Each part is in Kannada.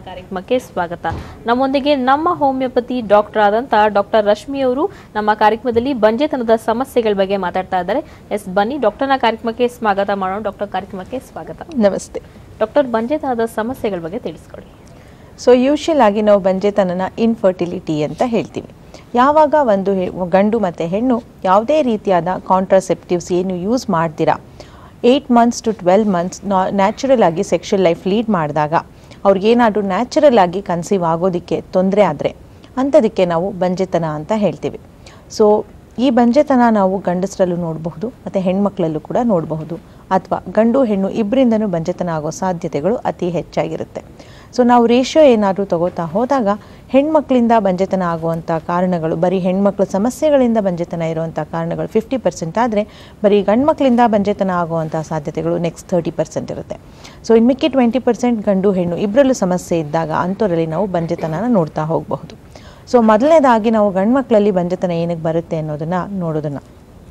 ಕಾರ್ಯಕ್ರಮಕ್ಕೆ ಸ್ವಾಗತ ನಮ್ಮೊಂದಿಗೆ ನಮ್ಮ ಹೋಮಿಯೋಪತಿ ಡಾಕ್ಟರ್ ಆದಂತ ಡಾಕ್ಟರ್ ರಶ್ಮಿ ಅವರು ನಮ್ಮ ಕಾರ್ಯಕ್ರಮದಲ್ಲಿ ಬಂಜೆತನದ ಸಮಸ್ಯೆಗಳ ಬಗ್ಗೆ ಮಾತಾಡ್ತಾ ಇದ್ದಾರೆ ಎಸ್ ಬನ್ನಿ ಡಾಕ್ಟರ್ನ ಕಾರ್ಯಕ್ರಮಕ್ಕೆ ಸ್ವಾಗತ ಮಾಡೋಣ ಡಾಕ್ಟರ್ ಕಾರ್ಯಕ್ರಮಕ್ಕೆ ಸ್ವಾಗತ ನಮಸ್ತೆ ಡಾಕ್ಟರ್ ಬಂಜೆತನದ ಸಮಸ್ಯೆಗಳ ಬಗ್ಗೆ ತಿಳಿಸ್ಕೊಡಿ ಸೊ ಯೂಶಲ್ ಆಗಿ ನಾವು ಬಂಜೆತನನ ಇನ್ಫರ್ಟಿಲಿಟಿ ಅಂತ ಹೇಳ್ತೀವಿ ಯಾವಾಗ ಒಂದು ಹೆ- ಗಂಡು ಮತ್ತು ಹೆಣ್ಣು ಯಾವುದೇ ರೀತಿಯಾದ ಕಾಂಟ್ರಾಸೆಪ್ಟಿವ್ಸ್ ಏನು ಯೂಸ್ ಮಾಡ್ದಿರಾ eight months to twelve months natural ಆಗಿ ಸೆಕ್ಷುವಲ್ ಲೈಫ್ ಲೀಡ್ ಮಾಡಿದಾಗ ಅವ್ರಿಗೇನಾದರೂ ನ್ಯಾಚುರಲ್ ಆಗಿ ಕನ್ಸೀವ್ ಆಗೋದಕ್ಕೆ ತೊಂದರೆ ಆದರೆ ಅಂಥದಕ್ಕೆ ನಾವು ಬಂಜೆತನ ಅಂತ ಹೇಳ್ತೀವಿ ಸೊ ಈ ಬಂಜೆತನ ನಾವು ಗಂಡಸರಲ್ಲೂ ನೋಡಬಹುದು ಮತ್ತು ಹೆಣ್ಮಕ್ಳಲ್ಲೂ ಕೂಡ ನೋಡಬಹುದು ಅಥವಾ ಗಂಡು ಹೆಣ್ಣು ಇಬ್ಬರಿಂದನೂ ಬಂಜೆತನ ಆಗೋ ಸಾಧ್ಯತೆಗಳು ಅತಿ ಹೆಚ್ಚಾಗಿರುತ್ತೆ ಸೊ ನಾವು ರೇಷಿಯೋ ಏನಾದರೂ ತಗೋತಾ ಹೋದಾಗ ಹೆಣ್ಮಕ್ಳಿಂದ ಬಂಜೆತನ ಆಗುವಂಥ ಕಾರಣಗಳು ಬರೀ ಹೆಣ್ಮಕ್ಳ ಸಮಸ್ಯೆಗಳಿಂದ ಬಂಜೆತನ ಇರುವಂಥ ಕಾರಣಗಳು ಫಿಫ್ಟಿ ಪರ್ಸೆಂಟ್ ಆದರೆ ಬರೀ ಗಂಡ್ಮಕ್ಳಿಂದ ಬಂಜೆತನ ಆಗುವಂಥ ಸಾಧ್ಯತೆಗಳು ನೆಕ್ಸ್ಟ್ ತರ್ಟಿ ಪರ್ಸೆಂಟ್ ಇರುತ್ತೆ ಸೊ ಇನ್ನು ಮಿಕ್ಕಿ ಟ್ವೆಂಟಿ ಪರ್ಸೆಂಟ್ ಗಂಡು ಹೆಣ್ಣು ಇಬ್ಬರಲ್ಲೂ ಸಮಸ್ಯೆ ಇದ್ದಾಗ ಅಂಥವರಲ್ಲಿ ನಾವು ಬಂಜೆತನನ ನೋಡ್ತಾ ಹೋಗಬಹುದು ಸೊ ಮೊದಲನೇದಾಗಿ ನಾವು ಗಂಡ್ಮಕ್ಳಲ್ಲಿ ಬಂಜೆತನ ಏನಕ್ಕೆ ಬರುತ್ತೆ ಅನ್ನೋದನ್ನು ನೋಡೋದನ್ನು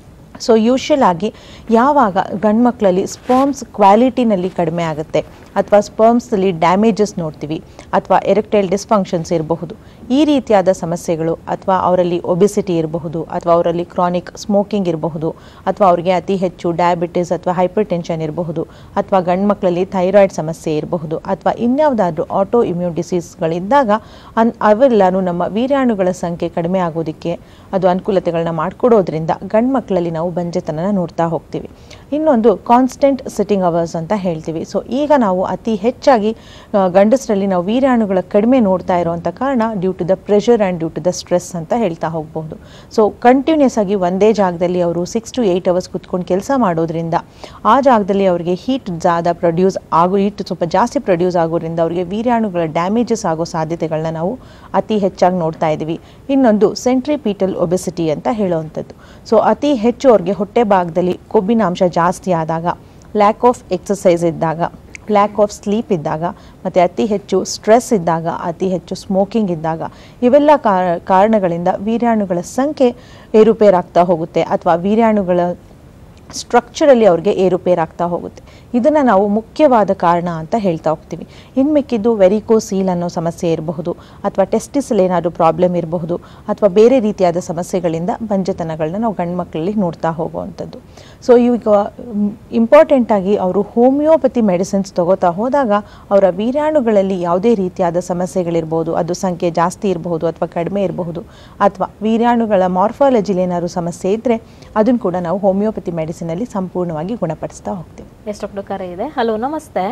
ಸೊ ಯೂಶಲ್ ಆಗಿ ಯಾವಾಗ ಗಂಡ್ಮಕ್ಳಲ್ಲಿ ಸ್ಪರ್ಮ್ಸ್ ಕ್ವಾಲಿಟಿನಲ್ಲಿ ಕಡಿಮೆ ಆಗುತ್ತೆ ಅಥವಾ ಸ್ಪರ್ಮ್ಸಲ್ಲಿ ಡ್ಯಾಮೇಜಸ್ ನೋಡ್ತೀವಿ ಅಥವಾ ಎರೆಕ್ಟೈಲ್ ಡಿಸ್ಫಂಕ್ಷನ್ಸ್ ಇರಬಹುದು ಈ ರೀತಿಯಾದ ಸಮಸ್ಯೆಗಳು ಅಥವಾ ಅವರಲ್ಲಿ ಒಬಿಸಿಟಿ ಇರಬಹುದು ಅಥವಾ ಅವರಲ್ಲಿ ಕ್ರಾನಿಕ್ ಸ್ಮೋಕಿಂಗ್ ಇರಬಹುದು ಅಥವಾ ಅವರಿಗೆ ಅತಿ ಹೆಚ್ಚು ಡಯಾಬಿಟಿಸ್ ಅಥವಾ ಹೈಪರ್ ಟೆನ್ಷನ್ ಇರಬಹುದು ಅಥವಾ ಗಂಡ್ಮಕ್ಳಲ್ಲಿ ಥೈರಾಯ್ಡ್ ಸಮಸ್ಯೆ ಇರಬಹುದು ಅಥವಾ ಇನ್ಯಾವುದಾದ್ರೂ ಆಟೋ ಇಮ್ಯೂನ್ ಡಿಸೀಸ್ಗಳಿದ್ದಾಗ ಅನ್ ಅವೆಲ್ಲನೂ ನಮ್ಮ ವೀರ್ಯಾಣುಗಳ ಸಂಖ್ಯೆ ಕಡಿಮೆ ಆಗೋದಕ್ಕೆ ಅದು ಅನುಕೂಲತೆಗಳನ್ನ ಮಾಡಿಕೊಡೋದ್ರಿಂದ ಗಂಡು ಮಕ್ಕಳಲ್ಲಿ ನಾವು ಬಂಜೆತನನ ನೋಡ್ತಾ ಹೋಗ್ತೀವಿ ಇನ್ನೊಂದು ಕಾನ್ಸ್ಟೆಂಟ್ ಸಿಟ್ಟಿಂಗ್ ಅವರ್ಸ್ ಅಂತ ಹೇಳ್ತೀವಿ ಸೊ ಈಗ ನಾವು ಅತಿ ಹೆಚ್ಚಾಗಿ ಆ, ಗಂಡಸರಲ್ಲಿ ನಾವು ವೀರ್ಯಾಣುಗಳ ಕಡಿಮೆ ನೋಡ್ತಾ ಇರುವಂಥ ಕಾರಣ due to the pressure and due to the stress ಅಂತ ಹೇಳ್ತಾ ಹೋಗ್ಬೋದು ಸೊ ಕಂಟಿನ್ಯೂಸ್ ಆಗಿ ಒಂದೇ ಜಾಗದಲ್ಲಿ ಅವರು ಸಿಕ್ಸ್ ಟು ಏಯ್ಟ್ ಅವರ್ಸ್ ಕುತ್ಕೊಂಡು ಕೆಲಸ ಮಾಡೋದ್ರಿಂದ ಆ ಜಾಗದಲ್ಲಿ ಅವರಿಗೆ ಹೀಟ್ ಜಾದ ಪ್ರೊಡ್ಯೂಸ್ ಆಗೋ ಹೀಟ್ ಸ್ವಲ್ಪ ಜಾಸ್ತಿ ಪ್ರೊಡ್ಯೂಸ್ ಆಗೋದ್ರಿಂದ ಅವರಿಗೆ ವೀರ್ಯಾಣುಗಳ ಡ್ಯಾಮೇಜಸ್ ಆಗೋ ಸಾಧ್ಯತೆಗಳನ್ನ ನಾವು ಅತಿ ಹೆಚ್ಚಾಗಿ ನೋಡ್ತಾ ಇದ್ದೀವಿ ಇನ್ನೊಂದು ಸೆಂಟ್ರಿಪೀಟಲ್ ಒಬೆಸಿಟಿ ಅಂತ ಹೇಳುವಂಥದ್ದು ಸೊ ಅತಿ ಹೆಚ್ಚು ಅವ್ರಿಗೆ ಹೊಟ್ಟೆ ಭಾಗದಲ್ಲಿ ಕೊಬ್ಬಿನಾಂಶ ಜಾಸ್ತಿ ಆದಾಗ ಲ್ಯಾಕ್ ಆಫ್ ಎಕ್ಸಸೈಸ್ ಇದ್ದಾಗ ಲ್ಯಾಕ್ ಆಫ್ ಸ್ಲೀಪ್ ಇದ್ದಾಗ ಮತ್ತು ಅತಿ ಹೆಚ್ಚು ಸ್ಟ್ರೆಸ್ ಇದ್ದಾಗ ಅತಿ ಹೆಚ್ಚು ಸ್ಮೋಕಿಂಗ್ ಇದ್ದಾಗ ಇವೆಲ್ಲ ಕಾ- ಕಾರಣಗಳಿಂದ ವೀರ್ಯಾಣುಗಳ ಸಂಖ್ಯೆ ಏರುಪೇರಾಗ್ತಾ ಹೋಗುತ್ತೆ ಅಥವಾ ವೀರ್ಯಾಣುಗಳ ಸ್ಟ್ರಕ್ಚರಲ್ಲಿ ಅವ್ರಿಗೆ ಏರುಪೇರಾಗ್ತಾ ಹೋಗುತ್ತೆ ಇದನ್ನು ನಾವು ಮುಖ್ಯವಾದ ಕಾರಣ ಅಂತ ಹೇಳ್ತಾ ಹೋಗ್ತೀವಿ ಇನ್ನು ಮಿಕ್ಕಿದ್ದು ವೆರಿಕೋ ಸೀಲ್ ಅನ್ನೋ ಸಮಸ್ಯೆ ಇರಬಹುದು ಅಥವಾ ಟೆಸ್ಟಿಸಲ್ ಏನಾದರೂ ಪ್ರಾಬ್ಲಮ್ ಇರಬಹುದು ಅಥವಾ ಬೇರೆ ರೀತಿಯಾದ ಸಮಸ್ಯೆಗಳಿಂದ ಬಂಜೆತನಗಳನ್ನ ನಾವು ಗಂಡು ಮಕ್ಕಳಲ್ಲಿ ನೋಡ್ತಾ ಹೋಗುವಂಥದ್ದು ಸೊ ಈಗ ಇಂಪಾರ್ಟೆಂಟಾಗಿ ಅವರು ಹೋಮಿಯೋಪತಿ ಮೆಡಿಸಿನ್ಸ್ ತಗೋತಾ ಹೋದಾಗ ಅವರ ವೀರ್ಯಾಣುಗಳಲ್ಲಿ ಯಾವುದೇ ರೀತಿಯಾದ ಸಮಸ್ಯೆಗಳಿರ್ಬೋದು ಅದು ಸಂಖ್ಯೆ ಜಾಸ್ತಿ ಇರಬಹುದು ಅಥವಾ ಕಡಿಮೆ ಇರಬಹುದು ಅಥವಾ ವೀರ್ಯಾಣುಗಳ ಮಾರ್ಫಾಲಜಿಲಿ ಏನಾದ್ರು ಸಮಸ್ಯೆ ಇದ್ದರೆ ಅದನ್ನು ಕೂಡ ನಾವು ಹೋಮಿಯೋಪತಿ ಮೆಡಿಸಿನಲ್ಲಿ ಸಂಪೂರ್ಣವಾಗಿ ಗುಣಪಡಿಸ್ತಾ ಹೋಗ್ತೀವಿ ಎಸ್ ಡಾಕ್ಟರ್ ಕರೆ ಇದೆ ಹಲೋ ನಮಸ್ತೆ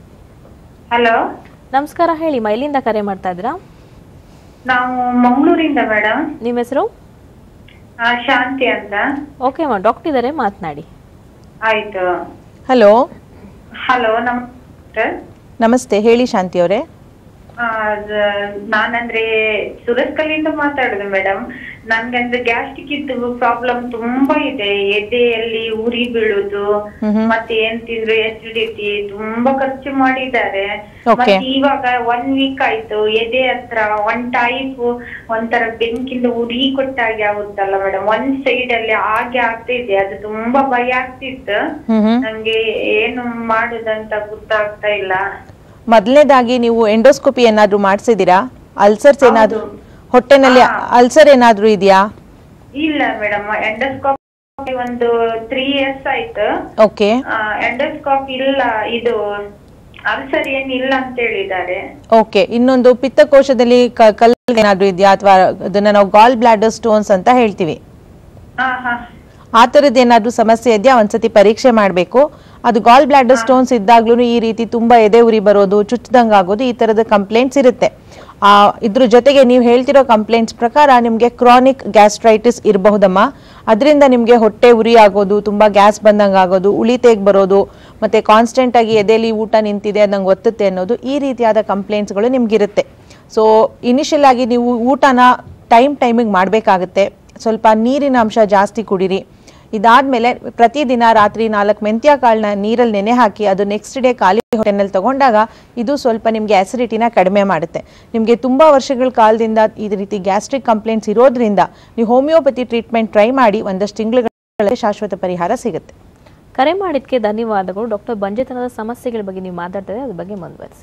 ಹಲೋ ನಮಸ್ಕಾರ ಹೇಳಿ ಮೈಲಿಂದ ಕರೆ ಮಾಡ್ತಾ ಇದ್ದೀರಾ ನಾವು ಮಂಗಳೂರಿಂದ ಮೇಡಮ್ ನಿಮ್ಮ ಹೆಸರು ಶಾಂತಿ ಅಂತ ಓಕೆ ಮಾ ಡಾಕ್ಟರ್ ಇದ್ದಾರೆ ಮಾತನಾಡಿ ಆಯ್ತು ಹಲೋ ಹಲೋ ನಮಸ್ತೆ ನಮಸ್ತೆ ಹೇಳಿ ಶಾಂತಿ ಅವರೇ ಆ, ದ- ನಾನಂದ್ರೆ ಸುರತ್ಕಲ್ಲಿಂದ ಮಾತಾಡುದು ಮೇಡಮ್ ನನ್ಗಂದ್ರೆ ಗ್ಯಾಸ್ಟ್ರಿಕ್ ಇದ್ದು ಪ್ರಾಬ್ಲಮ್ ತುಂಬಾ ಇದೆ ಎದೆಯಲ್ಲಿ ಉರಿ ಬೀಳುದು ಮ್ಹೂ. ಮತ್ತೆ ಏನ್ ತಿಂದ್ರು ಎಸಿಡಿಟಿ ತುಂಬಾ ಖರ್ಚು ಮಾಡಿದ್ದಾರೆ Okay. ಮತ್ತೆ ಇವಾಗ ಒನ್ ವೀಕ್ ಆಯ್ತು ಎದೆ ಹತ್ರ ಒನ್ ಟೈಪ್ ಒಂಥರ ಬೆಂಕಿಂದ ಉರಿ ಕೊಟ್ಟಾಗೆ ಆಗುತ್ತಲ್ಲ ಮೇಡಮ್ ಒಂದ್ ಸೈಡ್ ಅಲ್ಲಿ ಹಾಗೆ ಆಗ್ತಿದೆ ಅದು ತುಂಬಾ ಭಯ ಆಗ್ತಿತ್ತು ಹ್ಮ್ ಹ್ಮ್ ನಂಗೆ ಏನು ಮಾಡುದಂತ ಗೊತ್ತಾಗ್ತಾ ಇಲ್ಲ ಮೊದಲನೇದಾಗಿ ನೀವು ಎಂಡೋಸ್ಕೋಪಿ ಏನಾದರೂ ಮಾಡಿಸಿದ್ದೀರಾ ಅಲ್ಸರ್ಸ್ ಏನಾದರೂ ಹೌದು. ಹೊಟ್ಟೆನಲ್ಲಿ ಹಾ. ಅಲ್ಸರ್ ಏನಾದರೂ ಇದೆಯಾ ಇಲ್ಲ ಮೇಡಮ್ ಎಂಡೋಸ್ಕೋಪಿ ಒಂದು ತ್ರೀ ಇಯರ್ಸ್ ಆಯ್ತು ಓಕೆ ಎಂಡೋಸ್ಕೋಪ್ ಇಲ್ಲ ಇದು ಅಲ್ಸರ್ ಏನಿಲ್ಲ ಅಂತ ಹೇಳಿದ್ದಾರೆ ಓಕೆ ಇನ್ನೊಂದು ಪಿತ್ತಕೋಶದಲ್ಲಿ ಕ- ಕಲ್ಲು ಏನಾದರೂ ಇದೆಯಾ ಅಥವಾ ಅದನ್ನ ನಾವು ಗಾಲ್ ಬ್ಲಾಡರ್ ಸ್ಟೋನ್ಸ್ ಅಂತ ಹೇಳ್ತೀವಿ ಹಾ ಹಾ ಆ ಥರದ್ದು ಏನಾದರೂ ಸಮಸ್ಯೆ ಇದೆಯಾ ಒಂದ್ಸತಿ ಪರೀಕ್ಷೆ ಮಾಡಬೇಕು ಅದು ಗಾಲ್ ಬ್ಲಾಡರ್ ಸ್ಟೋನ್ಸ್ ಇದ್ದಾಗ್ಲೂ ಈ ರೀತಿ ತುಂಬಾ ಎದೆ ಉರಿ ಬರೋದು ಚುಚ್ಚದಂಗೆ ಆಗೋದು ಈ ಥರದ ಕಂಪ್ಲೇಂಟ್ಸ್ ಇರುತ್ತೆ ಆ, ಇದ್ರ ಜೊತೆಗೆ ನೀವು ಹೇಳ್ತಿರೋ ಕಂಪ್ಲೇಂಟ್ಸ್ ಪ್ರಕಾರ ನಿಮಗೆ ಕ್ರಾನಿಕ್ ಗ್ಯಾಸ್ಟ್ರೈಟಿಸ್ ಇರಬಹುದಮ್ಮ ಅದರಿಂದ ನಿಮಗೆ ಹೊಟ್ಟೆ ಉರಿ ಆಗೋದು ತುಂಬ ಗ್ಯಾಸ್ ಬಂದಂಗೆ ಆಗೋದು ಉಳಿತೇಗ್ ಬರೋದು ಮತ್ತು ಕಾನ್ಸ್ಟೆಂಟ್ ಆಗಿ ಎದೆಲಿ ಊಟ ನಿಂತಿದೆ ಅದಂಗೆ ಒತ್ತುತ್ತೆ ಅನ್ನೋದು ಈ ರೀತಿಯಾದ ಕಂಪ್ಲೇಂಟ್ಸ್ಗಳು ನಿಮಗಿರುತ್ತೆ ಸೊ ಇನಿಷಿಯಲ್ ಆಗಿ ನೀವು ಊಟನ ಟೈಮ್ ಟೈಮಿಗೆ ಮಾಡಬೇಕಾಗುತ್ತೆ ಸ್ವಲ್ಪ ನೀರಿನ ಅಂಶ ಜಾಸ್ತಿ ಕುಡೀರಿ ಇದಾದ್ಮೇಲೆ ಪ್ರತಿದಿನ ರಾತ್ರಿ ನಾಲ್ಕು ಮೆಂತ್ಯ ಕಾಳನ್ನ ನೀರಲ್ಲಿ ನೆನೆ ಹಾಕಿ ಅದು ನೆಕ್ಸ್ಟ್ ಡೇ ಖಾಲಿ ಹೊಟ್ಟೆನಲ್ಲಿ ತಗೊಂಡಾಗ ಇದು ಸ್ವಲ್ಪ ನಿಮಗೆ ಆಸಿಡಿಟಿನ ಕಡಿಮೆ ಮಾಡುತ್ತೆ ನಿಮಗೆ ತುಂಬ ವರ್ಷಗಳ ಕಾಲದಿಂದ ಈ ರೀತಿ ಗ್ಯಾಸ್ಟ್ರಿಕ್ ಕಂಪ್ಲೇಂಟ್ಸ್ ಇರೋದ್ರಿಂದ ನೀವು ಹೋಮಿಯೋಪತಿ ಟ್ರೀಟ್ಮೆಂಟ್ ಟ್ರೈ ಮಾಡಿ ಒಂದಷ್ಟು ತಿಂಗಳ ಶಾಶ್ವತ ಪರಿಹಾರ ಸಿಗುತ್ತೆ ಕರೆ ಮಾಡಿದ್ಕೆ ಧನ್ಯವಾದಗಳು ಡಾಕ್ಟರ್ ಬಂಜೆತನದ ಸಮಸ್ಯೆಗಳ ಬಗ್ಗೆ ನೀವು ಮಾತಾಡ್ತಾರೆ ಅದ್ರ ಬಗ್ಗೆ ಮುಂದುವರಿಸಿ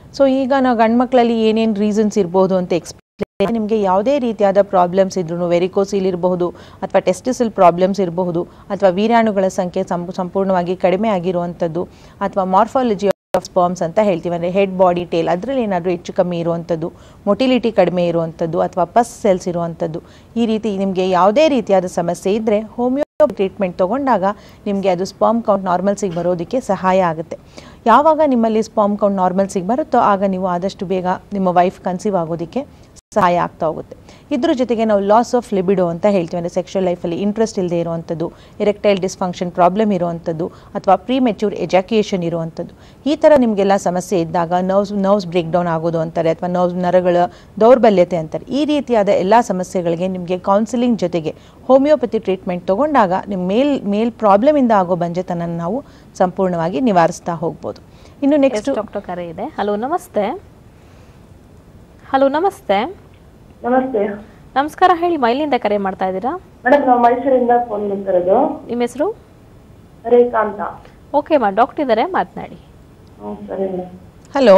ಸೊ ಈಗ ನಾವು ಗಂಡು ಮಕ್ಕಳಲ್ಲಿ ಏನೇನು ರೀಸನ್ಸ್ ಇರ್ಬೋದು ಅಂತ ಎಕ್ಸ್ಪ್ಲೇನ್ ನಿಮಗೆ ಯಾವುದೇ ರೀತಿಯಾದ ಪ್ರಾಬ್ಲಮ್ಸ್ ಇದ್ರೂ ವೆರಿಕೋಸಿಲ್ ಇರಬಹುದು ಅಥವಾ ಟೆಸ್ಟಿಸಲ್ ಪ್ರಾಬ್ಲಮ್ಸ್ ಇರಬಹುದು ಅಥವಾ ವೀರ್ಯಾಣುಗಳ ಸಂಖ್ಯೆ ಸಂಪೂ- ಸಂಪೂರ್ಣವಾಗಿ ಕಡಿಮೆ ಆಗಿರುವಂಥದ್ದು ಅಥವಾ ಮಾರ್ಫಾಲಜಿ ಆಫ್ ಸ್ಪರ್ಮ್ಸ್ ಅಂತ ಹೇಳ್ತೀವಿ ಅಂದರೆ ಹೆಡ್ ಬಾಡಿ ಟೇಲ್ ಅದರಲ್ಲಿ ಏನಾದರೂ ಹೆಚ್ಚು ಕಮ್ಮಿ ಇರುವಂಥದ್ದು ಮೊಟಿಲಿಟಿ ಕಡಿಮೆ ಇರುವಂಥದ್ದು ಅಥವಾ ಪಸ್ ಸೆಲ್ಸ್ ಇರುವಂಥದ್ದು ಈ ರೀತಿ ನಿಮಗೆ ಯಾವುದೇ ರೀತಿಯಾದ ಸಮಸ್ಯೆ ಇದ್ದರೆ ಹೋಮಿಯೋ ಟ್ರೀಟ್ಮೆಂಟ್ ತೊಗೊಂಡಾಗ ನಿಮಗೆ ಅದು ಸ್ಪರ್ಮ್ ಕೌಂಟ್ ನಾರ್ಮಲ್ಸಿಗೆ ಬರೋದಕ್ಕೆ ಸಹಾಯ ಆಗುತ್ತೆ ಯಾವಾಗ ನಿಮ್ಮಲ್ಲಿ ಸ್ಪರ್ಮ್ ಕೌಂಟ್ ನಾರ್ಮಲ್ಸಿಗೆ ಬರುತ್ತೋ ಆಗ ನೀವು ಆದಷ್ಟು ಬೇಗ ನಿಮ್ಮ ವೈಫ್ ಕನ್ಸೀವ್ ಆಗೋದಕ್ಕೆ ಸಹಾಯ ಆಗ್ತಾ ಹೋಗುತ್ತೆ ಇದ್ರ ಜೊತೆಗೆ ನಾವು ಲಾಸ್ ಆಫ್ ಲಿಬಿಡೋ ಅಂತ ಹೇಳ್ತೀವಿ ಅಂದರೆ ಸೆಕ್ಷುವಲ್ ಲೈಫಲ್ಲಿ ಇಂಟ್ರೆಸ್ಟ್ ಇಲ್ಲದೆ ಇರುವಂಥದ್ದು ಎರೆಕ್ಟೈಲ್ ಡಿಸ್ಫಂಕ್ಷನ್ ಪ್ರಾಬ್ಲಮ್ ಇರುವಂಥದ್ದು ಅಥವಾ ಪ್ರೀ ಮೆಚ್ಯೂರ್ ಎಜಾಕ್ಯುಯೇಷನ್ ಇರುವಂಥದ್ದು ಈ ಥರ ನಿಮಗೆಲ್ಲ ಸಮಸ್ಯೆ ಇದ್ದಾಗ ನರ್ವ್ಸ್ ನರ್ವ್ಸ್ ಬ್ರೇಕ್ ಡೌನ್ ಆಗೋದು ಅಂತಾರೆ ಅಥವಾ ನರ್ವ್ಸ್ ನರಗಳ ದೌರ್ಬಲ್ಯತೆ ಅಂತಾರೆ ಈ ರೀತಿಯಾದ ಎಲ್ಲ ಸಮಸ್ಯೆಗಳಿಗೆ ನಿಮಗೆ ಕೌನ್ಸಿಲಿಂಗ್ ಜೊತೆಗೆ ಹೋಮಿಯೋಪತಿ ಟ್ರೀಟ್ಮೆಂಟ್ ತೊಗೊಂಡಾಗ ನಿಮ್ಮ ಮೇಲ್ ಮೇಲ್ ಪ್ರಾಬ್ಲಮಿಂದ ಆಗೋ ಬಂಜೆತನ ನಾವು ಸಂಪೂರ್ಣವಾಗಿ ನಿವಾರಿಸ್ತಾ ಹೋಗ್ಬೋದು ಇನ್ನು ನೆಕ್ಸ್ಟ್ ಡಾಕ್ಟರ್ ಕರೆ ಇದೆ ಹಲೋ ನಮಸ್ತೆ ಹಲೋ ನಮಸ್ತೆ ನಮಸ್ತೆ ನಮಸ್ಕಾರ ಹೇಳಿ ಮೈಲಿಂದ ಕರೆ ಮಾಡ್ತಾ ಇದ್ದೀರಾ ಮೇಡಮ್ ನಾವು ಮೈಸೂರಿಂದ ಫೋನ್ ಮಾಡ್ತಿರೋದು ನಿಮ್ಮ ಹೆಸರು ರೇಖಾ ಅಂತ ಓಕೆ ಮಾ ಡಾಕ್ಟರ್ ಇದ್ದಾರೆ ಮಾತನಾಡಿ ಹ್ಞೂ ಸರಿ ಮೇಡಮ್ ಹಲೋ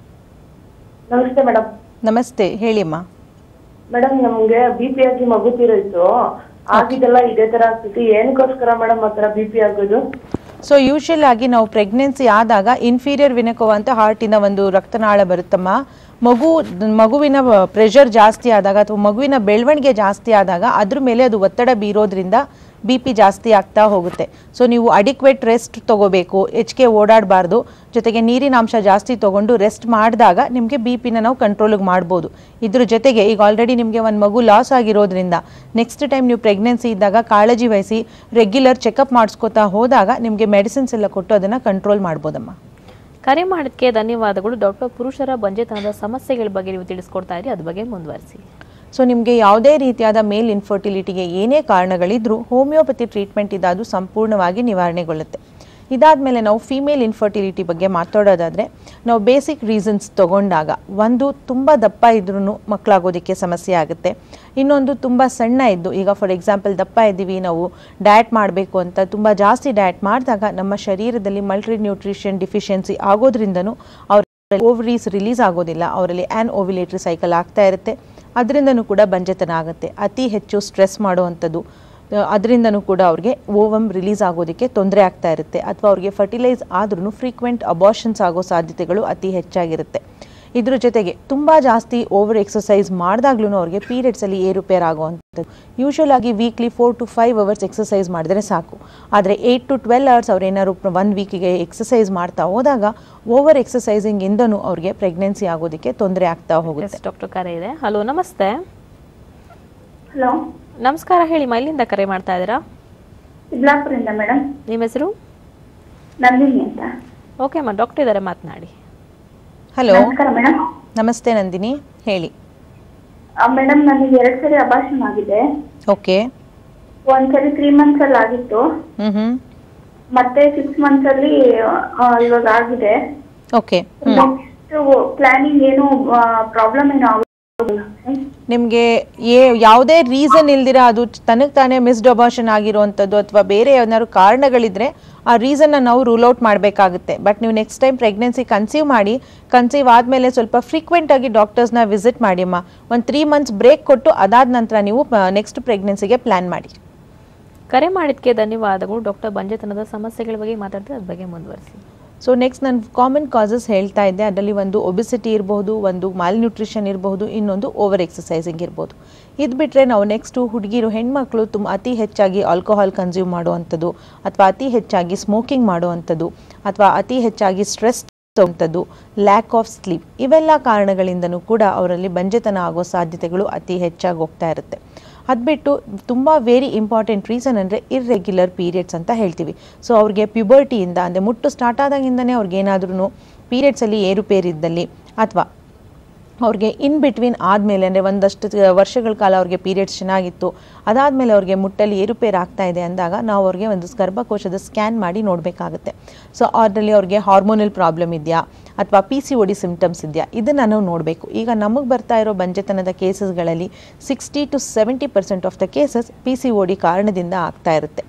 ನಮಸ್ತೆ ಮೇಡಮ್ ನಮಸ್ತೆ ಹೇಳಿಮ್ಮ ಮೇಡಮ್ ನಮ್ಗೆ ಬಿ ಪಿ ಆಗಿ ಮಗು ತೀರೋಯ್ತು ಆಗಿದೆಲ್ಲ ಇದೇ ತರ ಆಗ್ತೈತಿ ಏನಕ್ಕೋಸ್ಕರ ಮೇಡಮ್ ಆ ಥರ ಬಿ ಪಿ ಆಗೋದು ಸೊ ಯೂಶಲ್ ಆಗಿ ನಾವು ಪ್ರೆಗ್ನೆನ್ಸಿ ಆದಾಗ ಇನ್ಫೀರಿಯರ್ ವಿನಕೋವ ಅಂತ ಹಾರ್ಟಿನ ಒಂದು ರಕ್ತನಾಳ ಬರುತ್ತಮ್ಮ ಮಗು ಮಗುವಿನ ಪ್ರೆಷರ್ ಜಾಸ್ತಿ ಆದಾಗ ಅಥವಾ ಮಗುವಿನ ಬೆಳವಣಿಗೆ ಜಾಸ್ತಿ ಆದಾಗ ಅದ್ರ ಮೇಲೆ ಅದು ಒತ್ತಡ ಬೀರೋದ್ರಿಂದ ಬಿ ಪಿ ಜಾಸ್ತಿ ಆಗ್ತಾ ಹೋಗುತ್ತೆ ಸೊ ನೀವು ಅಡಿಕ್ವೇಟ್ ರೆಸ್ಟ್ ತಗೋಬೇಕು ಹೆಚ್ಚಿಗೆ ಓಡಾಡಬಾರ್ದು ಜೊತೆಗೆ ನೀರಿನ ಅಂಶ ಜಾಸ್ತಿ ತಗೊಂಡು ರೆಸ್ಟ್ ಮಾಡಿದಾಗ ನಿಮಗೆ ಬಿ ಪಿನ ನಾವು ಕಂಟ್ರೋಲಿಗೆ ಮಾಡ್ಬೋದು ಇದ್ರ ಜೊತೆಗೆ ಈಗ ಆಲ್ರೆಡಿ ನಿಮಗೆ ಒಂದು ಮಗು ಲಾಸ್ ಆಗಿರೋದ್ರಿಂದ ನೆಕ್ಸ್ಟ್ ಟೈಮ್ ನೀವು ಪ್ರೆಗ್ನೆನ್ಸಿ ಇದ್ದಾಗ ಕಾಳಜಿ ವಹಿಸಿ ರೆಗ್ಯುಲರ್ ಚೆಕಪ್ ಮಾಡಿಸ್ಕೊತಾ ಹೋದಾಗ ನಿಮಗೆ ಮೆಡಿಸಿನ್ಸ್ ಎಲ್ಲ ಕೊಟ್ಟು ಅದನ್ನು ಕಂಟ್ರೋಲ್ ಮಾಡ್ಬೋದಮ್ಮ ಕರೆ ಮಾಡೋದಕ್ಕೆ ಧನ್ಯವಾದಗಳು ಡಾಕ್ಟರ್ ಪುರುಷರ ಬಂಜೆತನದ ಸಮಸ್ಯೆಗಳ ಬಗ್ಗೆ ನೀವು ತಿಳಿಸ್ಕೊಡ್ತಾ ಇರಿ ಅದ್ರ ಬಗ್ಗೆ ಮುಂದುವರಿಸಿ ಸೊ ನಿಮಗೆ ಯಾವುದೇ ರೀತಿಯಾದ ಮೇಲ್ ಇನ್ಫರ್ಟಿಲಿಟಿಗೆ ಏನೇ ಕಾರಣಗಳಿದ್ರೂ ಹೋಮಿಯೋಪತಿ ಟ್ರೀಟ್ಮೆಂಟ್ ಇದಾದು ಸಂಪೂರ್ಣವಾಗಿ ನಿವಾರಣೆಗೊಳ್ಳುತ್ತೆ ಇದಾದಮೇಲೆ ನಾವು ಫಿಮೇಲ್ ಇನ್ಫರ್ಟಿಲಿಟಿ ಬಗ್ಗೆ ಮಾತಾಡೋದಾದರೆ ನಾವು ಬೇಸಿಕ್ ರೀಸನ್ಸ್ ತಗೊಂಡಾಗ ಒಂದು ತುಂಬ ದಪ್ಪ ಇದ್ರೂ ಮಕ್ಕಳಾಗೋದಕ್ಕೆ ಸಮಸ್ಯೆ ಆಗುತ್ತೆ ಇನ್ನೊಂದು ತುಂಬ ಸಣ್ಣ ಇದ್ದು ಈಗ ಫಾರ್ ಎಕ್ಸಾಂಪಲ್ ದಪ್ಪ ಇದ್ದೀವಿ ನಾವು ಡಯಟ್ ಮಾಡಬೇಕು ಅಂತ ತುಂಬ ಜಾಸ್ತಿ ಡಯಟ್ ಮಾಡಿದಾಗ ನಮ್ಮ ಶರೀರದಲ್ಲಿ ಮಲ್ಟಿ ನ್ಯೂಟ್ರಿಷನ್ ಡಿಫಿಷಿಯನ್ಸಿ ಆಗೋದ್ರಿಂದನೂ ಅವ್ರ ಓವರೀಸ್ ರಿಲೀಸ್ ಆಗೋದಿಲ್ಲ ಅವರಲ್ಲಿ ಆ್ಯನ್ ಓವಿಲೇಟ್ರಿ ಸೈಕಲ್ ಆಗ್ತಾ ಇರುತ್ತೆ ಅದರಿಂದನೂ ಕೂಡ ಬಂಜೆತನ ಆಗುತ್ತೆ ಅತಿ ಹೆಚ್ಚು ಸ್ಟ್ರೆಸ್ ಮಾಡುವಂಥದ್ದು ಅದರಿಂದನೂ ಕೂಡ ಅವ್ರಿಗೆ ಓವಮ್ ರಿಲೀಸ್ ಆಗೋದಕ್ಕೆ ತೊಂದರೆ ಆಗ್ತಾ ಇರುತ್ತೆ ಅಥವಾ ಅವ್ರಿಗೆ ಫರ್ಟಿಲೈಸ್ ಆದ್ರೂ ಫ್ರೀಕ್ವೆಂಟ್ ಅಬಾರ್ಷನ್ಸ್ ಆಗೋ ಸಾಧ್ಯತೆಗಳು ಅತಿ ಹೆಚ್ಚಾಗಿರುತ್ತೆ ಇದ್ರ ಜೊತೆಗೆ ತುಂಬ ಜಾಸ್ತಿ ಓವರ್ ಎಕ್ಸಸೈಸ್ ಮಾಡಿದಾಗ್ಲೂ ಅವ್ರಿಗೆ ಪೀರಿಯಡ್ಸಲ್ಲಿ ಏರುಪೇರು ಆಗುವಂಥದ್ದು ಯೂಶುವಲ್ ಆಗಿ weekly four to five hours exercise ಮಾಡಿದ್ರೆ ಸಾಕು ಆದರೆ ಏಯ್ಟ್ ಟು ಟ್ವೆಲ್ ಅವರ್ಸ್ ಅವ್ರು ಏನಾದ್ರು ಒನ್ ವೀಕಿಗೆ ಎಕ್ಸಸೈಸ್ ಮಾಡ್ತಾ ಹೋದಾಗ ಓವರ್ ಎಕ್ಸಸೈಸಿಂಗ್ ಇಂದನೂ ಅವ್ರಿಗೆ ಪ್ರೆಗ್ನೆನ್ಸಿ ಆಗೋದಕ್ಕೆ ತೊಂದರೆ ಆಗ್ತಾ ಹೋಗುತ್ತೆ ಡಾಕ್ಟರ್ ಕರೆ ಇದೆ ಹಲೋ ನಮಸ್ತೆ ಹಲೋ ನಮಸ್ಕಾರ ಹೇಳಿ ಮೈಲಿಂದ ಕರೆ ಮಾಡ್ತಾ ಇದ್ದೀರಾ ಇಬ್ಲಾಪುರಿಂದ ಮೇಡಮ್ ನಿಮ್ಮ ಹೆಸರು ನಂದಿನಿ ಅಂತ ಓಕೆ ಅಮ್ಮ ಡಾಕ್ಟರ್ ಇದ್ದಾರೆ ಮಾತನಾಡಿ ಹಲೋ ನಮಸ್ಕಾರ ಮೇಡಮ್ ನಮಸ್ತೆ ನಂದಿನಿ ಹೇಳಿ ಮೇಡಮ್ ನನಗೆ ಎರಡ್ ಸರಿ ಅಭಾಷಣ ಆಗಿದೆ ಓಕೆ ಒಂದ್ಸರಿ ತ್ರೀ ಮಂತ್ಸ್ ಅಲ್ಲಿ ಆಗಿತ್ತು ಹ್ಞೂ ಹ್ಞೂ ಮತ್ತೆ ಸಿಕ್ಸ್ ಮಂತ್ಸ್ ಅಲ್ಲಿ ಆ, ಇವಾಗ ಆಗಿದೆ ಓಕೆ ನೆಕ್ಸ್ಟ್ ಪ್ಲಾನಿಂಗ್ ಏನು ಪ್ರಾಬ್ಲಮ್ ಏನು ಆಗೋದಿಲ್ಲ ನಿಮಗೆ ಏ ಯಾವುದೇ ರೀಸನ್ ಇಲ್ದಿರ ಅದು ತನಗೆ ತಾನೇ ಮಿಸ್ಡ್ ಅಬಾರ್ಷನ್ ಆಗಿರುವಂಥದ್ದು ಅಥವಾ ಬೇರೆ ಏನಾದ್ರು ಕಾರಣಗಳಿದ್ರೆ ಆ ರೀಸನ್ನ ನಾವು ರೂಲ್ ಔಟ್ ಮಾಡಬೇಕಾಗುತ್ತೆ ಬಟ್ ನೀವು ನೆಕ್ಸ್ಟ್ ಟೈಮ್ ಪ್ರೆಗ್ನೆನ್ಸಿ ಕನ್ಸೀವ್ ಮಾಡಿ ಕನ್ಸೀವ್ ಆದಮೇಲೆ ಸ್ವಲ್ಪ ಫ್ರೀಕ್ವೆಂಟ್ ಆಗಿ ಡಾಕ್ಟರ್ಸ್ನ ವಿಸಿಟ್ ಮಾಡಿ ಅಮ್ಮ ಒಂದು ತ್ರೀ ಮಂತ್ಸ್ ಬ್ರೇಕ್ ಕೊಟ್ಟು ಅದಾದ ನಂತರ ನೀವು ನೆಕ್ಸ್ಟ್ ಪ್ರೆಗ್ನೆನ್ಸಿಗೆ ಪ್ಲ್ಯಾನ್ ಮಾಡಿ ಕರೆ ಮಾಡಿದ್ದಕ್ಕೆ ಧನ್ಯವಾದಗಳು ಡಾಕ್ಟರ್ ಬಂಜೆತನದ ಸಮಸ್ಯೆಗಳ ಬಗ್ಗೆ ಮಾತಾಡ್ತಾರೆ ಅದ್ರ ಬಗ್ಗೆ ಮುಂದುವರಿಸಿ ಸೊ ನೆಕ್ಸ್ಟ್ ನಾನು ಕಾಮನ್ ಕಾಸಸ್ ಹೇಳ್ತಾ ಇದ್ದೆ ಅದರಲ್ಲಿ ಒಂದು ಒಬಿಸಿಟಿ ಇರಬಹುದು ಒಂದು ನ್ಯೂಟ್ರಿಷನ್ ಇರಬಹುದು ಇನ್ನೊಂದು ಓವರ್ ಎಕ್ಸಸೈಸಿಂಗ್ ಇರ್ಬೋದು ಇದು ಬಿಟ್ಟರೆ ನಾವು ನೆಕ್ಸ್ಟು ಹುಡುಗಿರು ಹೆಣ್ಮಕ್ಳು ತುಂಬ ಅತಿ ಹೆಚ್ಚಾಗಿ ಆಲ್ಕೋಹಾಲ್ ಕನ್ಸ್ಯೂಮ್ ಮಾಡುವಂಥದ್ದು ಅಥವಾ ಅತಿ ಹೆಚ್ಚಾಗಿ ಸ್ಮೋಕಿಂಗ್ ಮಾಡುವಂಥದ್ದು ಅಥವಾ ಅತಿ ಹೆಚ್ಚಾಗಿ ಸ್ಟ್ರೆಸ್ ಅಂಥದ್ದು ಲ್ಯಾಕ್ ಆಫ್ ಸ್ಲೀಪ್ ಇವೆಲ್ಲ ಕಾರಣಗಳಿಂದನೂ ಕೂಡ ಅವರಲ್ಲಿ ಬಂಜೆತನ ಆಗೋ ಸಾಧ್ಯತೆಗಳು ಅತಿ ಹೆಚ್ಚಾಗಿ ಹೋಗ್ತಾ ಇರುತ್ತೆ ಅದು ಬಿಟ್ಟು ತುಂಬ ವೆರಿ ಇಂಪಾರ್ಟೆಂಟ್ ರೀಸನ್ ಅಂದರೆ ಇರ್ರೆಗ್ಯುಲರ್ ಪೀರಿಯಡ್ಸ್ ಅಂತ ಹೇಳ್ತೀವಿ ಸೊ ಅವ್ರಿಗೆ ಪ್ಯುಬರ್ಟಿಯಿಂದ ಅಂದರೆ ಮುಟ್ಟು ಸ್ಟಾರ್ಟ್ ಆದಾಗಿಂದನೇ ಅವ್ರಿಗೆ ಏನಾದ್ರೂ ಪೀರಿಯಡ್ಸಲ್ಲಿ ಏರುಪೇರಿದ್ದಲ್ಲಿ ಅಥವಾ ಅವ್ರಿಗೆ ಇನ್ ಬಿಟ್ವೀನ್ ಆದಮೇಲೆ ಅಂದರೆ ಒಂದಷ್ಟು ತ- ವರ್ಷಗಳ ಕಾಲ ಅವ್ರಿಗೆ ಪೀರಿಯಡ್ಸ್ ಚೆನ್ನಾಗಿತ್ತು ಅದಾದಮೇಲೆ ಅವ್ರಿಗೆ ಮುಟ್ಟಲ್ಲಿ ಏರುಪೇರು ಆಗ್ತಾ ಇದೆ ಅಂದಾಗ ನಾವು ಅವ್ರಿಗೆ ಒಂದು ಗರ್ಭಕೋಶದ ಸ್ಕ್ಯಾನ್ ಮಾಡಿ ನೋಡಬೇಕಾಗುತ್ತೆ ಸೊ ಅದರಲ್ಲಿ ಅವ್ರಿಗೆ ಹಾರ್ಮೋನಲ್ ಪ್ರಾಬ್ಲಮ್ ಇದೆಯಾ ಅಥವಾ ಪಿ ಸಿ ಒಡಿ ಸಿಮ್ಟಮ್ಸ್ ಇದೆಯಾ ಇದನ್ನು ನಾವು ನೋಡಬೇಕು ಈಗ ನಮಗೆ ಬರ್ತಾ ಇರೋ ಬಂಜೆತನದ ಕೇಸಸ್ಗಳಲ್ಲಿ sixty to seventy percent of the cases P C O D ಕಾರಣದಿಂದ ಆಗ್ತಾ ಇರುತ್ತೆ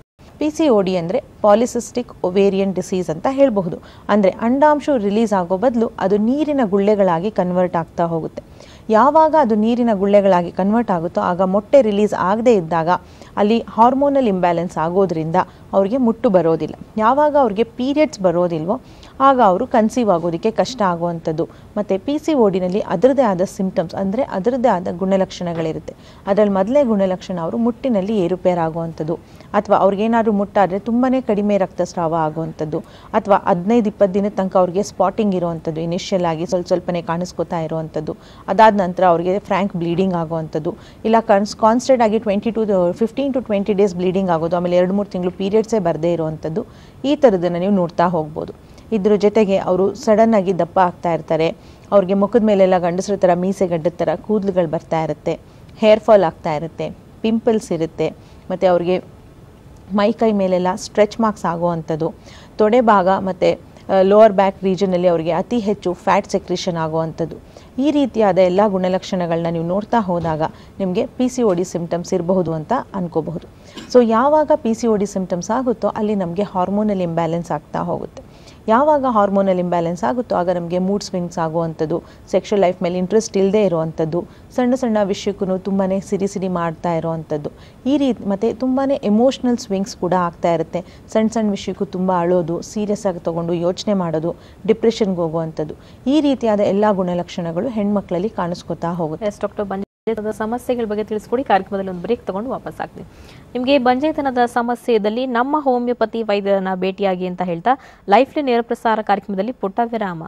ಪಿ ಸಿ ಒ ಡಿ ಅಂದರೆ ಪಾಲಿಸಿಸ್ಟಿಕ್ ಒವೇರಿಯನ್ ಡಿಸೀಸ್ ಅಂತ ಹೇಳಬಹುದು ಅಂದರೆ ಅಂಡಾಂಶ ರಿಲೀಸ್ ಆಗೋ ಬದಲು ಅದು ನೀರಿನ ಗುಳ್ಳೆಗಳಾಗಿ ಕನ್ವರ್ಟ್ ಆಗ್ತಾ ಹೋಗುತ್ತೆ ಯಾವಾಗ ಅದು ನೀರಿನ ಗುಳ್ಳೆಗಳಾಗಿ ಕನ್ವರ್ಟ್ ಆಗುತ್ತೋ ಆಗ ಮೊಟ್ಟೆ ರಿಲೀಸ್ ಆಗದೇ ಇದ್ದಾಗ ಅಲ್ಲಿ ಹಾರ್ಮೋನಲ್ ಇಂಬ್ಯಾಲೆನ್ಸ್ ಆಗೋದ್ರಿಂದ ಅವ್ರಿಗೆ ಮುಟ್ಟು ಬರೋದಿಲ್ಲ ಯಾವಾಗ ಅವ್ರಿಗೆ ಪೀರಿಯಡ್ಸ್ ಬರೋದಿಲ್ವೋ ಆಗ ಅವರು ಕನ್ಸೀವ್ ಆಗೋದಕ್ಕೆ ಕಷ್ಟ ಆಗುವಂಥದ್ದು ಮತ್ತು ಪಿ ಸಿ ಓಡಿನಲ್ಲಿ ಅದರದೇ ಆದ ಸಿಂಪ್ಟಮ್ಸ್ ಅಂದರೆ ಅದರದ್ದೇ ಆದ ಗುಣಲಕ್ಷಣಗಳಿರುತ್ತೆ ಅದರಲ್ಲಿ ಮೊದಲೇ ಗುಣಲಕ್ಷಣ ಅವರು ಮುಟ್ಟಿನಲ್ಲಿ ಏರುಪೇರಾಗುವಂಥದ್ದು ಅಥವಾ ಅವ್ರಿಗೇನಾದ್ರು ಮುಟ್ಟಾದರೆ ತುಂಬಾ ಕಡಿಮೆ ರಕ್ತಸ್ರಾವ ಆಗುವಂಥದ್ದು ಅಥವಾ ಹದಿನೈದು ಇಪ್ಪತ್ತು ದಿನದ ತನಕ ಅವ್ರಿಗೆ ಸ್ಪಾಟಿಂಗ್ ಇರುವಂಥದ್ದು ಇನಿಷಿಯಲ್ ಆಗಿ ಸ್ವಲ್ಪ ಸ್ವಲ್ಪನೇ ಕಾಣಿಸ್ಕೊತಾ ಇರುವಂಥದ್ದು ಅದಾದ ನಂತರ ಅವ್ರಿಗೆ ಫ್ರ್ಯಾಂಕ್ ಬ್ಲೀಡಿಂಗ್ ಆಗುವಂಥದ್ದು ಇಲ್ಲ ಕನ್ಸ್ ಕಾನ್ಸ್ಟೆಂಟ್ ಆಗಿ twenty to fifteen to twenty days bleeding ಆಗೋದು ಆಮೇಲೆ ಎರಡು ಮೂರು ತಿಂಗಳು ಪೀರಿಯಡ್ಸೇ ಬರದೇ ಇರುವಂಥದ್ದು ಈ ಥರದನ್ನು ನೀವು ನೋಡ್ತಾ ಹೋಗ್ಬೋದು ಇದ್ರ ಜೊತೆಗೆ ಅವರು ಸಡನ್ನಾಗಿ ದಪ್ಪ ಆಗ್ತಾ ಇರ್ತಾರೆ ಅವ್ರಿಗೆ ಮುಖದ ಮೇಲೆಲ್ಲ ಗಂಡಸ್ರ ಥರ ಮೀಸೆ ಗಡ್ಡದ ಥರ ಕೂದಲುಗಳು ಬರ್ತಾ ಇರುತ್ತೆ ಹೇರ್ ಫಾಲ್ ಆಗ್ತಾ ಇರುತ್ತೆ ಪಿಂಪಲ್ಸ್ ಇರುತ್ತೆ ಮತ್ತು ಅವ್ರಿಗೆ ಮೈ ಕೈ ಮೇಲೆಲ್ಲ ಸ್ಟ್ರೆಚ್ ಮಾರ್ಕ್ಸ್ ಆಗುವಂಥದ್ದು ತೊಡೆ ಭಾಗ ಮತ್ತು ಲೋವರ್ ಬ್ಯಾಕ್ ರೀಜನಲ್ಲಿ ಅವರಿಗೆ ಅತಿ ಹೆಚ್ಚು ಫ್ಯಾಟ್ ಸೆಕ್ರಿಷನ್ ಆಗುವಂಥದ್ದು ಈ ರೀತಿಯಾದ ಎಲ್ಲ ಗುಣಲಕ್ಷಣಗಳನ್ನ ನೀವು ನೋಡ್ತಾ ಹೋದಾಗ ನಿಮಗೆ P C O D symptoms ಇರಬಹುದು ಅಂತ ಅನ್ಕೋಬಹುದು ಸೊ ಯಾವಾಗ P C O D symptoms ಆಗುತ್ತೋ ಅಲ್ಲಿ ನಮಗೆ ಹಾರ್ಮೋನಲ್ ಇಂಬ್ಯಾಲೆನ್ಸ್ ಆಗ್ತಾ ಹೋಗುತ್ತೆ ಯಾವಾಗ ಹಾರ್ಮೋನಲ್ ಇಂಬ್ಯಾಲೆನ್ಸ್ ಆಗುತ್ತೋ ಆಗ ನಮಗೆ ಮೂಡ್ ಸ್ವಿಂಗ್ಸ್ ಆಗುವಂಥದ್ದು ಸೆಕ್ಷುವಲ್ ಲೈಫ್ ಮೇಲೆ ಇಂಟ್ರೆಸ್ಟ್ ಇಲ್ಲದೆ ಇರುವಂಥದ್ದು ಸಣ್ಣ ಸಣ್ಣ ವಿಷಯಕ್ಕೂ ತುಂಬಾ ಸಿರಿ ಸಿರಿ ಮಾಡ್ತಾ ಇರುವಂಥದ್ದು ಈ ರೀತಿ ಮತ್ತು ತುಂಬಾ ಎಮೋಷ್ನಲ್ ಸ್ವಿಂಗ್ಸ್ ಕೂಡ ಆಗ್ತಾ ಇರುತ್ತೆ ಸಣ್ಣ ಸಣ್ಣ ವಿಷಯಕ್ಕೂ ತುಂಬ ಅಳೋದು ಸೀರಿಯಸ್ ಆಗಿ ತೊಗೊಂಡು ಯೋಚನೆ ಮಾಡೋದು ಡಿಪ್ರೆಷನ್ಗೆ ಹೋಗುವಂಥದ್ದು ಈ ರೀತಿಯಾದ ಎಲ್ಲ ಗುಣಲಕ್ಷಣಗಳು ಹೆಣ್ಮಕ್ಳಲ್ಲಿ ಕಾಣಿಸ್ಕೊತಾ ಹೋಗುತ್ತೆ ಎಸ್ ಡಾಕ್ಟರ್ ಬಂಜೇತನದ ಸಮಸ್ಯೆಗಳ ಬಗ್ಗೆ ತಿಳಿಸ್ಕೊಡಿ ಕಾರ್ಯಕ್ರಮದಲ್ಲಿ ಒಂದು ಬ್ರೇಕ್ ತಗೊಂಡು ವಾಪಸ್ ಆಗ್ತೀವಿ ನಿಮಗೆ ಬಂಜೇತನದ ಸಮಸ್ಯೆ ಇದ್ದಲ್ಲಿ ನಮ್ಮ ಹೋಮಿಯೋಪತಿ ವೈದ್ಯರನ್ನ ಭೇಟಿಯಾಗಿ ಅಂತ ಹೇಳ್ತಾ ಲೈಫ್ಲಿ ನೇರ ಪ್ರಸಾರ ಕಾರ್ಯಕ್ರಮದಲ್ಲಿ ಪುಟ್ಟ ವಿರಾಮ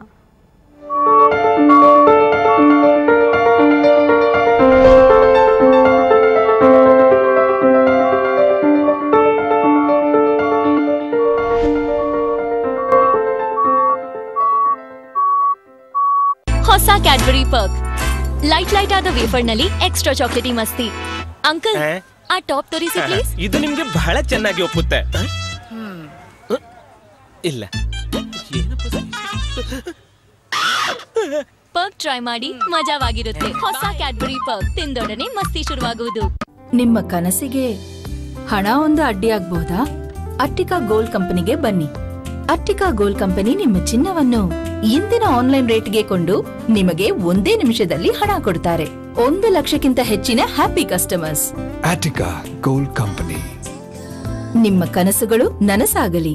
ಹೊಸ ಕ್ಯಾಡ್ಬರಿ ಪರ್ಕ್ ಲೈಟ್ ಲೈಟ್ ಆದ ವೇಫರ್ ನಲ್ಲಿ ಎಕ್ಸ್ಟ್ರಾ ಚಾಕ್ಲೇಟಿ ಮಸ್ತಿ ಅಂಕಲ್ ಆ? ಆ ಟಾಪ್ ತೋರಿಸಿ ಪ್ಲೀಸ್ ಇದು ನಿಮ್ಗೆ ಬಹಳ ಚೆನ್ನಾಗಿ ಒಪ್ಪುತ್ತೆ ಹ? ಇಲ್ಲ ಏನಪ್ಪ ಪರ್ಕ್ ಟ್ರೈ ಮಾಡಿ ಮಜಾವಾಗಿರುತ್ತೆ ಹೊಸ ಕ್ಯಾಡ್ಬರಿ ಪರ್ಕ್ ತಿಂದೊಡನೆ ಮಸ್ತಿ ಶುರುವಾಗುವುದು ನಿಮ್ಮ ಕನಸಿಗೆ ಹಣ ಒಂದು ಅಡ್ಡಿಯಾಗಬಹುದಾ ಅಟ್ಟಿಕಾ ಗೋಲ್ಡ್ ಕಂಪನಿಗೆ ಬನ್ನಿ ಅಟ್ಟಿಕಾ ಗೋಲ್ಡ್ ಕಂಪನಿ ನಿಮ್ಮ ಚಿನ್ನವನ್ನು ಇಂದಿನ ಆನ್ಲೈನ್ ರೇಟ್ಗೆ ಕೊಂಡು ನಿಮಗೆ ಒಂದೇ ನಿಮಿಷದಲ್ಲಿ ಹಣ ಕೊಡ್ತಾರೆ ಒಂದು ಲಕ್ಷಕ್ಕಿಂತ ಹೆಚ್ಚಿನ happy customers Attica Gold Company. ನಿಮ್ಮ ಕನಸುಗಳು ನನಸಾಗಲಿ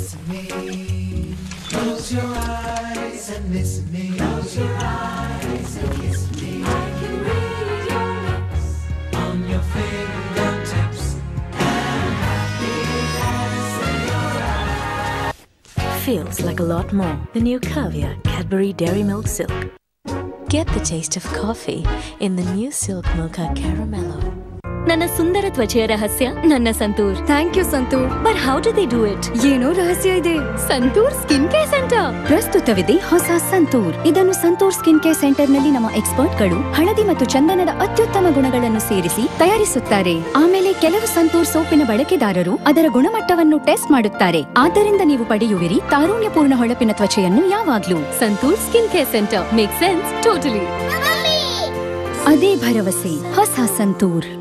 feels like a lot more. The new Curvia Cadbury Dairy Milk Silk. Get the taste of coffee in the new Silk Mocha Caramello. ನನ್ನ ಸುಂದರ ತ್ವಚೆಯ ರಹಸ್ಯ ನನ್ನ Santoor thank you Santoor but how do they do it ಏನೋ ರಹಸ್ಯ ಇದೆ ಸಂತೂರ್ ಸ್ಕಿನ್ ಕೇರ್ ಸೆಂಟರ್ ಪ್ರಸ್ತುತವಿದೆ ಹೊಸ ಸಂತೂರ್ ಇದನ್ನು ಸಂತೂರ್ ಸ್ಕಿನ್ ಕೇರ್ ಸೆಂಟರ್ ನಲ್ಲಿ ನಮ್ಮ ಎಕ್ಸ್ಪರ್ಟ್ಗಳು ಹಳದಿ ಮತ್ತು ಚಂದನದ ಅತ್ಯುತ್ತಮ ಗುಣಗಳನ್ನು ಸೇರಿಸಿ ತಯಾರಿಸುತ್ತಾರೆ ಆಮೇಲೆ ಕೆಲವು ಸಂತೂರ್ ಸೋಪಿನ ಬಳಕೆದಾರರು ಅದರ ಗುಣಮಟ್ಟವನ್ನು ಟೆಸ್ಟ್ ಮಾಡುತ್ತಾರೆ ಆದ್ದರಿಂದ ನೀವು ಪಡೆಯುವಿರಿ ತಾರುಣ್ಯಪೂರ್ಣ ಹೊಳಪಿನ ತ್ವಚೆಯನ್ನು ಯಾವಾಗ್ಲೂ Santoor skin care centre make sense totally ಅದೇ ಭರವಸೆ ಹೊಸ ಸಂತೂರ್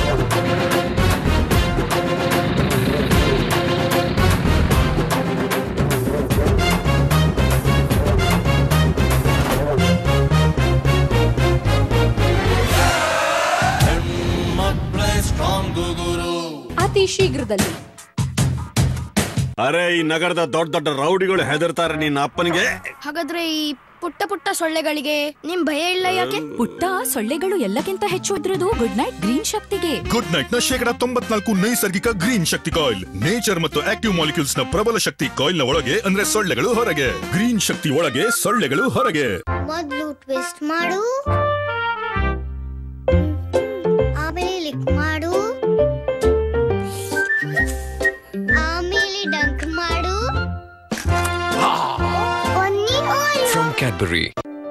ಅತಿ ಶೀಘ್ರದಲ್ಲಿ ಅರೆ ಈ ನಗರದ ದೊಡ್ಡ ದೊಡ್ಡ ರೌಡಿಗಳು ಹೆದರ್ತಾರೆ ನಿನ್ನ ಅಪ್ಪನಿಗೆ ಹಾಗಾದ್ರೆ ಈ ಪುಟ್ಟ ಪುಟ್ಟ ಸೊಳ್ಳೆಗಳಿಗೆ ನಿಮ್ ಭಯ ಇಲ್ಲ ಯಾಕೆ ಪುಟ್ಟ ಸೊಳ್ಳೆಗಳು ಎಲ್ಲಕ್ಕಿಂತ ಹೆಚ್ಚು ಇದ್ರದು ಗುಡ್ ನೈಟ್ ಗ್ರೀನ್ ಶಕ್ತಿಗೆ ಗುಡ್ ನೈಟ್ ನ ಶೇಕಡ ತೊಂಬತ್ನಾಲ್ಕು ನೈಸರ್ಗಿಕ ಗ್ರೀನ್ ಶಕ್ತಿ ಕಾಯಿಲ್ ನೇಚರ್ ಮತ್ತು ಆಕ್ಟಿವ್ ಮಾಲಿಕ್ಯೂಲ್ಸ್ ನ ಪ್ರಬಲ ಶಕ್ತಿ ಕಾಯಿಲ್ ನ ಒಳಗೆ ಅಂದ್ರೆ ಸೊಳ್ಳೆಗಳು ಹೊರಗೆ ಗ್ರೀನ್ ಶಕ್ತಿ ಒಳಗೆ ಸೊಳ್ಳೆಗಳು ಹೊರಗೆ ಮೊದ್ಲು ಟ್ವಿಸ್ಟ್ ಮಾಡು ಆಮೇಲೆ ಲಿಕ್ ಮಾಡು ಆಮೇಲೆ ಡಂಕ್ ಮಾಡು ಒನ್ನಿ ಓಯ್ From Cadbury.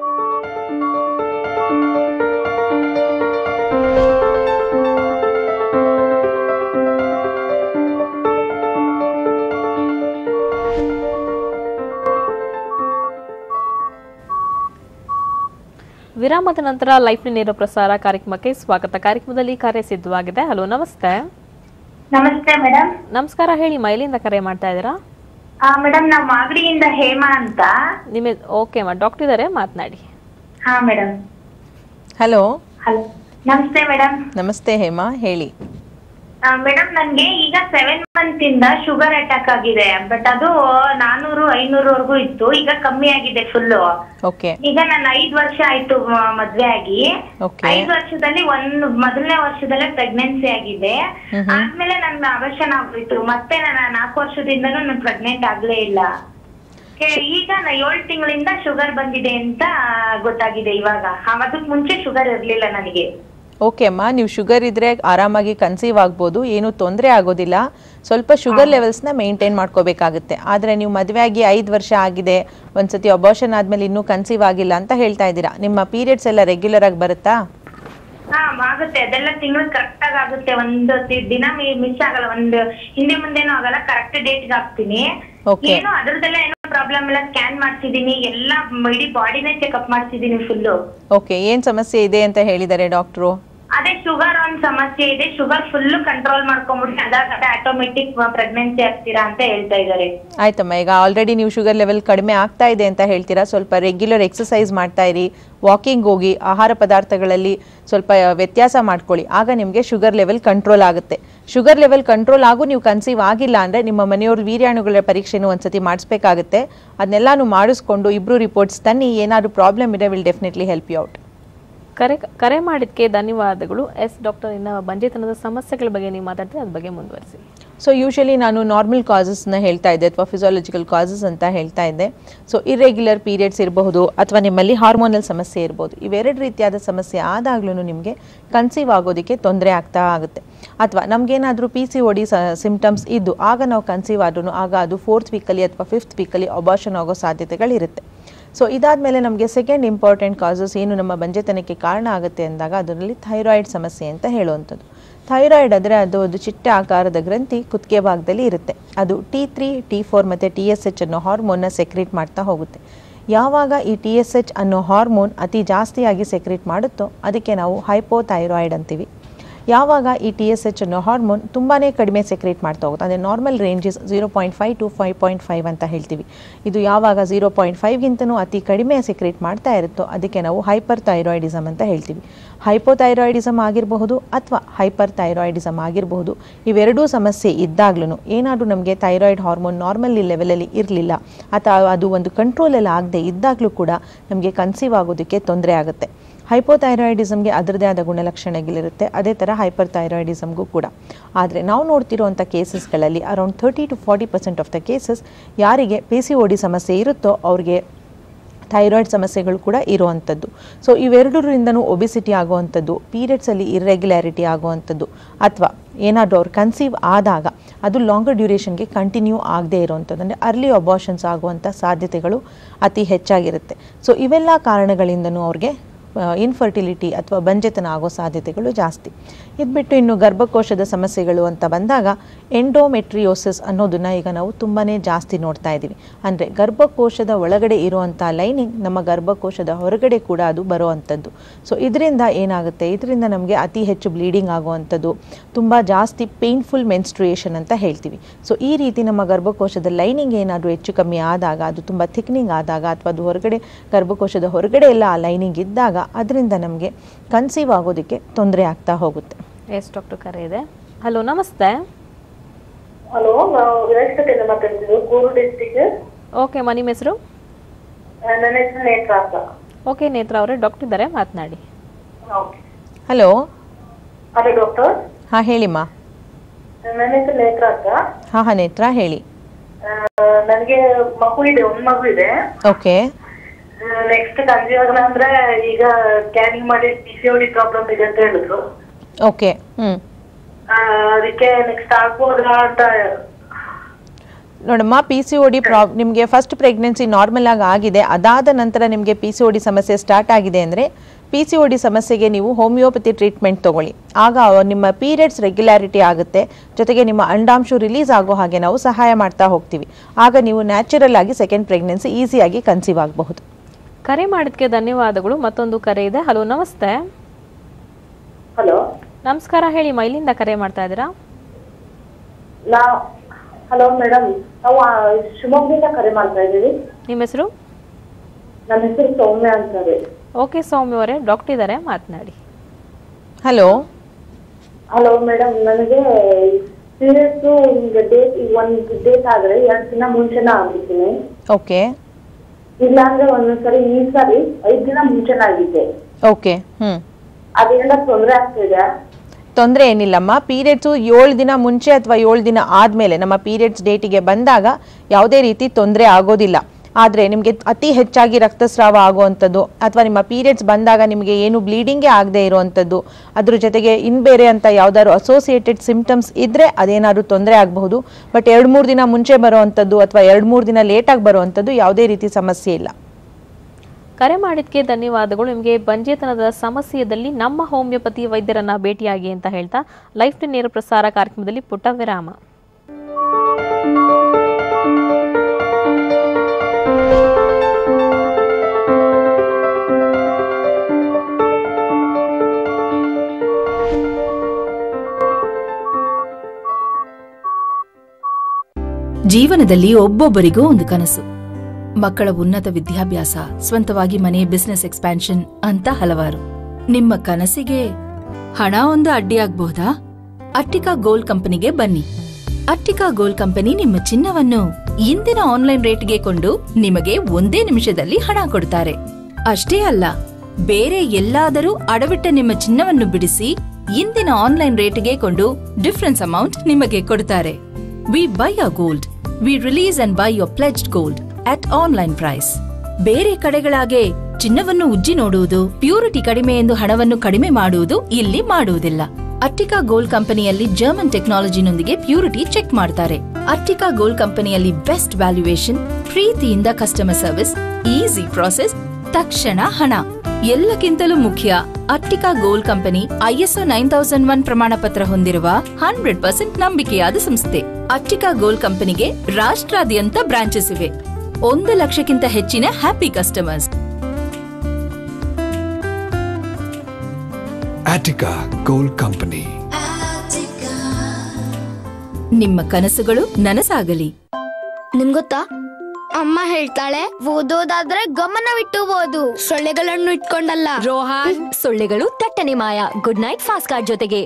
ವಿರಾಮದ ನಂತರ ಲೈಫ್ನ ನೇರ ಪ್ರಸಾರ ಕಾರ್ಯಕ್ರಮಕ್ಕೆ ಸ್ವಾಗತ ಕಾರ್ಯಕ್ರಮದಲ್ಲಿ ಕಾರ್ಯ ಸಿದ್ಧವಾಗಿದೆ ಹಲೋ ನಮಸ್ತೆ ನಮಸ್ತೆ ಮೇಡಮ್ ನಮಸ್ಕಾರ ಹೇಳಿ ಮೈಲಿಂದ ಕರೆ ಮಾಡ್ತಾ ಇದ್ದೀರಾ ಮೇಡಮ್ ನಾವು ಮಾಗಡಿಯಿಂದ ಹೇಮಾ ಅಂತ ನಿಮ್ಮ ಓಕೆ ಮಾ ಡಾಕ್ಟರ್ ಇದ್ದಾರೆ ಮಾತನಾಡಿ ಹಾ ಮೇಡಮ್ ಹಲೋ ಹಲೋ ನಮಸ್ತೆ ಮೇಡಮ್ ನಮಸ್ತೆ ಹೇಮಾ ಹೇಳಿ ಮೇಡಮ್ ನನ್ಗೆ ಈಗ ಸೆವೆನ್ ಮಂತ್ ಇಂದ ಶುಗರ್ ಅಟ್ಯಾಕ್ ಆಗಿದೆ ಬಟ್ ಅದು ನಾನೂರು ಐನೂರವರೆಗೂ ಇತ್ತು ಈಗ ಕಮ್ಮಿ ಆಗಿದೆ ಫುಲ್ಲು ಓಕೆ ಈಗ ನಾನು ಐದ್ ವರ್ಷ ಆಯ್ತು ಮ- ಮದ್ವೆ ಆಗಿ Okay. ಐದ್ ವರ್ಷದಲ್ಲಿ ಒಂದು ಮೊದಲನೇ ವರ್ಷದಲ್ಲೇ ಪ್ರೆಗ್ನೆನ್ಸಿ ಆಗಿದೆ ಮ್ಹೂ. ಆದ್ಮೇಲೆ ನನ್ನ ಅವಶ್ಯನ ಆಗೋಯ್ತು ಮತ್ತೆ ನಾನು ನಾಲ್ಕು ವರ್ಷದಿಂದನೂ ನಾನು ಪ್ರೆಗ್ನೆಂಟ್ ಆಗ್ಲೇ ಇಲ್ಲ ಕೆ- ಈಗ ನಾ ಏಳು ತಿಂಗಳಿಂದ ಶುಗರ್ ಬಂದಿದೆ ಅಂತ ಗೊತ್ತಾಗಿದೆ ಇವಾಗ ಅದಕ್ ಮುಂಚೆ ಶುಗರ್ ಇರ್ಲಿಲ್ಲ ನನಗೆ ಓಕೆ ಅಮ್ಮ ನೀವು ಶುಗರ್ ಇದ್ರೆ ಆರಾಮಾಗಿ ಕನ್ಸೀವ್ ಆಗ್ಬೋದು ಏನೂ ತೊಂದರೆ ಆಗೋದಿಲ್ಲ ಸ್ವಲ್ಪ ಶುಗರ್ ಲೆವೆಲ್ಸ್ನ ಮೇಂಟೈನ್ ಮಾಡ್ಕೋಬೇಕಾಗುತ್ತೆ ಆದರೆ ನೀವು ಮದುವೆ ಆಗಿ ಐದು ವರ್ಷ ಆಗಿದೆ ಒಂದ್ಸತಿ ಅಬಾರ್ಷನ್ ಆದಮೇಲೆ ಇನ್ನೂ ಕನ್ಸೀವ್ ಆಗಿಲ್ಲ ಅಂತ ಹೇಳ್ತಾ ಇದ್ದೀರಾ ನಿಮ್ಮ ಪೀರಿಯಡ್ಸ್ ಎಲ್ಲ ರೆಗ್ಯುಲರ್ ಆಗಿ ಬರುತ್ತಾ ಹಾ ಆಗುತ್ತೆ ಅದೆಲ್ಲ ತಿಂಗಳು ಕರೆಕ್ಟ್ ಆಗಿ ಆಗುತ್ತೆ ಒಂದು ತಿ- ದಿನ ಮಿಸ್ ಆಗಲ್ಲ ಒಂದು ಹಿಂದೆ ಮುಂದೆನೂ ಆಗಲ್ಲ ಕರೆಕ್ಟ್ ಡೇಟ್ ಹಾಕ್ತೀನಿ Okay. ಏನು ಅದ್ರದ್ದೆಲ್ಲ ಏನೋ ಪ್ರಾಬ್ಲಮ್ ಎಲ್ಲ ಸ್ಕ್ಯಾನ್ ಮಾಡ್ಸಿದೀನಿ ಎಲ್ಲ ಇಡೀ ಬಾಡಿನೇ ಚೆಕ್ಅಪ್ ಮಾಡ್ಸಿದೀನಿ ಫುಲ್ಲು ಓಕೆ ಏನು ಸಮಸ್ಯೆ ಇದೆ ಅಂತ ಹೇಳಿದ್ದಾರೆ ಡಾಕ್ಟ್ರು ಅದೇ ಶುಗರ್ ಒಂದ್ ಸಮಸ್ಯೆ ಇದೆ ಶುಗರ್ ಫುಲ್ ಕಂಟ್ರೋಲ್ ಮಾಡ್ಕೊಂಡ್ಬಿಟ್ಟು ಅದಾಗ ಆಟೋಮೆಟಿಕ್ ಪ್ರೆಗ್ನೆನ್ಸಿ ಆಗ್ತೀರಾ ಅಂತ ಹೇಳ್ತಾ ಇದಾರೆ ಆಯ್ತಮ್ಮ ಈಗ ಆಲ್ರೆಡಿ ನೀವು ಶುಗರ್ ಲೆವೆಲ್ ಕಡಿಮೆ ಆಗ್ತಾ ಇದೆ ಅಂತ ಹೇಳ್ತೀರಾ ಸ್ವಲ್ಪ ರೆಗ್ಯುಲರ್ ಎಕ್ಸಸೈಸ್ ಮಾಡ್ತಾ ಇರಿ ವಾಕಿಂಗ್ ಹೋಗಿ ಆಹಾರ ಪದಾರ್ಥಗಳಲ್ಲಿ ಸ್ವಲ್ಪ ವ್ಯತ್ಯಾಸ ಮಾಡ್ಕೊಳ್ಳಿ ಆಗ ನಿಮಗೆ ಶುಗರ್ ಲೆವೆಲ್ ಕಂಟ್ರೋಲ್ ಆಗುತ್ತೆ ಶುಗರ್ ಲೆವೆಲ್ ಕಂಟ್ರೋಲ್ ಆಗು ನೀವು ಕನ್ಸೀವ್ ಆಗಿಲ್ಲ ಅಂದರೆ ನಿಮ್ಮ ಮನೆಯವ್ರ ವೀರ್ಯಾಣುಗಳ ಪರೀಕ್ಷೆನೂ ಒಂದ್ಸತಿ ಮಾಡಿಸ್ಬೇಕಾಗುತ್ತೆ ಅದನ್ನೆಲ್ಲಾನು ಮಾಡಿಸ್ಕೊಂಡು ಇಬ್ಬರು ರಿಪೋರ್ಟ್ಸ್ ತನ್ನಿ ಏನಾದರೂ ಪ್ರಾಬ್ಲಮ್ ಇದೆ will definitely help you out ಕರೆ ಕರೆ ಮಾಡಿದ್ದಕ್ಕೆ ಧನ್ಯವಾದಗಳು ಎಸ್ ಡಾಕ್ಟರ್ ಇನ್ನು ಬಂಜೆತನದ ಸಮಸ್ಯೆಗಳ ಬಗ್ಗೆ ನೀವು ಮಾತಾಡ್ತೀರಿ ಅದ್ರ ಬಗ್ಗೆ ಮುಂದುವರಿಸಿ ಸೊ ಯೂಶಲಿ ನಾನು ನಾರ್ಮಲ್ ಕಾಸಸ್ನ ಹೇಳ್ತಾ ಇದ್ದೆ ಅಥವಾ ಫಿಸಿಯಾಲಜಿಕಲ್ ಕಾಸಸ್ ಅಂತ ಹೇಳ್ತಾ ಇದ್ದೆ ಸೊ ಇರ್ರೆಗ್ಯುಲರ್ ಪೀರಿಯಡ್ಸ್ ಇರಬಹುದು ಅಥವಾ ನಿಮ್ಮಲ್ಲಿ ಹಾರ್ಮೋನಲ್ ಸಮಸ್ಯೆ ಇರ್ಬೋದು ಇವೆರಡು ರೀತಿಯಾದ ಸಮಸ್ಯೆ ಆದಾಗ್ಲೂ ನಿಮಗೆ ಕನ್ಸೀವ್ ಆಗೋದಕ್ಕೆ ತೊಂದರೆ ಆಗ್ತಾ ಆಗುತ್ತೆ ಅಥವಾ ನಮಗೇನಾದರೂ P C O D symptoms ಇದ್ದು ಆಗ ನಾವು ಕನ್ಸೀವ್ ಆದ್ರೂ ಆಗ ಅದು ಫೋರ್ತ್ ವೀಕಲ್ಲಿ ಅಥವಾ ಫಿಫ್ತ್ ವೀಕಲ್ಲಿ ಅಬಾರ್ಷನ್ ಆಗೋ ಸಾಧ್ಯತೆಗಳಿರುತ್ತೆ ಸೊ ಇದಾದಮೇಲೆ ನಮಗೆ ಸೆಕೆಂಡ್ ಇಂಪಾರ್ಟೆಂಟ್ ಕಾಸಸ್ ಏನು ನಮ್ಮ ಬಂಜೆತನಕ್ಕೆ ಕಾರಣ ಆಗುತ್ತೆ ಅಂದಾಗ ಅದರಲ್ಲಿ ಥೈರಾಯ್ಡ್ ಸಮಸ್ಯೆ ಅಂತ ಹೇಳುವಂಥದ್ದು ಥೈರಾಯ್ಡ್ ಅಂದರೆ ಅದು ಒಂದು ಚಿಟ್ಟೆ ಆಕಾರದ ಗ್ರಂಥಿ ಕುತ್ತಿಗೆ ಭಾಗದಲ್ಲಿ ಇರುತ್ತೆ ಅದು ಟಿ ತ್ರೀ ಟಿ ಫೋರ್ ಮತ್ತು ಟಿ ಎಸ್ ಎಚ್ ಅನ್ನೋ ಹಾರ್ಮೋನ್ನ ಸೆಕ್ರೇಟ್ ಮಾಡ್ತಾ ಹೋಗುತ್ತೆ ಯಾವಾಗ ಈ ಟಿ ಎಸ್ ಎಚ್ ಅನ್ನೋ ಹಾರ್ಮೋನ್ ಅತಿ ಜಾಸ್ತಿಯಾಗಿ ಸೆಕ್ರೇಟ್ ಮಾಡುತ್ತೋ ಅದಕ್ಕೆ ನಾವು ಹೈಪೋಥೈರಾಯ್ಡ್ ಅಂತೀವಿ ಯಾವಾಗ ಈ ಟಿ ಎಸ್ ಎಚ್ ಅನ್ನೋ ಹಾರ್ಮೋನ್ ತುಂಬಾ ಕಡಿಮೆ ಸೆಕ್ರೇಟ್ ಮಾಡ್ತಾ ಹೋಗುತ್ತೆ ಅಂದರೆ normal ranges zero point five to five point five ಅಂತ ಹೇಳ್ತೀವಿ ಇದು ಯಾವಾಗ ಝೀರೋ ಪಾಯಿಂಟ್ ಫೈವ್ಗಿಂತನೂ ಅತಿ ಕಡಿಮೆ ಸೆಕ್ರೇಟ್ ಮಾಡ್ತಾ ಇರುತ್ತೋ ಅದಕ್ಕೆ ನಾವು ಹೈಪರ್ ಥೈರಾಯ್ಡಿಸಮ್ ಅಂತ ಹೇಳ್ತೀವಿ ಹೈಪೋಥೈರಾಯ್ಡಿಸಮ್ ಆಗಿರಬಹುದು ಅಥವಾ ಹೈಪರ್ ಥೈರಾಯ್ಡಿಸಮ್ ಆಗಿರಬಹುದು ಇವೆರಡೂ ಸಮಸ್ಯೆ ಇದ್ದಾಗ್ಲೂ ಏನಾದರೂ ನಮಗೆ ಥೈರಾಯ್ಡ್ ಹಾರ್ಮೋನ್ ನಾರ್ಮಲ್ ಲೆವೆಲಲ್ಲಿ ಇರಲಿಲ್ಲ ಅಥವಾ ಅದು ಒಂದು ಕಂಟ್ರೋಲಲ್ಲಿ ಆಗದೆ ಇದ್ದಾಗಲೂ ಕೂಡ ನಮಗೆ ಕನ್ಸೀವ್ ಆಗೋದಕ್ಕೆ ತೊಂದರೆ ಆಗುತ್ತೆ ಹೈಪೋಥೈರಾಯ್ಡಿಸಮ್ಗೆ ಅದರದೇ ಆದ ಗುಣಲಕ್ಷಣಗಳಿರುತ್ತೆ ಅದೇ ಥರ ಹೈಪರ್ ಥೈರಾಯ್ಡಿಸಮ್ಗೂ ಕೂಡ ಆದರೆ ನಾವು ನೋಡ್ತಿರೋವಂಥ ಕೇಸಸ್ಗಳಲ್ಲಿ around thirty to forty percent of the cases ಯಾರಿಗೆ ಪಿ ಸಿ ಒ ಡಿ ಸಮಸ್ಯೆ ಇರುತ್ತೋ ಅವ್ರಿಗೆ ಥೈರಾಯ್ಡ್ ಸಮಸ್ಯೆಗಳು ಕೂಡ ಇರುವಂಥದ್ದು ಸೊ ಇವೆರಡರಿಂದನೂ ಒಬಿಸಿಟಿ ಆಗುವಂಥದ್ದು ಪೀರಿಯಡ್ಸಲ್ಲಿ ಇರ್ರೆಗ್ಯುಲಾರಿಟಿ ಆಗುವಂಥದ್ದು ಅಥವಾ ಏನಾದರೂ ಅವ್ರು ಕನ್ಸೀವ್ ಆದಾಗ ಅದು ಲಾಂಗರ್ ಡ್ಯೂರೇಷನ್ಗೆ ಕಂಟಿನ್ಯೂ ಆಗದೇ ಇರುವಂಥದ್ದು ಅಂದರೆ ಅರ್ಲಿ ಅಬಾರ್ಷನ್ಸ್ ಆಗುವಂಥ ಸಾಧ್ಯತೆಗಳು ಅತಿ ಹೆಚ್ಚಾಗಿರುತ್ತೆ ಸೊ ಇವೆಲ್ಲ ಕಾರಣಗಳಿಂದನೂ ಅವ್ರಿಗೆ ಇನ್ಫರ್ಟಿಲಿಟಿ ಅಥವಾ ಬಂಜೆತನ ಆಗೋ ಸಾಧ್ಯತೆಗಳು ಜಾಸ್ತಿ ಇದು ಬಿಟ್ಟು ಇನ್ನು ಗರ್ಭಕೋಶದ ಸಮಸ್ಯೆಗಳು ಅಂತ ಬಂದಾಗ ಎಂಡೋಮೆಟ್ರಿಯೋಸಿಸ್ ಅನ್ನೋದನ್ನು ಈಗ ನಾವು ತುಂಬಾ ಜಾಸ್ತಿ ನೋಡ್ತಾ ಇದ್ದೀವಿ ಅಂದರೆ ಗರ್ಭಕೋಶದ ಒಳಗಡೆ ಇರುವಂಥ ಲೈನಿಂಗ್ ನಮ್ಮ ಗರ್ಭಕೋಶದ ಹೊರಗಡೆ ಕೂಡ ಅದು ಬರುವಂಥದ್ದು ಸೊ ಇದರಿಂದ ಏನಾಗುತ್ತೆ ಇದರಿಂದ ನಮಗೆ ಅತಿ ಹೆಚ್ಚು ಬ್ಲೀಡಿಂಗ್ ಆಗುವಂಥದ್ದು ತುಂಬ ಜಾಸ್ತಿ ಪೇನ್ಫುಲ್ ಮೆನ್ಸ್ಟ್ರುಯೇಷನ್ ಅಂತ ಹೇಳ್ತೀವಿ ಸೊ ಈ ರೀತಿ ನಮ್ಮ ಗರ್ಭಕೋಶದ ಲೈನಿಂಗ್ ಏನಾದರೂ ಹೆಚ್ಚು ಕಮ್ಮಿ ಆದಾಗ ಅದು ತುಂಬ ಥಿಕ್ನಿಂಗ್ ಆದಾಗ ಅಥವಾ ಅದು ಹೊರಗಡೆ ಗರ್ಭಕೋಶದ ಹೊರಗಡೆ ಎಲ್ಲ ಆ ಲೈನಿಂಗ್ ಇದ್ದಾಗ ಅದರಿಂದ ನಮಗೆ ಕನ್ಸೀವ್ ಆಗೋದಕ್ಕೆ ತೊಂದರೆ ಆಗ್ತಾ ಹೋಗುತ್ತೆ ಎಸ್ ಡಾಕ್ಟರ್ ಕರೆ ಇದೆ ಹಲೋ ನಮಸ್ತೆ ಹಲೋ ನಾವು ವಿರಾಜಪೇಟೆಯಿಂದ ಮಾತಾಡ್ತಿದ್ದು ಕೂರು ಡಿಸ್ಟಿಕ್ ಓಕೆ ಮಾ ನಿಮ್ಮ ಹೆಸರು ನನ್ನ ಹೆಸರು ನೇತ್ರ ಅಂತ ಓಕೆ ನೇತ್ರ ಅವರೇ ಡಾಕ್ಟರ್ ಇದ್ದಾರೆ ಮಾತನಾಡಿ ಹಲೋ ಹಲೋ ಡಾಕ್ಟರ್ ಹಾಂ ಹೇಳಿಮ್ಮ ನನ್ನ ಹೆಸರು ನೇತ್ರ ಅಂತ ಹಾಂ ಹಾಂ ನೇತ್ರ ಹೇಳಿ ನನಗೆ ಮಗು ಇದೆ ಒಂದ್ ಮಗು ಇದೆ ಓಕೆ ನೆಕ್ಸ್ಟ್ ಕನ್ಸೀವ್ ಆಗಲ್ಲ ಅಂದ್ರೆ ಈಗ ಸ್ಕ್ಯಾನಿಂಗ್ ಮಾಡಿ ಪಿ ಸಿ ಡಿ ಪ್ರಾಬ್ಲಮ್ ಇದೆ ಅಂತ ಹೇಳಿದ್ರು ಓಕೆ ಹ್ಞೂ ಆ, ಅದಕ್ಕೆ ನೆಕ್ಸ್ಟ್ ಆಗ್ಬೋದಾ ಅಂತ ನೋಡಮ್ಮ P C O D prob ನಿಮಗೆ ಫಸ್ಟ್ ಪ್ರೆಗ್ನೆನ್ಸಿ ನಾರ್ಮಲ್ ಆಗಿ ಆಗಿದೆ ಅದಾದ ನಂತರ ನಿಮಗೆ ಪಿ ಸಿ ಒ ಡಿ ಸಮಸ್ಯೆ ಸ್ಟಾರ್ಟ್ ಆಗಿದೆ ಅಂದರೆ ಪಿ ಸಿ ಒ ಡಿ ಸಮಸ್ಯೆಗೆ ನೀವು ಹೋಮಿಯೋಪತಿ ಟ್ರೀಟ್ಮೆಂಟ್ ತಗೊಳ್ಳಿ ಆಗ ಅವ- ನಿಮ್ಮ ಪೀರಿಯಡ್ಸ್ ರೆಗ್ಯುಲಾರಿಟಿ ಆಗುತ್ತೆ ಜೊತೆಗೆ ನಿಮ್ಮ ಅಂಡಾಂಶ ರಿಲೀಸ್ ಆಗೋ ಹಾಗೆ ನಾವು ಸಹಾಯ ಮಾಡ್ತಾ ಹೋಗ್ತೀವಿ ಆಗ ನೀವು ನ್ಯಾಚುರಲ್ ಆಗಿ ಸೆಕೆಂಡ್ ಪ್ರೆಗ್ನೆನ್ಸಿ ಈಸಿಯಾಗಿ ಕನ್ಸೀವ್ ಆಗಬಹುದು ಕರೆ ಮಾಡಿದ್ದಕ್ಕೆ ಧನ್ಯವಾದಗಳು ಮತ್ತೊಂದು ಕರೆ ಇದೆ ಹಲೋ ನಮಸ್ತೆ ಹಲೋ ನಮಸ್ಕಾರ ಹೇಳಿ ಮೈಲಿಂದ ಕರೆ ಮಾಡ್ತಾ ಇದ್ದೀರಾ ನಾ ಹಲೋ ಮೇಡಮ್ ನಾವು ಆ, ಶಿವಮೊಗ್ಗದಿಂದ ಕರೆ ಮಾಡ್ತಾ ಇದ್ದೀವಿ ನಿಮ್ಮ ಹೆಸರು ನನ್ನ ಹೆಸರು ಸೌಮ್ಯ ಅಂತ ರೀ ಓಕೆ ಸೌಮ್ಯ ಅವರೇ ಡಾಕ್ಟರ್ ಇದ್ದಾರೆ ಮಾತನಾಡಿ ಹಲೋ ಹಲೋ ಮೇಡಮ್ ನನಗೆ ಸೀರಿಯಸ್ ಈಗ ಡೇಟ್ ಒಂದ್ ಡೇಟ್ ಆದ್ರೆ ಎರಡ್ ದಿನ ಮುಂಚೆನ ಆಗಿದ್ದೀನಿ ಓಕೆ ಇಲ್ಲ ಅಂದ್ರೆ ಒಂದೊಂದ್ಸರಿ ಈ ಸಾರಿ ಐದ್ ದಿನ ಮುಂಚೆನ ಆಗಿದೆ ಓಕೆ ಹ್ಞೂ ಅದೇನ ತೊಂದ್ರೆ ಆಗ್ತಿದೆ ತೊಂದರೆ ಏನಿಲ್ಲಮ್ಮ ಪೀರಿಯಡ್ಸು ಏಳು ದಿನ ಮುಂಚೆ ಅಥವಾ ಏಳು ದಿನ ಆದಮೇಲೆ ನಮ್ಮ ಪೀರಿಯಡ್ಸ್ ಡೇಟಿಗೆ ಬಂದಾಗ ಯಾವುದೇ ರೀತಿ ತೊಂದರೆ ಆಗೋದಿಲ್ಲ ಆದರೆ ನಿಮಗೆ ಅತಿ ಹೆಚ್ಚಾಗಿ ರಕ್ತಸ್ರಾವ ಆಗುವಂಥದ್ದು ಅಥವಾ ನಿಮ್ಮ ಪೀರಿಯಡ್ಸ್ ಬಂದಾಗ ನಿಮಗೆ ಏನು ಬ್ಲೀಡಿಂಗೇ ಆಗದೆ ಇರುವಂಥದ್ದು ಅದ್ರ ಜೊತೆಗೆ ಇನ್ ಬೇರೆ ಅಂತ ಯಾವ್ದಾದ್ರು ಅಸೋಸಿಯೇಟೆಡ್ ಸಿಂಪ್ಟಮ್ಸ್ ಇದ್ದರೆ ಅದೇನಾದ್ರು ತೊಂದರೆ ಆಗಬಹುದು ಬಟ್ ಎರಡು ಮೂರು ದಿನ ಮುಂಚೆ ಬರುವಂಥದ್ದು ಅಥವಾ ಎರಡು ಮೂರು ದಿನ ಲೇಟಾಗಿ ಬರುವಂಥದ್ದು ಯಾವುದೇ ರೀತಿ ಸಮಸ್ಯೆ ಇಲ್ಲ ಕರೆ ಮಾಡಿದ್ಕೆ ಧನ್ಯವಾದಗಳು ನಿಮಗೆ ಬಂಜೇತನದ ಸಮಸ್ಯೆಯಲ್ಲಿ ನಮ್ಮ ಹೋಮಿಯೋಪತಿ ವೈದ್ಯರನ್ನ ಭೇಟಿಯಾಗಿ ಅಂತ ಹೇಳ್ತಾ ಲೈಫ್ ಟು ನೇರ ಪ್ರಸಾರ ಕಾರ್ಯಕ್ರಮದಲ್ಲಿ ಪುಟ್ಟ ವಿರಾಮ ಜೀವನದಲ್ಲಿ ಒಬ್ಬೊಬ್ಬರಿಗೂ ಒಂದು ಕನಸು ಮಕ್ಕಳ ಉನ್ನತ ವಿದ್ಯಾಭ್ಯಾಸ ಸ್ವಂತವಾಗಿ ಮನೆ ಬಿಸ್ನೆಸ್ ಎಕ್ಸ್ಪ್ಯಾನ್ಷನ್ ಅಂತ ಹಲವಾರು ನಿಮ್ಮ ಕನಸಿಗೆ ಹಣ ಒಂದು ಅಡ್ಡಿಯಾಗಬಹುದಾ ಅಟ್ಟಿಕಾ ಗೋಲ್ಡ್ ಕಂಪನಿಗೆ ಬನ್ನಿ ಅಟ್ಟಿಕಾ ಗೋಲ್ಡ್ ಕಂಪನಿ ನಿಮ್ಮ ಚಿನ್ನವನ್ನು ಇಂದಿನ ಆನ್ಲೈನ್ ರೇಟ್ಗೆ ಕೊಂಡು ನಿಮಗೆ ಒಂದೇ ನಿಮಿಷದಲ್ಲಿ ಹಣ ಕೊಡ್ತಾರೆ ಅಷ್ಟೇ ಅಲ್ಲ ಬೇರೆ ಎಲ್ಲಾದರೂ ಅಡವಿಟ್ಟ ನಿಮ್ಮ ಚಿನ್ನವನ್ನು ಬಿಡಿಸಿ ಇಂದಿನ ಆನ್ಲೈನ್ ರೇಟ್ಗೆ ಕೊಂಡು ಡಿಫರೆನ್ಸ್ ಅಮೌಂಟ್ ನಿಮಗೆ ಕೊಡ್ತಾರೆ we buy a gold we release and buy your pledged gold at online price ಬೇರೆ ಕಡೆಗಳಾಗೆ ಚಿನ್ನವನ್ನು ಉಜ್ಜಿ ನೋಡುವುದು ಪ್ಯೂರಿಟಿ ಕಡಿಮೆ ಎಂದು ಹಣವನ್ನು ಕಡಿಮೆ ಮಾಡುವುದು ಇಲ್ಲಿ ಮಾಡುವುದಿಲ್ಲ ಅಟ್ಟಿಕಾ ಗೋಲ್ಡ್ ಕಂಪನಿಯಲ್ಲಿ ಜರ್ಮನ್ ಟೆಕ್ನಾಲಜಿನೊಂದಿಗೆ ಪ್ಯೂರಿಟಿ ಚೆಕ್ ಮಾಡ್ತಾರೆ ಅಟ್ಟಿಕಾ ಗೋಲ್ಡ್ ಕಂಪನಿಯಲ್ಲಿ ಬೆಸ್ಟ್ ವ್ಯಾಲ್ಯೂಯೇಷನ್ ಪ್ರೀತಿಯಿಂದ ಕಸ್ಟಮರ್ ಸರ್ವಿಸ್ ಈಸಿ ಪ್ರಾಸೆಸ್ ತಕ್ಷಣ ಹಣ ಎಲ್ಲಕ್ಕಿಂತಲೂ ಮುಖ್ಯ Attica Gold Company ISO nine thousand one ಪ್ರಮಾಣ ಪತ್ರ ಹೊಂದಿರುವ ಹಂಡ್ರೆಡ್ ಪರ್ಸೆಂಟ್ ನಂಬಿಕೆಯಾದ ಸಂಸ್ಥೆ ಅಟ್ಟಿಕಾ ಗೋಲ್ಡ್ ಕಂಪನಿಗೆ ರಾಷ್ಟ್ರಾದ್ಯಂತ ಬ್ರಾಂಚಸ್ ಇವೆ ಒಂದು ಲಕ್ಷಕ್ಕಿಂತ ಹೆಚ್ಚಿನ happy customers Attica Gold Company. ನಿಮ್ಮ ಕನಸುಗಳು ನನಸಾಗಲಿ ನಿಮ್ಗೊತ್ತಾ ಅಮ್ಮ ಹೇಳ್ತಾಳೆ ಓದೋದಾದ್ರೆ ಗಮನವಿಟ್ಟು ಓದು ಸೊಳ್ಳೆಗಳನ್ನು ಇಟ್ಕೊಂಡಲ್ಲ ರೋಹಾನ್ ಸೊಳ್ಳೆಗಳು ತಟ್ಟನೆ ಮಾಯ ಗುಡ್ ನೈಟ್ ಫಾಸ್ಟ್ ಕಾರ್ಡ್ ಜೊತೆಗೆ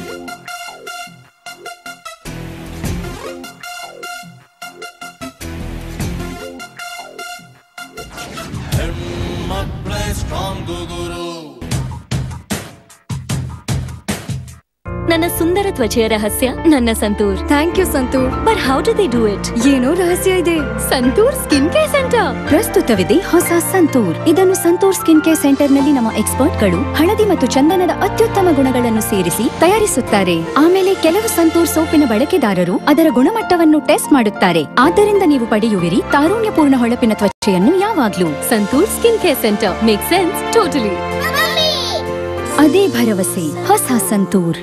ನನ್ನ ಸುಂದರ ತ್ವಚೆಯ ರಹಸ್ಯ ನನ್ನ Santoor thank you Santoor but how do they do it ಏನೋ ರಹಸ್ಯ ಇದೆ ಸಂತೂರ್ ಸ್ಕಿನ್ ಕೇರ್ ಸೆಂಟರ್ ಪ್ರಸ್ತುತವಿದೆ ಹೊಸ ಸಂತೂರ್ ಇದನ್ನು ಸಂತೂರ್ ಸ್ಕಿನ್ ಕೇರ್ ಸೆಂಟರ್ನಲ್ಲಿ ನಮ್ಮ ಎಕ್ಸ್ಪರ್ಟ್ಗಳು ಹಳದಿ ಮತ್ತು ಚಂದನದ ಅತ್ಯುತ್ತಮ ಗುಣಗಳನ್ನು ಸೇರಿಸಿ ತಯಾರಿಸುತ್ತಾರೆ ಆಮೇಲೆ ಕೆಲವು ಸಂತೂರ್ ಸೋಪಿನ ಬಳಕೆದಾರರು ಅದರ ಗುಣಮಟ್ಟವನ್ನು ಟೆಸ್ಟ್ ಮಾಡುತ್ತಾರೆ ಆದ್ದರಿಂದ ನೀವು ಪಡೆಯುವಿರಿ ತಾರುಣ್ಯಪೂರ್ಣ ಹೊಳಪಿನ ತ್ವಚೆಯನ್ನು ಯಾವಾಗ್ಲೂ Santoor skin care centre make sense totally ಅದೇ ಭರವಸೆ ಹೊಸ santoor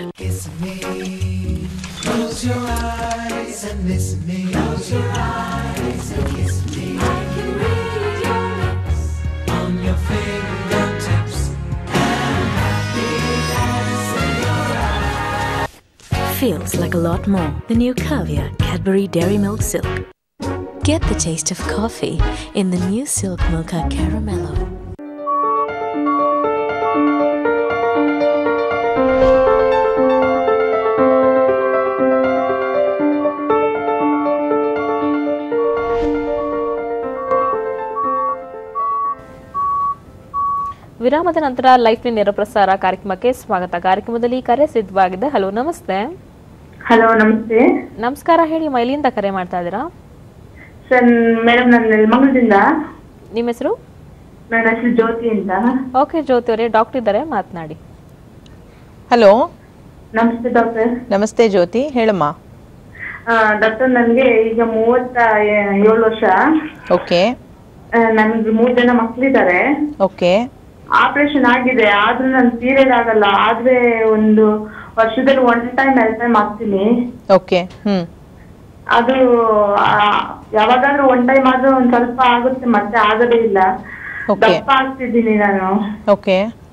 Close your eyes and miss me. Close your eyes and kiss me. I can read your lips on your fingertips. And happiness in your eyes. Feels like a lot more. The new Caviar Cadbury Dairy Milk Silk. Get the taste of coffee in the new Silk Mocha Caramello. ವಿರಾಮದ ನಂತರ ಲೈಫ್ ನೇರ ಪ್ರಸಾರ ಕಾರ್ಯಕ್ರಮಕ್ಕೆ ಸ್ವಾಗತ ಕಾರ್ಯಕ್ರಮದಲ್ಲಿ ಕರೆ ಸಿದ್ಧವಾಗಿದೆ ಹಲೋ ನಮಸ್ತೆ ಹಲೋ ನಮಸ್ತೆ ನಮಸ್ಕಾರ ಹೇಳಿ ಮೈಲಿಂದ ಕರೆ ಮಾಡ್ತಾ ಇದ್ದೀರಾ ಸರ್ ಮೇಡಮ್ ನಾನು ನೆಲಮಂಗಲದಿಂದ ನಿಮ್ಮ ಹೆಸರು ನನ್ನ ಹೆಸರು ಜ್ಯೋತಿ ಅಂತ ಓಕೆ ಜ್ಯೋತಿ ಅವರೇ ಡಾಕ್ಟರ್ ಇದ್ದಾರೆ ಮಾತನಾಡಿ ಹಲೋ ನಮಸ್ತೆ ಡಾಕ್ಟರ್ ನಮಸ್ತೆ ಜ್ಯೋತಿ ಹೇಳಮ್ಮ ಡಾಕ್ಟರ್ ನನಗೆ ಈಗ ಮೂವತ್ತ ಏ- ಏಳು ವರ್ಷ ಓಕೆ ಆ, ನನ್ಗೆ ಮೂರ್ ಜನ ಮಕ್ಳಿದ್ದಾರೆ ಓಕೆ ಆಪರೇಷನ್ ಆಗಿದೆ ಆದ್ರೂ ನನ್ ಪೀರಿಯಡ್ ಆಗಲ್ಲ ಆದ್ರೆ ಒಂದು ವರ್ಷದಲ್ಲಿ ಒನ್ ಟೈಮ್ ಎರಡು ಟೈಮ್ ಆಗ್ತೀನಿ ಓಕೆ ಹ್ಮ್ ಅದು ಆ, ಯಾವಾಗಾದ್ರೂ ಒನ್ ಟೈಮ್ ಆದ್ರೂ ಒಂದ್ ಸ್ವಲ್ಪ ಆಗುತ್ತೆ ಮತ್ತೆ ಆಗೋದೇ ಇಲ್ಲ Okay. ದಪ್ಪ ಆಗ್ತಿದ್ದೀನಿ ನಾನು ಓಕೆ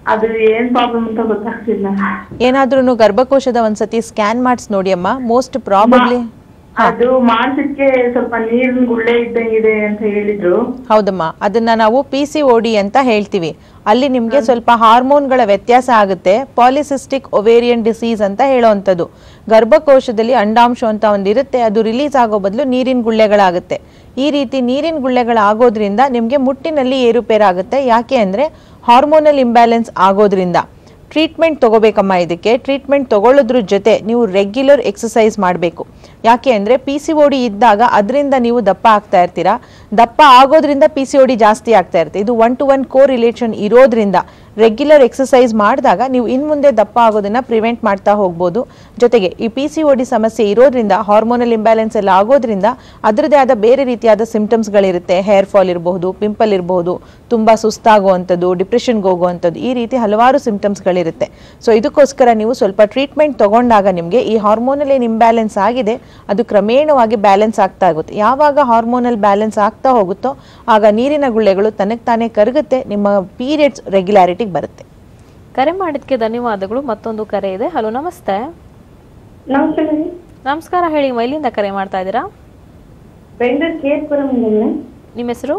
ಅದು ಏನ್ ಪ್ರಾಬ್ಲಮ್ ಅಂತ ಗೊತ್ತಾಗ್ತಿಲ್ಲ ಏನಾದ್ರೂ ಗರ್ಭಕೋಶದ ಒಂದ್ಸತಿ ಸ್ಕ್ಯಾನ್ ಮಾಡಿಸಿ ನೋಡಿ ಅಮ್ಮ ಮೋಸ್ಟ್ ಪ್ರಾಬಬ್ಲಿ ಅದು ಮಾನಸಿಕಕ್ಕೆ ಸ್ವಲ್ಪ ನೀರಿನ ಗುಳ್ಳೆ ಇದ್ದಂಗಿದೆ ಅಂತ ಹೇಳಿದ್ರು ಹೌದಮ್ಮ ಅದನ್ನ ನಾವು ಪಿ ಸಿ ಡಿ ಅಂತ ಹೇಳ್ತೀವಿ ಅಲ್ಲಿ ನಿಮಗೆ ಸ್ವಲ್ಪ ಹಾರ್ಮೋನ್ಗಳ ವ್ಯತ್ಯಾಸ ಆಗುತ್ತೆ ಪಾಲಿಸಿಸ್ಟಿಕ್ ಒವೇರಿಯನ್ ಡಿಸೀಸ್ ಅಂತ ಹೇಳೋವಂಥದ್ದು ಗರ್ಭಕೋಶದಲ್ಲಿ ಅಂಡಾಂಶ ಅಂತ ಒಂದಿರುತ್ತೆ ಅದು ರಿಲೀಸ್ ಆಗೋ ಬದಲು ನೀರಿನ ಗುಳ್ಳೆಗಳಾಗುತ್ತೆ ಈ ರೀತಿ ನೀರಿನ ಗುಳ್ಳೆಗಳಾಗೋದ್ರಿಂದ ನಿಮಗೆ ಮುಟ್ಟಿನಲ್ಲಿ ಏರುಪೇರಾಗುತ್ತೆ ಯಾಕೆ ಅಂದರೆ ಹಾರ್ಮೋನಲ್ ಇಂಬ್ಯಾಲೆನ್ಸ್ ಆಗೋದ್ರಿಂದ ಟ್ರೀಟ್ಮೆಂಟ್ ತಗೋಬೇಕಮ್ಮ ಇದಕ್ಕೆ ಟ್ರೀಟ್ಮೆಂಟ್ ತಗೊಳ್ಳೋದ್ರ ಜೊತೆ ನೀವು ರೆಗ್ಯುಲರ್ ಎಕ್ಸಸೈಸ್ ಮಾಡಬೇಕು ಯಾಕೆ ಅಂದರೆ ಪಿ ಸಿ ಡಿ ಇದ್ದಾಗ ಅದರಿಂದ ನೀವು ದಪ್ಪ ಆಗ್ತಾ ಇರ್ತೀರಾ ದಪ್ಪ ಆಗೋದ್ರಿಂದ ಪಿ ಸಿ ಡಿ ಜಾಸ್ತಿ ಆಗ್ತಾ ಇರುತ್ತೆ ಇದು one to one correlation ಇರೋದ್ರಿಂದ ರೆಗ್ಯುಲರ್ ಎಕ್ಸಸೈಸ್ ಮಾಡಿದಾಗ ನೀವು ಇನ್ನು ಮುಂದೆ ದಪ್ಪ ಆಗೋದನ್ನ ಪ್ರಿವೆಂಟ್ ಮಾಡ್ತಾ ಹೋಗ್ಬೋದು ಜೊತೆಗೆ ಈ ಪಿ ಸಿ ಡಿ ಸಮಸ್ಯೆ ಇರೋದ್ರಿಂದ ಹಾರ್ಮೋನಲ್ ಇಂಬ್ಯಾಲೆನ್ಸ್ ಎಲ್ಲ ಆಗೋದ್ರಿಂದ ಅದರದೇ ಆದ ಬೇರೆ ರೀತಿಯಾದ ಸಿಂಪ್ಟಮ್ಸ್ಗಳಿರುತ್ತೆ ಹೇರ್ ಫಾಲ್ ಇರಬಹುದು ಪಿಂಪಲ್ ಇರಬಹುದು ತುಂಬ ಸುಸ್ತಾಗುವಂಥದ್ದು ಡಿಪ್ರೆಷನ್ಗೆ ಹೋಗುವಂಥದ್ದು ಈ ರೀತಿ ಹಲವಾರು ಸಿಂಪ್ಟಮ್ಸ್ಗಳಿರುತ್ತೆ ಸೊ ಇದಕ್ಕೋಸ್ಕರ ನೀವು ಸ್ವಲ್ಪ ಟ್ರೀಟ್ಮೆಂಟ್ ತಗೊಂಡಾಗ ನಿಮಗೆ ಈ ಹಾರ್ಮೋನಲ್ ಏನು ಇಂಬ್ಯಾಲೆನ್ಸ್ ಆಗಿದೆ ಅದು ಕ್ರಮೇಣವಾಗಿ ಬ್ಯಾಲೆನ್ಸ್ ಆಗ್ತಾ ಆಗುತ್ತೆ ಯಾವಾಗ ಹಾರ್ಮೋನಲ್ ಬ್ಯಾಲೆನ್ಸ್ ಆಗ್ತಾ ಹೋಗುತ್ತೋ ಆಗ ನೀರಿನ ಗುಳ್ಳೆಗಳು ತನಗೆ ತಾನೇ ಕರಗುತ್ತೆ ನಿಮ್ಮ ಪೀರಿಯಡ್ಸ್ ರೆಗ್ಯುಲಾರಿಟಿಗೆ ಬರುತ್ತೆ ಕರೆ ಮಾಡಿದ್ಕೆ ಧನ್ಯವಾದಗಳು ಮತ್ತೊಂದು ಕರೆ ಇದೆ ಹಲೋ ನಮಸ್ತೆ ನಮಸ್ತೆ ನಮಸ್ಕಾರ ಹೇಳಿ ಮೈಲಿಂದ ಕರೆ ಮಾಡ್ತಾ ಇದ್ದೀರಾ ಬೆಂಗಳೂರು ಕೇರ್ಪುರಂ ನಿಮ್ಮ ಹೆಸರು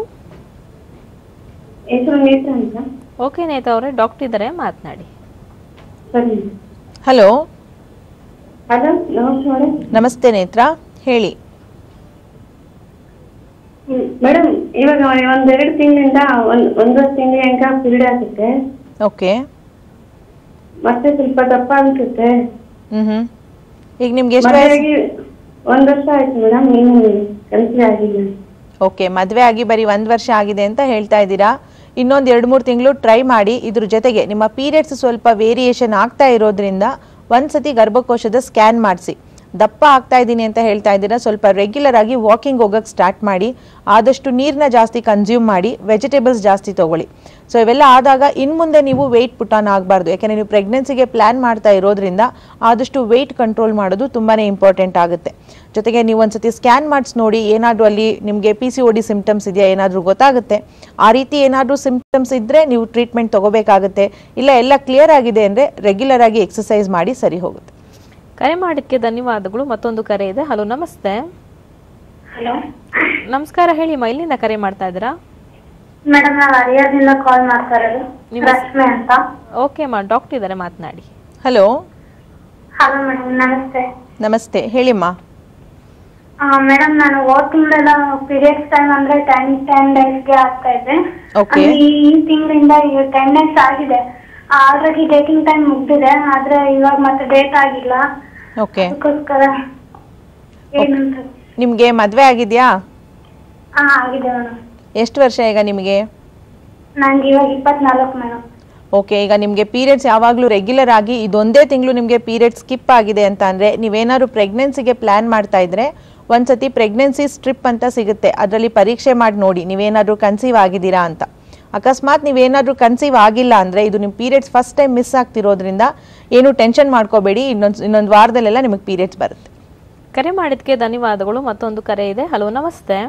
ಹೆಸರು ನೇತ್ರ ಅಂತ ಓಕೆ ನೇತಾ ಅವರೇ ಡಾಕ್ಟರ್ ಇದ್ದಾರೆ ಮಾತನಾಡಿ ಸರಿ ಹಲೋ ಹಲೋ ನಮಸ್ತೆ ಮೇಡಮ್ ನಮಸ್ತೆ ನೇತ್ರ ಹೇಳಿ ಮೇಡಮ್ ಇವಾಗ ಒಂದೆರಡು ತಿಂಗಳಿಂದ ಒಂದ್ ಒಂದೂವರೆ ತಿಂಗಳ ತನಕ ಪೀರಿಯಡ್ ಆಗುತ್ತೆ ಓಕೆ ಮತ್ತೆ ಸ್ವಲ್ಪ ದಪ್ಪ ಅನ್ಸುತ್ತೆ ಹ್ಮ್ ಹ್ಮ್ ಈಗ ನಿಮ್ಗೆ ಎಷ್ಟು ಮದ್ವೆ ವಯಸ್ಸು ಆಗಿ ಒಂದ್ ವರ್ಷ ಆಯ್ತು ಮೇಡಮ್ ಏನು ಕನ್ಸಿಡರ್ ಆಗಿಲ್ಲ ಓಕೆ ಮದುವೆ ಆಗಿ ಬರೀ ಒಂದು ವರ್ಷ ಆಗಿದೆ ಅಂತ ಹೇಳ್ತಾ ಇದ್ದೀರಾ ಇನ್ನೊಂದು ಎರಡು ಮೂರು ತಿಂಗಳು ಟ್ರೈ ಮಾಡಿ ಇದ್ರ ಜೊತೆಗೆ ನಿಮ್ಮ ಪೀರಿಯಡ್ಸ್ ಸ್ವಲ್ಪ ವೇರಿಯೇಷನ್ ಆಗ್ತಾ ಇರೋದ್ರಿಂದ ಒಂದ್ಸತಿ ಗರ್ಭಕೋಶದ ಸ್ಕ್ಯಾನ್ ಮಾಡಿಸಿ ದಪ್ಪ ಆಗ್ತಾ ಇದ್ದೀನಿ ಅಂತ ಹೇಳ್ತಾ ಇದ್ದೀರಾ ಸ್ವಲ್ಪ ರೆಗ್ಯುಲರ್ ಆಗಿ ವಾಕಿಂಗ್ ಹೋಗಕ್ಕೆ ಸ್ಟಾರ್ಟ್ ಮಾಡಿ ಆದಷ್ಟು ನೀರನ್ನ ಜಾಸ್ತಿ ಕನ್ಸ್ಯೂಮ್ ಮಾಡಿ ವೆಜಿಟೇಬಲ್ಸ್ ಜಾಸ್ತಿ ತಗೊಳ್ಳಿ ಸೊ ಇವೆಲ್ಲ ಆದಾಗ ಇನ್ನು ಮುಂದೆ ನೀವು ವೆಯ್ಟ್ ಪುಟ್ ಆನ್ ಆಗಬಾರ್ದು ಯಾಕೆಂದರೆ ನೀವು ಪ್ರೆಗ್ನೆನ್ಸಿಗೆ ಪ್ಲ್ಯಾನ್ ಮಾಡ್ತಾ ಇರೋದ್ರಿಂದ ಆದಷ್ಟು ವೆಯ್ಟ್ ಕಂಟ್ರೋಲ್ ಮಾಡೋದು ತುಂಬಾ ಇಂಪಾರ್ಟೆಂಟ್ ಆಗುತ್ತೆ ಜೊತೆಗೆ ನೀವು ಒಂದ್ಸತಿ ಸ್ಕ್ಯಾನ್ ಮಾಡಿಸಿ ನೋಡಿ ಏನಾದರೂ ಅಲ್ಲಿ ನಿಮಗೆ P C O D symptoms ಇದೆಯಾ ಏನಾದರೂ ಗೊತ್ತಾಗುತ್ತೆ ಆ ರೀತಿ ಏನಾದರೂ ಸಿಂಪ್ಟಮ್ಸ್ ಇದ್ದರೆ ನೀವು ಟ್ರೀಟ್ಮೆಂಟ್ ತಗೋಬೇಕಾಗುತ್ತೆ ಇಲ್ಲ ಎಲ್ಲ ಕ್ಲಿಯರ್ ಆಗಿದೆ ಅಂದರೆ ರೆಗ್ಯುಲರ್ ಆಗಿ ಎಕ್ಸಸೈಸ್ ಮಾಡಿ ಸರಿ ಹೋಗುತ್ತೆ ಕರೆ ಮಾಡಿದ್ಕೆ ಧನ್ಯವಾದಗಳು ಮತ್ತೊಂದು ಕರೆ ಇದೆ ಹಲೋ ನಮಸ್ತೆ ಹಲೋ ನಮಸ್ಕಾರ ಹೇಳಿ ಮೈಲಿಂದ ಕರೆ ಮಾಡ್ತಾ ಇದ್ದೀರಾ ಮೇಡಮ್ ನಾವು ಹರಿಯಾದಿಂದ ಕಾಲ್ ಮಾಡ್ತಾ ಇರೋದು ನಿಮ್ಮ ರಶ್ಮಿ ಅಂತ ಓಕೆ ಮಾ ಡಾಕ್ಟರ್ ಇದ್ದಾರೆ ಮಾತನಾಡಿ ಹಲೋ ಹಲೋ ಮೇಡಮ್ ನಮಸ್ತೆ ನಮಸ್ತೆ ಹೇಳಿಮ್ಮ ಮೇಡಮ್ ನಾನು ಹೋದ ತಿಂಗಳೆಲ್ಲ ಪೀರಿಯಡ್ಸ್ ಟೈಮ್ ಅಂದ್ರೆ ಟೆನ್ ಟೆನ್ ಡೇಸ್ಗೆ ಆಗ್ತಾ ಇದೆ Okay. ಅಂದ್ರೆ ಈ ಈ ತಿಂಗಳಿಂದ ಟೆನ್ ಡೇಸ್ ಆಗಿದೆ ಆಲ್ರೆಡಿ ಡೇಟಿಂಗ್ ಟೈಮ್ ಮುಗ್ದಿದೆ ಆದ್ರೆ ಇವಾಗ ಮತ್ತೆ ಡೇಟ್ ಆಗಿಲ್ಲ ಓಕೆ ಅದಕ್ಕೋಸ್ಕರ ಏನಂತ ನಿಮಗೆ ಮದುವೆ ಆಗಿದೆಯಾ ಹಾ ಆಗಿದೆ ಮೇಡಮ್ ಎಷ್ಟು ವರ್ಷ ಈಗ ನಿಮಗೆ ನಂಗೆ ಇವಾಗ ಇಪ್ಪತ್ನಾಲ್ಕು ಮೇಡಮ್ ಓಕೆ ಈಗ ನಿಮಗೆ ಪೀರಿಯಡ್ಸ್ ಯಾವಾಗಲೂ ರೆಗ್ಯುಲರ್ ಆಗಿ ಇದೊಂದೇ ತಿಂಗಳು ನಿಮಗೆ ಪೀರಿಯಡ್ ಸ್ಕಿಪ್ ಆಗಿದೆ ಅಂತ ಅಂದರೆ ನೀವೇನಾದ್ರು ಪ್ರೆಗ್ನೆನ್ಸಿಗೆ ಪ್ಲ್ಯಾನ್ ಮಾಡ್ತಾ ಇದ್ರೆ ಒಂದ್ಸತಿ ಪ್ರೆಗ್ನೆನ್ಸಿ ಸ್ಟ್ರಿಪ್ ಅಂತ ಸಿಗುತ್ತೆ ಅದರಲ್ಲಿ ಪರೀಕ್ಷೆ ಮಾಡಿ ನೋಡಿ ನೀವೇನಾದರೂ ಕನ್ಸೀವ್ ಆಗಿದ್ದೀರಾ ಅಂತ ಅಕಸ್ಮಾತ್ ನೀವೇನಾದರೂ ಕನ್ಸೀವ್ ಆಗಿಲ್ಲ ಅಂದರೆ ಇದು ನಿಮ್ಮ ಪೀರಿಯಡ್ಸ್ ಫಸ್ಟ್ ಟೈಮ್ ಮಿಸ್ ಆಗ್ತಿರೋದ್ರಿಂದ ಏನು ಟೆನ್ಷನ್ ಮಾಡ್ಕೋಬೇಡಿ ಇನ್ನೊಂದು ಇನ್ನೊಂದು ವಾರದಲ್ಲೆಲ್ಲ ನಿಮಗೆ ಪೀರಿಯಡ್ಸ್ ಬರುತ್ತೆ ಕರೆ ಮಾಡಿದ್ಕೆ ಧನ್ಯವಾದಗಳು ಮತ್ತೊಂದು ಕರೆ ಇದೆ ಹಲೋ ನಮಸ್ತೆ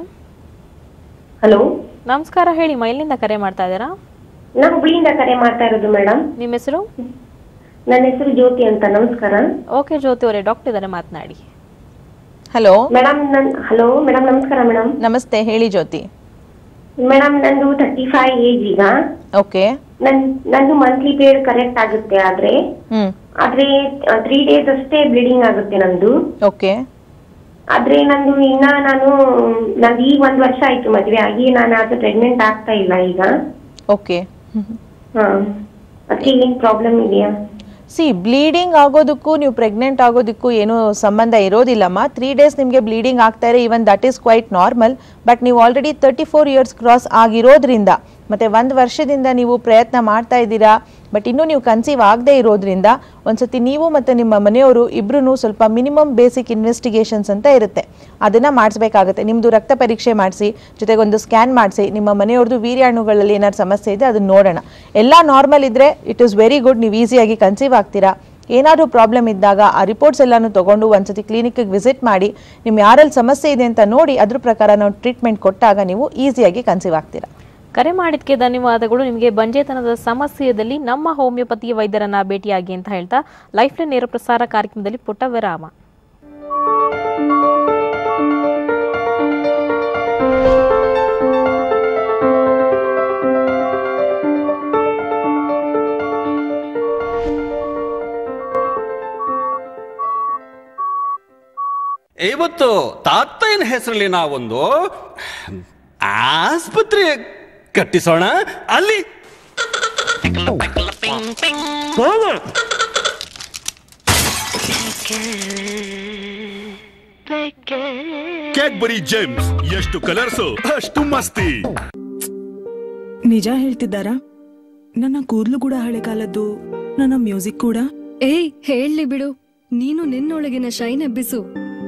ಹಲೋ ನಮಸ್ಕಾರ ಹೇಳಿ ಮೈಲಿಂದ ಕರೆ ಮಾಡ್ತಾ ಇದ್ದೀರಾ ನಾನು ಹುಬ್ಳಿಯಿಂದ ಕರೆ ಮಾಡ್ತಾ ಇರೋದು ಮೇಡಮ್ ನಿಮ್ಮ ಹೆಸರು ನನ್ನ ಹೆಸರು ಜ್ಯೋತಿ ಅಂತ ನಮಸ್ಕಾರ ಓಕೆ ಜ್ಯೋತಿ ಅವರೇ ಡಾಕ್ಟರ್ ಇದ್ದಾರೆ ಮಾತನಾಡಿ ಹಲೋ ಮೇಡಮ್ ನನ್ ಹಲೋ ಮೇಡಮ್ ನಮಸ್ಕಾರ ಮೇಡಮ್ ನಮಸ್ತೆ ಹೇಳಿ ಜ್ಯೋತಿ ಮೇಡಮ್ ನಂದು ತರ್ಟಿ ಫೈವ್ ಏಜ್ ಈಗ ಓಕೆ ನನ್ ನಂದು ಮಂತ್ಲಿ ಪೀರಿಯಡ್ ಕರೆಕ್ಟ್ ಆಗುತ್ತೆ ಆದ್ರೆ ಹ್ಞೂ ಆದ್ರೆ ತ್ರೀ ಡೇಸ್ ಅಷ್ಟೇ ಬ್ಲೀಡಿಂಗ್ ಆಗುತ್ತೆ ನಂದು ಓಕೆ ಆದ್ರೆ ನಂದು ಇನ್ನ ನಾನು ನಂದು ಈಗ ಒಂದ್ ವರ್ಷ ಆಯ್ತು ಮದ್ವೆ ಆಗಿ ನಾನು ಅದು ಪ್ರೆಗ್ನೆಂಟ್ ಆಗ್ತಾ ಇಲ್ಲ ಈಗ ಓಕೆ ಹಾ ಅದಕ್ಕೆ ಏನ್ ಪ್ರಾಬ್ಲಮ್ ಇದೆಯಾ ಸಿ ಬ್ಲೀಡಿಂಗ್ ಆಗೋದಕ್ಕೂ ನೀವು ಪ್ರೆಗ್ನೆಂಟ್ ಆಗೋದಕ್ಕೂ ಏನೂ ಸಂಬಂಧ ಇರೋದಿಲ್ಲಮ್ಮ ತ್ರೀ ಡೇಸ್ ನಿಮಗೆ ಬ್ಲೀಡಿಂಗ್ ಆಗ್ತಾ ಇರೋ even that is quite normal but ನೀವು already thirty four years cross ಆಗಿರೋದ್ರಿಂದ ಮತ್ತು ಒಂದು ವರ್ಷದಿಂದ ನೀವು ಪ್ರಯತ್ನ ಮಾಡ್ತಾ ಇದ್ದೀರಾ ಬಟ್ ಇನ್ನೂ ನೀವು ಕನ್ಸೀವ್ ಆಗದೇ ಇರೋದ್ರಿಂದ ಒಂದ್ಸತಿ ನೀವು ಮತ್ತು ನಿಮ್ಮ ಮನೆಯವರು ಇಬ್ಬರೂ ಸ್ವಲ್ಪ ಮಿನಿಮಮ್ ಬೇಸಿಕ್ ಇನ್ವೆಸ್ಟಿಗೇಷನ್ಸ್ ಅಂತ ಇರುತ್ತೆ ಅದನ್ನು ಮಾಡಿಸ್ಬೇಕಾಗುತ್ತೆ ನಿಮ್ಮದು ರಕ್ತ ಪರೀಕ್ಷೆ ಮಾಡಿಸಿ ಜೊತೆಗೆ ಒಂದು ಸ್ಕ್ಯಾನ್ ಮಾಡಿಸಿ ನಿಮ್ಮ ಮನೆಯವ್ರದ್ದು ವೀರ್ಯಾಣುಗಳಲ್ಲಿ ಏನಾದ್ರು ಸಮಸ್ಯೆ ಇದೆ ಅದನ್ನು ನೋಡೋಣ ಎಲ್ಲ ನಾರ್ಮಲ್ ಇದ್ದರೆ ಇಟ್ ಇಸ್ ವೆರಿ ಗುಡ್ ನೀವು ಈಸಿಯಾಗಿ ಕನ್ಸೀವ್ ಆಗ್ತೀರಾ ಏನಾದರೂ ಪ್ರಾಬ್ಲಮ್ ಇದ್ದಾಗ ಆ ರಿಪೋರ್ಟ್ಸ್ ಎಲ್ಲಾನು ತೊಗೊಂಡು ಒಂದ್ಸತಿ ಕ್ಲಿನಿಕ್ಗೆ ವಿಸಿಟ್ ಮಾಡಿ ನಿಮ್ಮ ಯಾರಲ್ಲಿ ಸಮಸ್ಯೆ ಇದೆ ಅಂತ ನೋಡಿ ಅದ್ರ ಪ್ರಕಾರ ನಾವು ಟ್ರೀಟ್ಮೆಂಟ್ ಕೊಟ್ಟಾಗ ನೀವು ಈಸಿಯಾಗಿ ಕನ್ಸೀವ್ ಆಗ್ತೀರಾ ಕರೆ ಮಾಡಿದ್ಕೆ ಧನ್ಯವಾದಗಳು ನಿಮಗೆ ಬಂಜೇತನದ ಸಮಸ್ಯೆಯಲ್ಲಿ ನಮ್ಮ ಹೋಮಿಯೋಪತಿ ವೈದ್ಯರನ್ನ ಭೇಟಿಯಾಗಿ ಅಂತ ಹೇಳ್ತಾ ಲೈಫ್ ಲೈನ್ ನೇರ ಪ್ರಸಾರ ಕಾರ್ಯಕ್ರಮದಲ್ಲಿ ಪುಟ್ಟ ವಿರಾಮ ಇವತ್ತು ತಾತಯ್ಯನ ಹೆಸರಲ್ಲಿ ನಾವೊಂದು ಆಸ್ಪತ್ರೆ ಕಟ್ಟಿಸೋಣ ಅಲ್ಲಿ ಕ್ಯಾಡ್ಬರಿ ಜೇಮ್ಸ್ ಎಷ್ಟು ಕಲರ್ಸ್ ಅಷ್ಟು ಮಸ್ತಿ ನಿಜ ಹೇಳ್ತಿದ್ದಾರಾ ನನ್ನ ಕೂದಲು ಕೂಡ ಹಳೆ ಕಾಲದ್ದು ನನ್ನ ಮ್ಯೂಸಿಕ್ ಕೂಡ ಏಯ್ ಹೇಳಿ ಬಿಡು ನೀನು ನಿನ್ನೊಳಗಿನ ಶೈನ್ ಎಬ್ಬಿಸು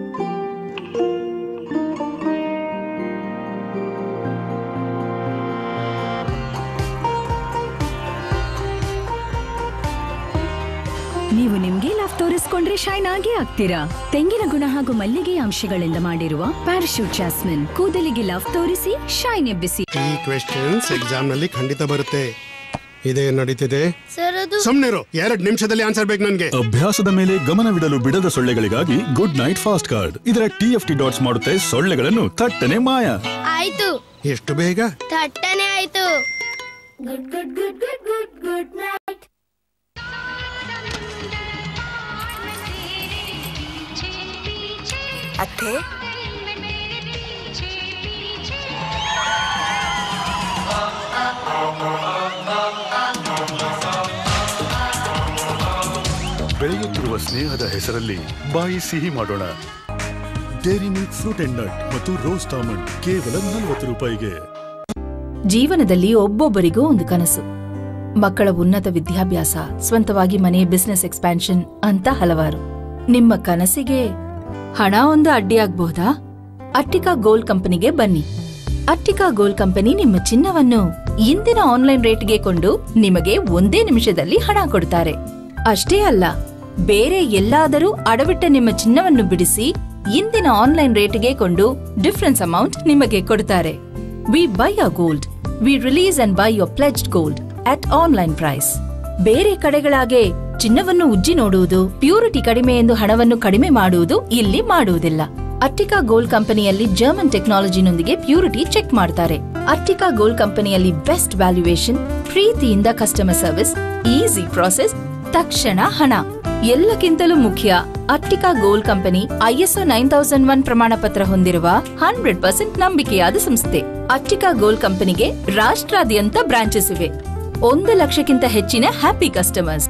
ನೀವು ನಿಮ್ಗೆ ಲವ್ ತೋರಿಸ್ಕೊಂಡ್ರೆ ಶೈನ್ ಆಗೇ ಆಗ್ತೀರಾ ತೆಂಗಿನ ಗುಣ ಹಾಗೂ ಮಲ್ಲಿಗೆ ಅಂಶಗಳಿಂದ ಮಾಡಿರುವ ಪ್ಯಾರಾಶೂಟ್ ಜಾಸ್ಮಿನ್ ಕೂದಲಿಗೆ ಲವ್ ತೋರಿಸಿ ಶೈನ್ ಎಬ್ಬಿಸಿ ಈ ಕ್ವೆಶ್ಚನ್ಸ್ ಎಕ್ಸಾಮ್ ನಲ್ಲಿ ಖಂಡಿತ ಬರುತ್ತೆ ಇದೇ ನಡೀತಿದೆ ಸರ್ ಅದು ಸುಮ್ನಿರು ಎರಡ್ ನಿಮಿಷದಲ್ಲಿ ಆನ್ಸರ್ ಬೇಕು ನನ್ಗೆ ಅಭ್ಯಾಸದ ಮೇಲೆ ಗಮನವಿಡಲು ಬಿಡದ ಸೊಳ್ಳೆಗಳಿಗಾಗಿ ಗುಡ್ ನೈಟ್ ಫಾಸ್ಟ್ ಕಾರ್ಡ್ ಇದರ ಟಿ ಎಫ್ ಟಿ ಡಾಟ್ಸ್ ಮಾಡುತ್ತೆ ಸೊಳ್ಳೆಗಳನ್ನು ಥಟ್ಟನೆ ಮಾಯ ಆಯ್ತು ಎಷ್ಟು ಬೇಗ ಥಟ್ಟನೆ ಆಯ್ತು good good good good good Good Knight ಅತ್ತೆ ಬೆಳೆಯುತ್ತಿರುವ ಸ್ನೇಹದ ಹೆಸರಲ್ಲಿ ಬಾಯಿ ಸಿಹಿ ಮಾಡೋಣ Dairy Milk Fruit and Nut ಮತ್ತು ರೋಸ್ ಆಮಂಡ್ ಕೇವಲ ನಲವತ್ತು ರೂಪಾಯಿಗೆ ಜೀವನದಲ್ಲಿ ಒಬ್ಬೊಬ್ಬರಿಗೂ ಒಂದು ಕನಸು ಮಕ್ಕಳ ಉನ್ನತ ವಿದ್ಯಾಭ್ಯಾಸ ಸ್ವಂತವಾಗಿ ಮನೆ ಬಿಸ್ನೆಸ್ ಎಕ್ಸ್ಪ್ಯಾನ್ಷನ್ ಅಂತ ಹಲವಾರು ನಿಮ್ಮ ಕನಸಿಗೆ ಹಣ ಒಂದು ಅಡ್ಡಿಯಾಗಬಹುದಾ ಅಟ್ಟಿಕಾ ಗೋಲ್ಡ್ ಕಂಪನಿಗೆ ಬನ್ನಿ ಅಟ್ಟಿಕಾ ಗೋಲ್ಡ್ ಕಂಪನಿ ನಿಮ್ಮ ಚಿನ್ನವನ್ನು ಇಂದಿನ ಆನ್ಲೈನ್ ರೇಟ್ಗೆ ಕೊಂಡು ನಿಮಗೆ ಒಂದೇ ನಿಮಿಷದಲ್ಲಿ ಹಣ ಕೊಡ್ತಾರೆ ಅಷ್ಟೇ ಅಲ್ಲ ಬೇರೆ ಎಲ್ಲಾದರೂ ಅಡವಿಟ್ಟ ನಿಮ್ಮ ಚಿನ್ನವನ್ನು ಬಿಡಿಸಿ ಇಂದಿನ ಆನ್ಲೈನ್ ರೇಟ್ಗೆ ಕೊಂಡು ಡಿಫರೆನ್ಸ್ ಅಮೌಂಟ್ ನಿಮಗೆ ಕೊಡ್ತಾರೆ we buy a gold we release and buy your pledged gold at online price ಬೇರೆ ಕಡೆಗಳಾಗೆ ಚಿನ್ನವನ್ನು ಉಜ್ಜಿ ನೋಡುವುದು ಪ್ಯೂರಿಟಿ ಕಡಿಮೆ ಎಂದು ಹಣವನ್ನು ಕಡಿಮೆ ಮಾಡುವುದು ಇಲ್ಲಿ ಮಾಡುವುದಿಲ್ಲ ಅಟ್ಟಿಕಾ ಗೋಲ್ಡ್ ಕಂಪನಿಯಲ್ಲಿ ಜರ್ಮನ್ ಟೆಕ್ನಾಲಜಿನೊಂದಿಗೆ ಪ್ಯೂರಿಟಿ ಚೆಕ್ ಮಾಡ್ತಾರೆ ಅಟ್ಟಿಕಾ ಗೋಲ್ಡ್ ಕಂಪನಿಯಲ್ಲಿ ಬೆಸ್ಟ್ ವ್ಯಾಲ್ಯೂಯೇಷನ್ ಪ್ರೀತಿಯಿಂದ ಕಸ್ಟಮರ್ ಸರ್ವಿಸ್ ಈಸಿ ಪ್ರಾಸೆಸ್ ತಕ್ಷಣ ಹಣ ಎಲ್ಲಕ್ಕಿಂತಲೂ ಮುಖ್ಯ Attica Gold Company ISO nine thousand one ಪ್ರಮಾಣ ಪತ್ರ ಹೊಂದಿರುವ ಹಂಡ್ರೆಡ್ ಪರ್ಸೆಂಟ್ ನಂಬಿಕೆಯಾದ ಸಂಸ್ಥೆ ಅಟ್ಟಿಕಾ ಗೋಲ್ಡ್ ಕಂಪನಿಗೆ ರಾಷ್ಟ್ರಾದ್ಯಂತ ಬ್ರಾಂಚಸ್ ಇವೆ ಒಂದು ಲಕ್ಷಕ್ಕಿಂತ ಹೆಚ್ಚಿನ happy customers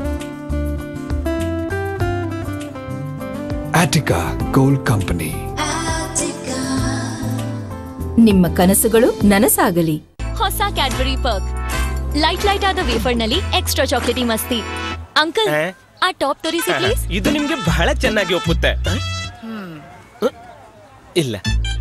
Attica Gold Company. ನಿಮ್ಮ ಕನಸುಗಳು ನನಸಾಗಲಿ ಹೊಸ ಕ್ಯಾಡ್ಬರಿ ಪರ್ಕ್ ಲೈಟ್ ಲೈಟ್ ಆದ ವೇಫರ್ ನಲ್ಲಿ ಎಕ್ಸ್ಟ್ರಾ ಚಾಕ್ಲೇಟಿ ಮಸ್ತಿ ಅಂಕಲ್ ಆ? ಆ ಟಾಪ್ ತೋರಿಸಿ ಪ್ಲೀಸ್ ಇದು ನಿಮ್ಗೆ ಬಹಳ ಚೆನ್ನಾಗಿ ಒಪ್ಪುತ್ತೆ ಆ? ಆ? ಇಲ್ಲ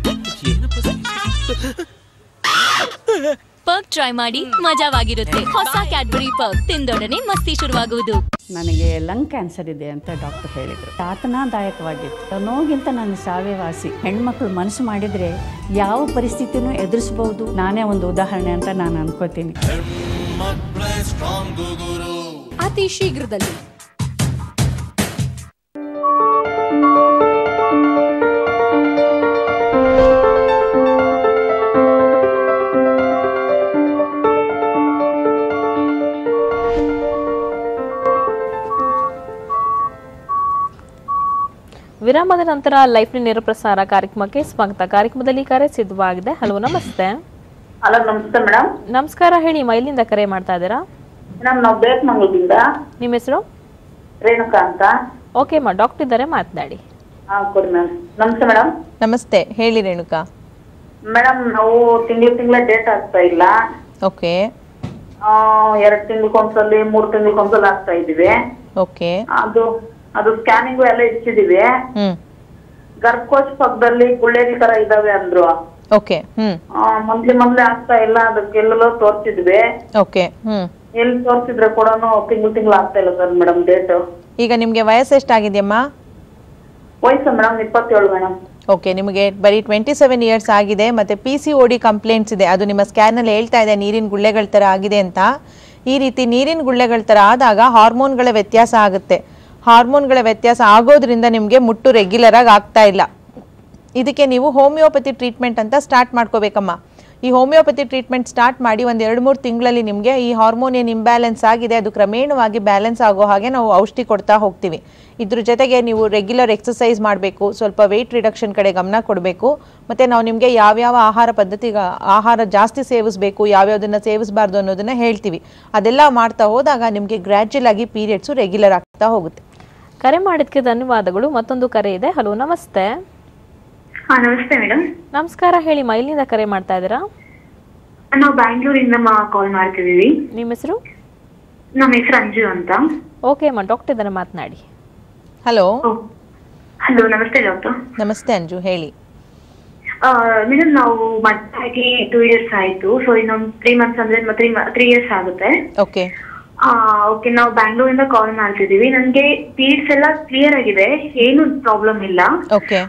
ಪರ್ಕ್ ಟ್ರೈ ಮಾಡಿ ಮಜಾವಾಗಿರುತ್ತೆ ಹೊಸ ಕ್ಯಾಡ್ಬರಿ ಪರ್ಕ್ ತಿಂದೊಡನೆ ಮಸ್ತಿ ಶುರುವಾಗುವುದು ನನಗೆ ಲಂಗ್ ಕ್ಯಾನ್ಸರ್ ಇದೆ ಅಂತ ಡಾಕ್ಟರ್ ಹೇಳಿದರು ಯಾತನಾದಾಯಕವಾಗಿತ್ತು ನೋಗಿಂತ ನನ್ನ ಸಾವೇ ವಾಸಿ ಹೆಣ್ಮಕ್ಳು ಮನಸ್ಸು ಮಾಡಿದ್ರೆ ಯಾವ ಪರಿಸ್ಥಿತಿನೂ ಎದುರಿಸಬಹುದು ನಾನೇ ಒಂದು ಉದಾಹರಣೆ ಅಂತ ನಾನು ಅನ್ಕೋತೀನಿ ಅತಿ ಶೀಘ್ರದಲ್ಲಿ ವಿರಾಮದ ನಂತರ ಲೈಫ್ ನೇರ ಪ್ರಸಾರ ಕಾರ್ಯಕ್ರಮಕ್ಕೆ ಸ್ವಾಗತ ಕಾರ್ಯಕ್ರಮದಲ್ಲಿ ಕರೆ ಸಿದ್ಧವಾಗಿದೆ ಹಲೋ ನಮಸ್ತೆ ಹಲೋ ನಮಸ್ತೆ ಮೇಡಮ್ ನಮಸ್ಕಾರ ಹೇಳಿ ಮೈಲಿಂದ ಕರೆ ಮಾಡ್ತಾ ಇದ್ದೀರಾ ಮೇಡಮ್ ನಾವು ಬೇಕಮಂಗಲದಿಂದ ನಿಮ್ಮ ಹೆಸರು ರೇಣುಕಾ ಅಂತ ಓಕೆ ಮಾ ಡಾಕ್ಟರ್ ಇದ್ದಾರೆ ಮಾತನಾಡಿ ಹಾ ಕೊಡಿ ಮ್ಯಾಮ್ ನಮಸ್ತೆ ಮೇಡಮ್ ನಮಸ್ತೆ ಹೇಳಿ ರೇಣುಕಾ ಮೇಡಮ್ ನಾವು ತಿಂಗಳು ತಿಂಗಳ ಡೇಟ್ ಆಗ್ತಾ ಇಲ್ಲ ಓಕೆ ಆ, ಎರಡ್ ತಿಂಗ್ಳಿಗೊಂದ್ಸಲಿ ಮೂರ್ ತಿಂಗ್ಳಿಗೊಂದ್ಸಲ ಆಗ್ತಾ ಇದೀವಿ ಓಕೆ ಅದು ಅದು ಸ್ಕ್ಯಾನಿಂಗು ಎಲ್ಲ ಇಡ್ಸಿದೀವಿ ಹ್ಮ್ ಗರ್ಭಕೋಶ ಪಕ್ಕದಲ್ಲಿ ಗುಳ್ಳೇರಿ ತರ ಇದಾವೆ ಅಂದ್ರು ಓಕೆ ಹ್ಮ್ ಮಂತ್ಲಿ ಮಂತ್ಲಿ ಆಗ್ತಾ ಇಲ್ಲ ಅದಕ್ಕೆಲ್ಲೋ ತೋರ್ಸಿದ್ವಿ ಓಕೆ ಹ್ಮ್ ಎಲ್ಲಿ ತೋರ್ಸಿದ್ರೆ ಕೂಡ ತಿಂಗಳು ತಿಂಗಳು ಆಗ್ತಾ ಇಲ್ಲ ಸರ್ ಮೇಡಮ್ ಡೇಟ್ ಈಗ ನಿಮ್ಗೆ ವಯಸ್ಸು ಎಷ್ಟಾಗಿದೆಯಮ್ಮ ವಯಸ್ಸು ಮೇಡಮ್ ಇಪ್ಪತ್ತೇಳು ಮೇಡಮ್ ಓಕೆ ನಿಮಗೆ ಬರೀ ಟ್ವೆಂಟಿ ಸೆವೆನ್ ಇಯರ್ಸ್ ಆಗಿದೆ ಮತ್ತು P C O D complaints ಇದೆ ಅದು ನಿಮ್ಮ ಸ್ಕ್ಯಾನಲ್ಲಿ ಹೇಳ್ತಾ ಇದೆ ನೀರಿನ ಗುಳ್ಳೆಗಳ ಥರ ಆಗಿದೆ ಅಂತ ಈ ರೀತಿ ನೀರಿನ ಗುಳ್ಳೆಗಳ ಥರ ಆದಾಗ ಹಾರ್ಮೋನ್ಗಳ ವ್ಯತ್ಯಾಸ ಆಗುತ್ತೆ ಹಾರ್ಮೋನ್ಗಳ ವ್ಯತ್ಯಾಸ ಆಗೋದ್ರಿಂದ ನಿಮಗೆ ಮುಟ್ಟು ರೆಗ್ಯುಲರ್ ಆಗಿ ಆಗ್ತಾ ಇಲ್ಲ ಇದಕ್ಕೆ ನೀವು ಹೋಮಿಯೋಪತಿ ಟ್ರೀಟ್ಮೆಂಟ್ ಅಂತ ಸ್ಟಾರ್ಟ್ ಮಾಡ್ಕೋಬೇಕಮ್ಮ ಈ ಹೋಮಿಯೋಪತಿ ಟ್ರೀಟ್ಮೆಂಟ್ ಸ್ಟಾರ್ಟ್ ಮಾಡಿ ಒಂದು ಎರಡು ಮೂರು ತಿಂಗಳಲ್ಲಿ ನಿಮಗೆ ಈ ಹಾರ್ಮೋನ್ ಏನು ಇಂಬ್ಯಾಲೆನ್ಸ್ ಆಗಿದೆ ಅದು ಕ್ರಮೇಣವಾಗಿ ಬ್ಯಾಲೆನ್ಸ್ ಆಗೋ ಹಾಗೆ ನಾವು ಔಷಧಿ ಕೊಡ್ತಾ ಹೋಗ್ತೀವಿ ಇದ್ರ ಜೊತೆಗೆ ನೀವು ರೆಗ್ಯುಲರ್ ಎಕ್ಸಸೈಸ್ ಮಾಡಬೇಕು ಸ್ವಲ್ಪ ವೆಯ್ಟ್ ರಿಡಕ್ಷನ್ ಕಡೆ ಗಮನ ಕೊಡಬೇಕು ಮತ್ತು ನಾವು ನಿಮಗೆ ಯಾವ್ಯಾವ ಆಹಾರ ಪದ್ಧತಿ ಆಹಾರ ಜಾಸ್ತಿ ಸೇವಿಸಬೇಕು ಯಾವ್ಯಾವುದನ್ನು ಸೇವಿಸಬಾರ್ದು ಅನ್ನೋದನ್ನು ಹೇಳ್ತೀವಿ ಅದೆಲ್ಲ ಮಾಡ್ತಾ ಹೋದಾಗ ನಿಮಗೆ ಗ್ರ್ಯಾಜುಯಲ್ ಆಗಿ ಪೀರಿಯಡ್ಸು ರೆಗ್ಯುಲರ್ ಆಗ್ತಾ ಹೋಗುತ್ತೆ ಕರೆ ಮಾಡಿದ್ಕೆ ಧನ್ಯವಾದಗಳು ಮತ್ತೊಂದು ಕರೆ ಇದೆ ಹಲೋ ನಮಸ್ತೆ ಹಾ ನಮಸ್ತೆ ಮೇಡಮ್ ನಮಸ್ಕಾರ ಹೇಳಿ ಮೈಲಿನಿಂದ ಕರೆ ಮಾಡ್ತಾ ಇದ್ದೀರಾ ನಾವು ಬ್ಯಾಂಗ್ಳೂರಿಂದ ಕಾಲ್ ಮಾಡ್ತಿದೀವಿ ನಿಮ್ಮ ಹೆಸರು ನಮ್ಮ ಹೆಸರು ಅಂಜು ಅಂತ ಓಕೆ ಅಮ್ಮ ಡಾಕ್ಟರ್ ಇದ್ದಾರೆ ಮಾತನಾಡಿ ಹಲೋ ಹಲೋ ನಮಸ್ತೆ ಡಾಕ್ಟರ್ ನಮಸ್ತೆ ಅಂಜು ಹೇಳಿ ಮೇಡಮ್ ನಾವು ಮದುವೆಯಾಗಿ ಟೂ ಇಯರ್ಸ್ ಆಯ್ತು ಸೊ ಇನ್ನೊಂದು ತ್ರೀ ಮಂತ್ಸ್ ಅಂದ್ರೆ ತ್ರೀ ತ್ರೀ ಇಯರ್ಸ್ ಆಗುತ್ತೆ ಓಕೆ ಓಕೆ ನಾವು ಬ್ಯಾಂಗ್ಳೂರಿಂದ ಕಾಲ್ ಮಾಡ್ತಿದೀವಿ ನನ್ಗೆ ಪೀರಿಯಡ್ಸ್ ಎಲ್ಲ ಕ್ಲಿಯರ್ ಆಗಿದೆ ಏನು ಪ್ರಾಬ್ಲಮ್ ಇಲ್ಲ ಓಕೆ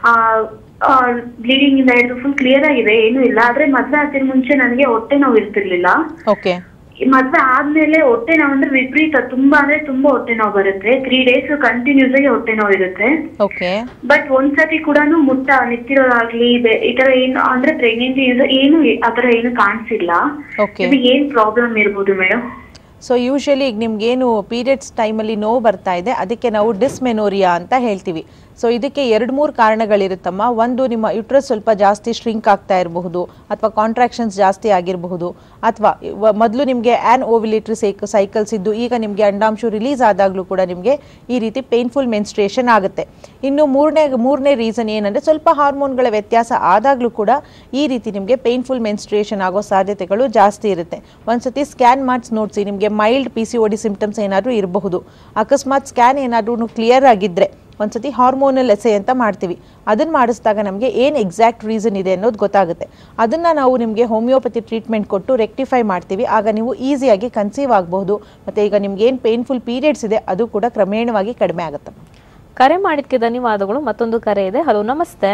ಬ್ಲೀಡಿಂಗ್ ಇಂದ ಹಿಡಿದು ಫುಲ್ ಕ್ಲಿಯರ್ ಆಗಿದೆ ಏನು ಇಲ್ಲ ಆದ್ರೆ ಮದ್ವೆ ಆಗ್ತಿರ ಮುಂಚೆ ನನಗೆ ಹೊಟ್ಟೆ ನೋವು ಇರ್ತಿರ್ಲಿಲ್ಲ ಓಕೆ ಈ ಮದ್ವೆ ಆದ್ಮೇಲೆ ಹೊಟ್ಟೆ ನೋವು ಅಂದ್ರೆ ವಿಪರೀತ ತುಂಬಾ ಅಂದ್ರೆ ತುಂಬಾ ಹೊಟ್ಟೆ ನೋವು ಬರುತ್ತೆ ತ್ರೀ ಡೇಸ್ ಕಂಟಿನ್ಯೂಸ್ ಆಗಿ ಹೊಟ್ಟೆ ನೋವು ಇರುತ್ತೆ ಓಕೆ ಬಟ್ ಒಂದ್ಸತಿ ಕೂಡ ಮುಟ್ಟ ನಿಂತಿರೋದಾಗ್ಲಿ ಬೆ- ಈ ತರ ಏನು ಅಂದ್ರೆ ಪ್ರೆಗ್ನೆನ್ಸಿ ಏನು ಆತರ ಏನು ಕಾಣಿಸಿಲ್ಲ ಓಕೆ ಇದು ಏನ್ ಪ್ರಾಬ್ಲಮ್ ಇರ್ಬೋದು ಮೇಡಮ್ ಸೊ ಯೂಶಲಿ ಈಗ ನಿಮ್ಗೇನು ಪೀರಿಯಡ್ಸ್ ಟೈಮಲ್ಲಿ ನೋವು ಬರ್ತಾ ಇದೆ ಅದಕ್ಕೆ ನಾವು ಡಿಸ್ಮೆನೋರಿಯಾ ಅಂತ ಹೇಳ್ತೀವಿ ಸೊ ಇದಕ್ಕೆ ಎರಡು ಮೂರು ಕಾರಣಗಳಿರುತ್ತಮ್ಮ ಒಂದು ನಿಮ್ಮ ಯುಟ್ರಸ್ ಸ್ವಲ್ಪ ಜಾಸ್ತಿ ಶ್ರಿಂಕ್ ಆಗ್ತಾ ಇರಬಹುದು ಅಥವಾ ಕಾಂಟ್ರಾಕ್ಷನ್ಸ್ ಜಾಸ್ತಿ ಆಗಿರಬಹುದು ಅಥವಾ ಮೊದಲು ನಿಮಗೆ ಆ್ಯನ್ ಓವಿಲೇಟ್ರಿ ಸೈಕ್ ಸೈಕಲ್ಸ್ ಇದ್ದು ಈಗ ನಿಮಗೆ ಅಂಡಾಂಶ ರಿಲೀಸ್ ಆದಾಗಲೂ ಕೂಡ ನಿಮಗೆ ಈ ರೀತಿ ಪೇನ್ಫುಲ್ ಮೆನ್ಸ್ಟ್ರೇಷನ್ ಆಗುತ್ತೆ ಇನ್ನು ಮೂರನೇ ಮೂರನೇ ರೀಸನ್ ಏನಂದರೆ ಸ್ವಲ್ಪ ಹಾರ್ಮೋನ್ಗಳ ವ್ಯತ್ಯಾಸ ಆದಾಗಲೂ ಕೂಡ ಈ ರೀತಿ ನಿಮಗೆ ಪೇನ್ಫುಲ್ ಮೆನ್ಸ್ಟ್ರೇಷನ್ ಆಗೋ ಸಾಧ್ಯತೆಗಳು ಜಾಸ್ತಿ ಇರುತ್ತೆ ಒಂದ್ಸತಿ ಸ್ಕ್ಯಾನ್ ಮಾಡಿಸಿ ನೋಡಿಸಿ ನಿಮಗೆ mild P C O D symptoms ಏನಾದರೂ ಇರಬಹುದು ಅಕಸ್ಮಾತ್ ಸ್ಕ್ಯಾನ್ ಏನಾದ್ರೂ ಕ್ಲಿಯರ್ ಆಗಿದ್ದರೆ ಒಂದ್ಸತಿ ಹಾರ್ಮೋನಲ್ ಎಸೆ ಅಂತ ಮಾಡ್ತೀವಿ ಅದನ್ನು ಮಾಡಿಸಿದಾಗ ನಮಗೆ ಏನು ಎಕ್ಸಾಕ್ಟ್ ರೀಸನ್ ಇದೆ ಅನ್ನೋದು ಗೊತ್ತಾಗುತ್ತೆ ಅದನ್ನು ನಾವು ನಿಮಗೆ ಹೋಮಿಯೋಪತಿ ಟ್ರೀಟ್ಮೆಂಟ್ ಕೊಟ್ಟು ರೆಕ್ಟಿಫೈ ಮಾಡ್ತೀವಿ ಆಗ ನೀವು ಈಸಿಯಾಗಿ ಕನ್ಸೀವ್ ಆಗಬಹುದು ಮತ್ತು ಈಗ ನಿಮ್ಗೆ ಏನು ಪೇನ್ಫುಲ್ ಪೀರಿಯಡ್ಸ್ ಇದೆ ಅದು ಕೂಡ ಕ್ರಮೇಣವಾಗಿ ಕಡಿಮೆ ಆಗುತ್ತೆ ಕರೆ ಮಾಡಿದ್ಕೆ ಧನ್ಯವಾದಗಳು ಮತ್ತೊಂದು ಕರೆ ಇದೆ ಹಲೋ ನಮಸ್ತೆ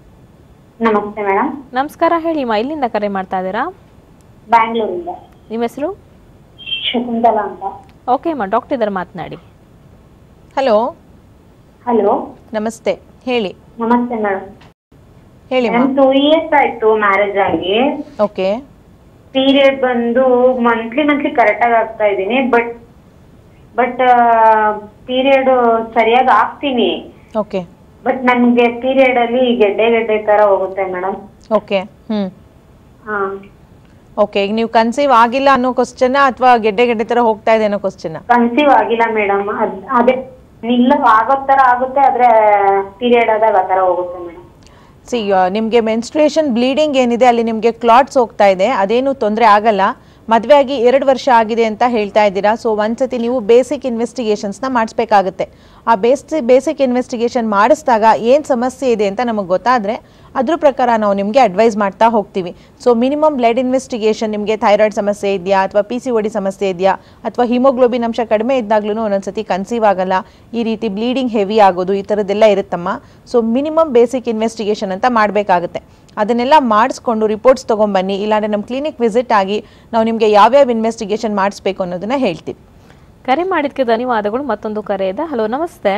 ನಮಸ್ತೆ ಮೇಡಮ್ ನಮಸ್ಕಾರ ಹೇಳಿ ಮೈಲಿನಿಂದ ಕರೆ ಮಾಡ್ತಾ ಇದ್ದೀರಾ ಬ್ಯಾಂಗ್ಳೂರಿಂದ ನಿಮ್ಮ ಹೆಸರು ಶಕುಂತಲಾ ಅಂತ ಓಕೆ ಅಮ್ಮ ಡಾಕ್ಟರ್ ಇದ್ದಾರೆ ಮಾತನಾಡಿ ಹಲೋ ಹಲೋ ನಮಸ್ತೆ ಹೇಳಿ ನಮಸ್ತೆ ಮೇಡಮ್ ಹೇಳಿ ಮೇಡಮ್ ಟೂ ಇಯರ್ಸ್ ಆಯ್ತು ಮ್ಯಾರೇಜ್ ಆಗಿ ಓಕೆ ಪೀರಿಯಡ್ ಬಂದು ಮಂತ್ಲಿ ಮಂತ್ಲಿ ಕರೆಕ್ಟ್ ಆಗಿ ಆಗ್ತಾ ಇದ್ದೀನಿ ಬಟ್ ಬಟ್ ಪೀರಿಯಡ್ ಸರಿಯಾಗಿ ಆಗ್ತೀನಿ ಓಕೆ ಬಟ್ ನನ್ಗೆ ಪೀರಿಯಡ್ ಅಲ್ಲಿ ಗೆಡ್ಡೆ ಗೆಡ್ಡೆ ತರ ಹೋಗುತ್ತೆ ಮೇಡಮ್ ಓಕೆ ಹ್ಞೂ ಹಾ ಓಕೆ ಈಗ ನೀವು ಕನ್ಸೀವ್ ಆಗಿಲ್ಲ ಅನ್ನೋ ಕ್ವಶನ ಅಥವಾ ಗೆಡ್ಡೆ ಗೆಡ್ಡೆ ಥರ ಹೋಗ್ತಾ ಇದೆ ಅನ್ನೋ ಕ್ವಶನ ಕನ್ಸೀವ್ ಆಗಿಲ್ಲ ಮೇಡಮ್ ಅದೇ ಇಲ್ಲ ಆಗೋ ತರ ಆಗುತ್ತೆ ಆದ್ರೆ ಪೀರಿಯಡ್ ಆದಾಗ ಆ ತರ ಹೋಗುತ್ತೆ ಮೇಡಮ್ ಸಿ ನಿಮಗೆ ಮೆನ್ಸ್ಟ್ರೇಷನ್ ಬ್ಲೀಡಿಂಗ್ ಏನಿದೆ ಅಲ್ಲಿ ನಿಮಗೆ ಕ್ಲಾಟ್ಸ್ ಹೋಗ್ತಾ ಇದೆ ಅದೇನು ತೊಂದರೆ ಆಗಲ್ಲ ಮದುವೆ ಆಗಿ ಎರಡು ವರ್ಷ ಆಗಿದೆ ಅಂತ ಹೇಳ್ತಾ ಇದ್ದೀರಾ ಸೊ ಒಂದ್ಸತಿ ನೀವು ಬೇಸಿಕ್ ಇನ್ವೆಸ್ಟಿಗೇಷನ್ಸ್ನ ಮಾಡಿಸ್ಬೇಕಾಗುತ್ತೆ ಆ ಬೇಸಿ ಬೇಸಿಕ್ ಇನ್ವೆಸ್ಟಿಗೇಷನ್ ಮಾಡಿಸಿದಾಗ ಏನು ಸಮಸ್ಯೆ ಇದೆ ಅಂತ ನಮಗೆ ಗೊತ್ತಾದರೆ ಅದ್ರ ಪ್ರಕಾರ ನಾವು ನಿಮಗೆ ಅಡ್ವೈಸ್ ಮಾಡ್ತಾ ಹೋಗ್ತೀವಿ ಸೊ ಮಿನಿಮಮ್ ಬ್ಲಡ್ ಇನ್ವೆಸ್ಟಿಗೇಷನ್ ನಿಮಗೆ ಥೈರಾಯ್ಡ್ ಸಮಸ್ಯೆ ಇದೆಯಾ ಅಥವಾ ಪಿ ಸಿ ಒಡಿ ಸಮಸ್ಯೆ ಇದೆಯಾ ಅಥವಾ ಹಿಮೋಗ್ಲೋಬಿನ್ ಅಂಶ ಕಡಿಮೆ ಇದ್ದಾಗ್ಲೂ ಒಂದೊಂದ್ಸತಿ ಕನ್ಸೀವ್ ಆಗಲ್ಲ ಈ ರೀತಿ ಬ್ಲೀಡಿಂಗ್ ಹೆವಿ ಆಗೋದು ಈ ಥರದ್ದೆಲ್ಲ ಇರುತ್ತಮ್ಮ ಸೊ ಮಿನಿಮಮ್ ಬೇಸಿಕ್ ಇನ್ವೆಸ್ಟಿಗೇಷನ್ ಅಂತ ಮಾಡಬೇಕಾಗುತ್ತೆ ಅದನ್ನೆಲ್ಲ ಮಾಡಿಸ್ಕೊಂಡು ರಿಪೋರ್ಟ್ಸ್ ತೊಗೊಂಬನ್ನಿ ಇಲ್ಲಾಂದರೆ ನಮ್ಮ ಕ್ಲಿನಿಕ್ ವಿಸಿಟ್ ಆಗಿ ನಾವು ನಿಮಗೆ ಯಾವ್ಯಾವ ಇನ್ವೆಸ್ಟಿಗೇಷನ್ ಮಾಡಿಸ್ಬೇಕು ಅನ್ನೋದನ್ನ ಹೇಳ್ತೀವಿ ಕರೆ ಮಾಡಿದ್ಕೆ ಧನ್ಯವಾದಗಳು ಮತ್ತೊಂದು ಕರೆ ಇದೆ ಹಲೋ ನಮಸ್ತೆ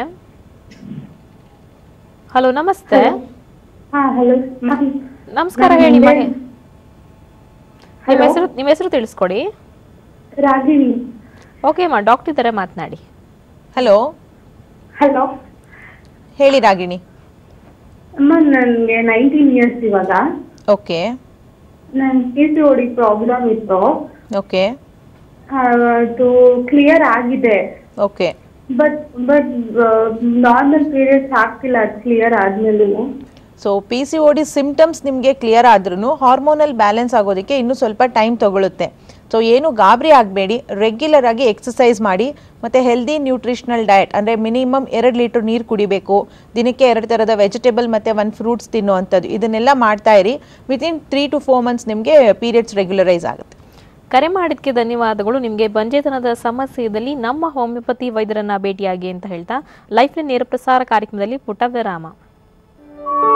ಹಲೋ ನಮಸ್ತೆ ಹಾ ಹಲೋ ನಮಸ್ಕಾರ ಹೇಳಿ ಮಹೇ ನಿಮ್ಮ ಹೆಸರು ನಿಮ್ಮ ಹೆಸರು ತಿಳಿಸ್ಕೊಡಿ ರಾಗಿಣಿ ಓಕೆ ಅಮ್ಮ ಡಾಕ್ಟರ್ ಇದ್ದಾರೆ ಮಾತನಾಡಿ ಹಲೋ ಹಲೋ ಹೇಳಿ ರಾಗಿಣಿ ಅಮ್ಮ ನನ್ಗೆ ನೈನ್ಟೀನ್ ಇಯರ್ಸ್ ಇವಾಗ ಓಕೆ ನನ್ ಪಿ ಸಿ ಓಡಿ ಪ್ರಾಬ್ಲಮ್ ಇತ್ತು ಓಕೆ ಅದು ಕ್ಲಿಯರ್ ಆಗಿದೆ okay but but normal periods ಆಗ್ತಿಲ್ಲ ಅದು ಕ್ಲಿಯರ್ ಆದ್ಮೇಲೆ so P C O D symptoms ನಿಮಗೆ ಕ್ಲಿಯರ್ ಆದ್ರೂ ಹಾರ್ಮೋನಲ್ ಬ್ಯಾಲೆನ್ಸ್ ಆಗೋದಕ್ಕೆ ಇನ್ನೂ ಸ್ವಲ್ಪ ಟೈಮ್ ತಗೊಳುತ್ತೆ ಸೊ ಏನು ಗಾಬರಿ ಆಗಬೇಡಿ ರೆಗ್ಯುಲರ್ ಆಗಿ ಎಕ್ಸಸೈಸ್ ಮಾಡಿ ಮತ್ತು ಹೆಲ್ದಿ ನ್ಯೂಟ್ರಿಷನಲ್ ಡಯಟ್ ಅಂದರೆ ಮಿನಿಮಮ್ ಎರಡು ಲೀಟ್ರ್ ನೀರು ಕುಡಿಬೇಕು ದಿನಕ್ಕೆ ಎರಡು ಥರದ ವೆಜಿಟೇಬಲ್ ಮತ್ತು ಒಂದು ಫ್ರೂಟ್ಸ್ ತಿನ್ನುವಂಥದ್ದು ಇದನ್ನೆಲ್ಲ ಮಾಡ್ತಾ ಇರಿ within three to four months ನಿಮಗೆ ಪೀರಿಯಡ್ಸ್ ರೆಗ್ಯುಲರೈಸ್ ಆಗುತ್ತೆ ಕರೆ ಮಾಡಿದ್ಕೆ ಧನ್ಯವಾದಗಳು ನಿಮಗೆ ಬಂಜೇತನದ ಸಮಸ್ಯೆ ಇದ್ದಲ್ಲಿ ನಮ್ಮ ಹೋಮಿಯೋಪತಿ ವೈದ್ಯರನ್ನ ಭೇಟಿಯಾಗಿ ಅಂತ ಹೇಳ್ತಾ ಲೈಫ್ ನೇರ ಪ್ರಸಾರ ಕಾರ್ಯಕ್ರಮದಲ್ಲಿ ಪುಟ್ಟ ವಿರಾಮ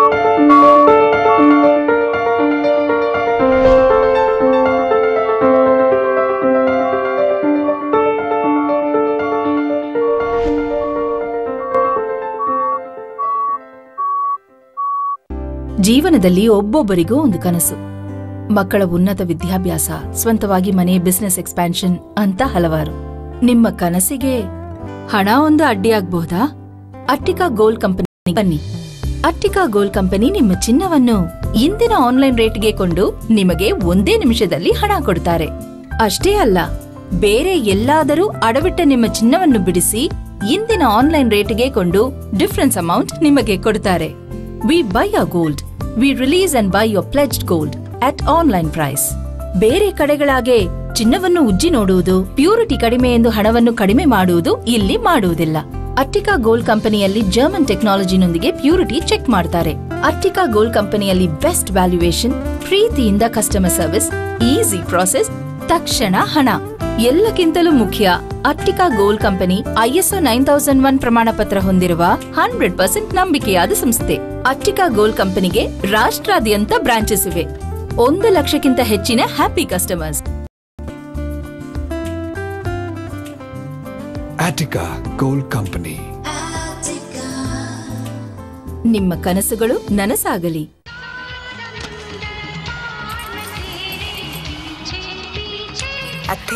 ಜೀವನದಲ್ಲಿ ಒಬ್ಬೊಬ್ಬರಿಗೂ ಒಂದು ಕನಸು ಮಕ್ಕಳ ಉನ್ನತ ವಿದ್ಯಾಭ್ಯಾಸ ಸ್ವಂತವಾಗಿ ಮನೆ ಬಿಸ್ನೆಸ್ ಎಕ್ಸ್ಪ್ಯಾನ್ಷನ್ ಅಂತ ಹಲವಾರು ನಿಮ್ಮ ಕನಸಿಗೆ ಹಣ ಒಂದು ಅಡ್ಡಿಯಾಗಬಹುದಾ ಅಟ್ಟಿಕಾ ಗೋಲ್ಡ್ ಕಂಪನಿ ಬನ್ನಿ ಅಟ್ಟಿಕಾ ಗೋಲ್ಡ್ ಕಂಪನಿ ನಿಮ್ಮ ಚಿನ್ನವನ್ನು ಇಂದಿನ ಆನ್ಲೈನ್ ರೇಟ್ಗೆ ಕೊಂಡು ನಿಮಗೆ ಒಂದೇ ನಿಮಿಷದಲ್ಲಿ ಹಣ ಕೊಡ್ತಾರೆ ಅಷ್ಟೇ ಅಲ್ಲ ಬೇರೆ ಎಲ್ಲಾದರೂ ಅಡವಿಟ್ಟ ನಿಮ್ಮ ಚಿನ್ನವನ್ನು ಬಿಡಿಸಿ ಇಂದಿನ ಆನ್ಲೈನ್ ರೇಟ್ಗೆ ಕೊಂಡು ಡಿಫರೆನ್ಸ್ ಅಮೌಂಟ್ ನಿಮಗೆ ಕೊಡ್ತಾರೆ we buy a gold we release and buy your pledged gold at online price ಬೇರೆ ಕಡೆಗಳಾಗೆ ಚಿನ್ನವನ್ನು ಉಜ್ಜಿ ನೋಡುವುದು ಪ್ಯೂರಿಟಿ ಕಡಿಮೆ ಎಂದು ಹಣವನ್ನು ಕಡಿಮೆ ಮಾಡುವುದು ಇಲ್ಲಿ ಮಾಡುವುದಿಲ್ಲ ಅಟ್ಟಿಕಾ ಗೋಲ್ಡ್ ಕಂಪನಿಯಲ್ಲಿ ಜರ್ಮನ್ ಟೆಕ್ನಾಲಜಿನೊಂದಿಗೆ ಪ್ಯೂರಿಟಿ ಚೆಕ್ ಮಾಡ್ತಾರೆ ಅಟ್ಟಿಕಾ ಗೋಲ್ಡ್ ಕಂಪನಿಯಲ್ಲಿ ಬೆಸ್ಟ್ ವ್ಯಾಲ್ಯೂಯೇಷನ್ ಪ್ರೀತಿಯಿಂದ ಕಸ್ಟಮರ್ ಸರ್ವಿಸ್ ಈಸಿ ಪ್ರಾಸೆಸ್ ತಕ್ಷಣ ಹಣ ಎಲ್ಲಕ್ಕಿಂತಲೂ ಮುಖ್ಯ Attica Gold Company ISO nine thousand one ಪ್ರಮಾಣ ಪತ್ರ ಹೊಂದಿರುವ ಹಂಡ್ರೆಡ್ ಪರ್ಸೆಂಟ್ ನಂಬಿಕೆಯಾದ ಸಂಸ್ಥೆ ಅಟ್ಟಿಕಾ ಗೋಲ್ಡ್ ಕಂಪನಿಗೆ ರಾಷ್ಟ್ರಾದ್ಯಂತ ಬ್ರಾಂಚಸ್ ಇವೆ ಒಂದು ಲಕ್ಷಕ್ಕಿಂತ ಹೆಚ್ಚಿನ happy customers Attica Gold Company. ನಿಮ್ಮ ಕನಸುಗಳು ನನಸಾಗಲಿ ಅತ್ತೆ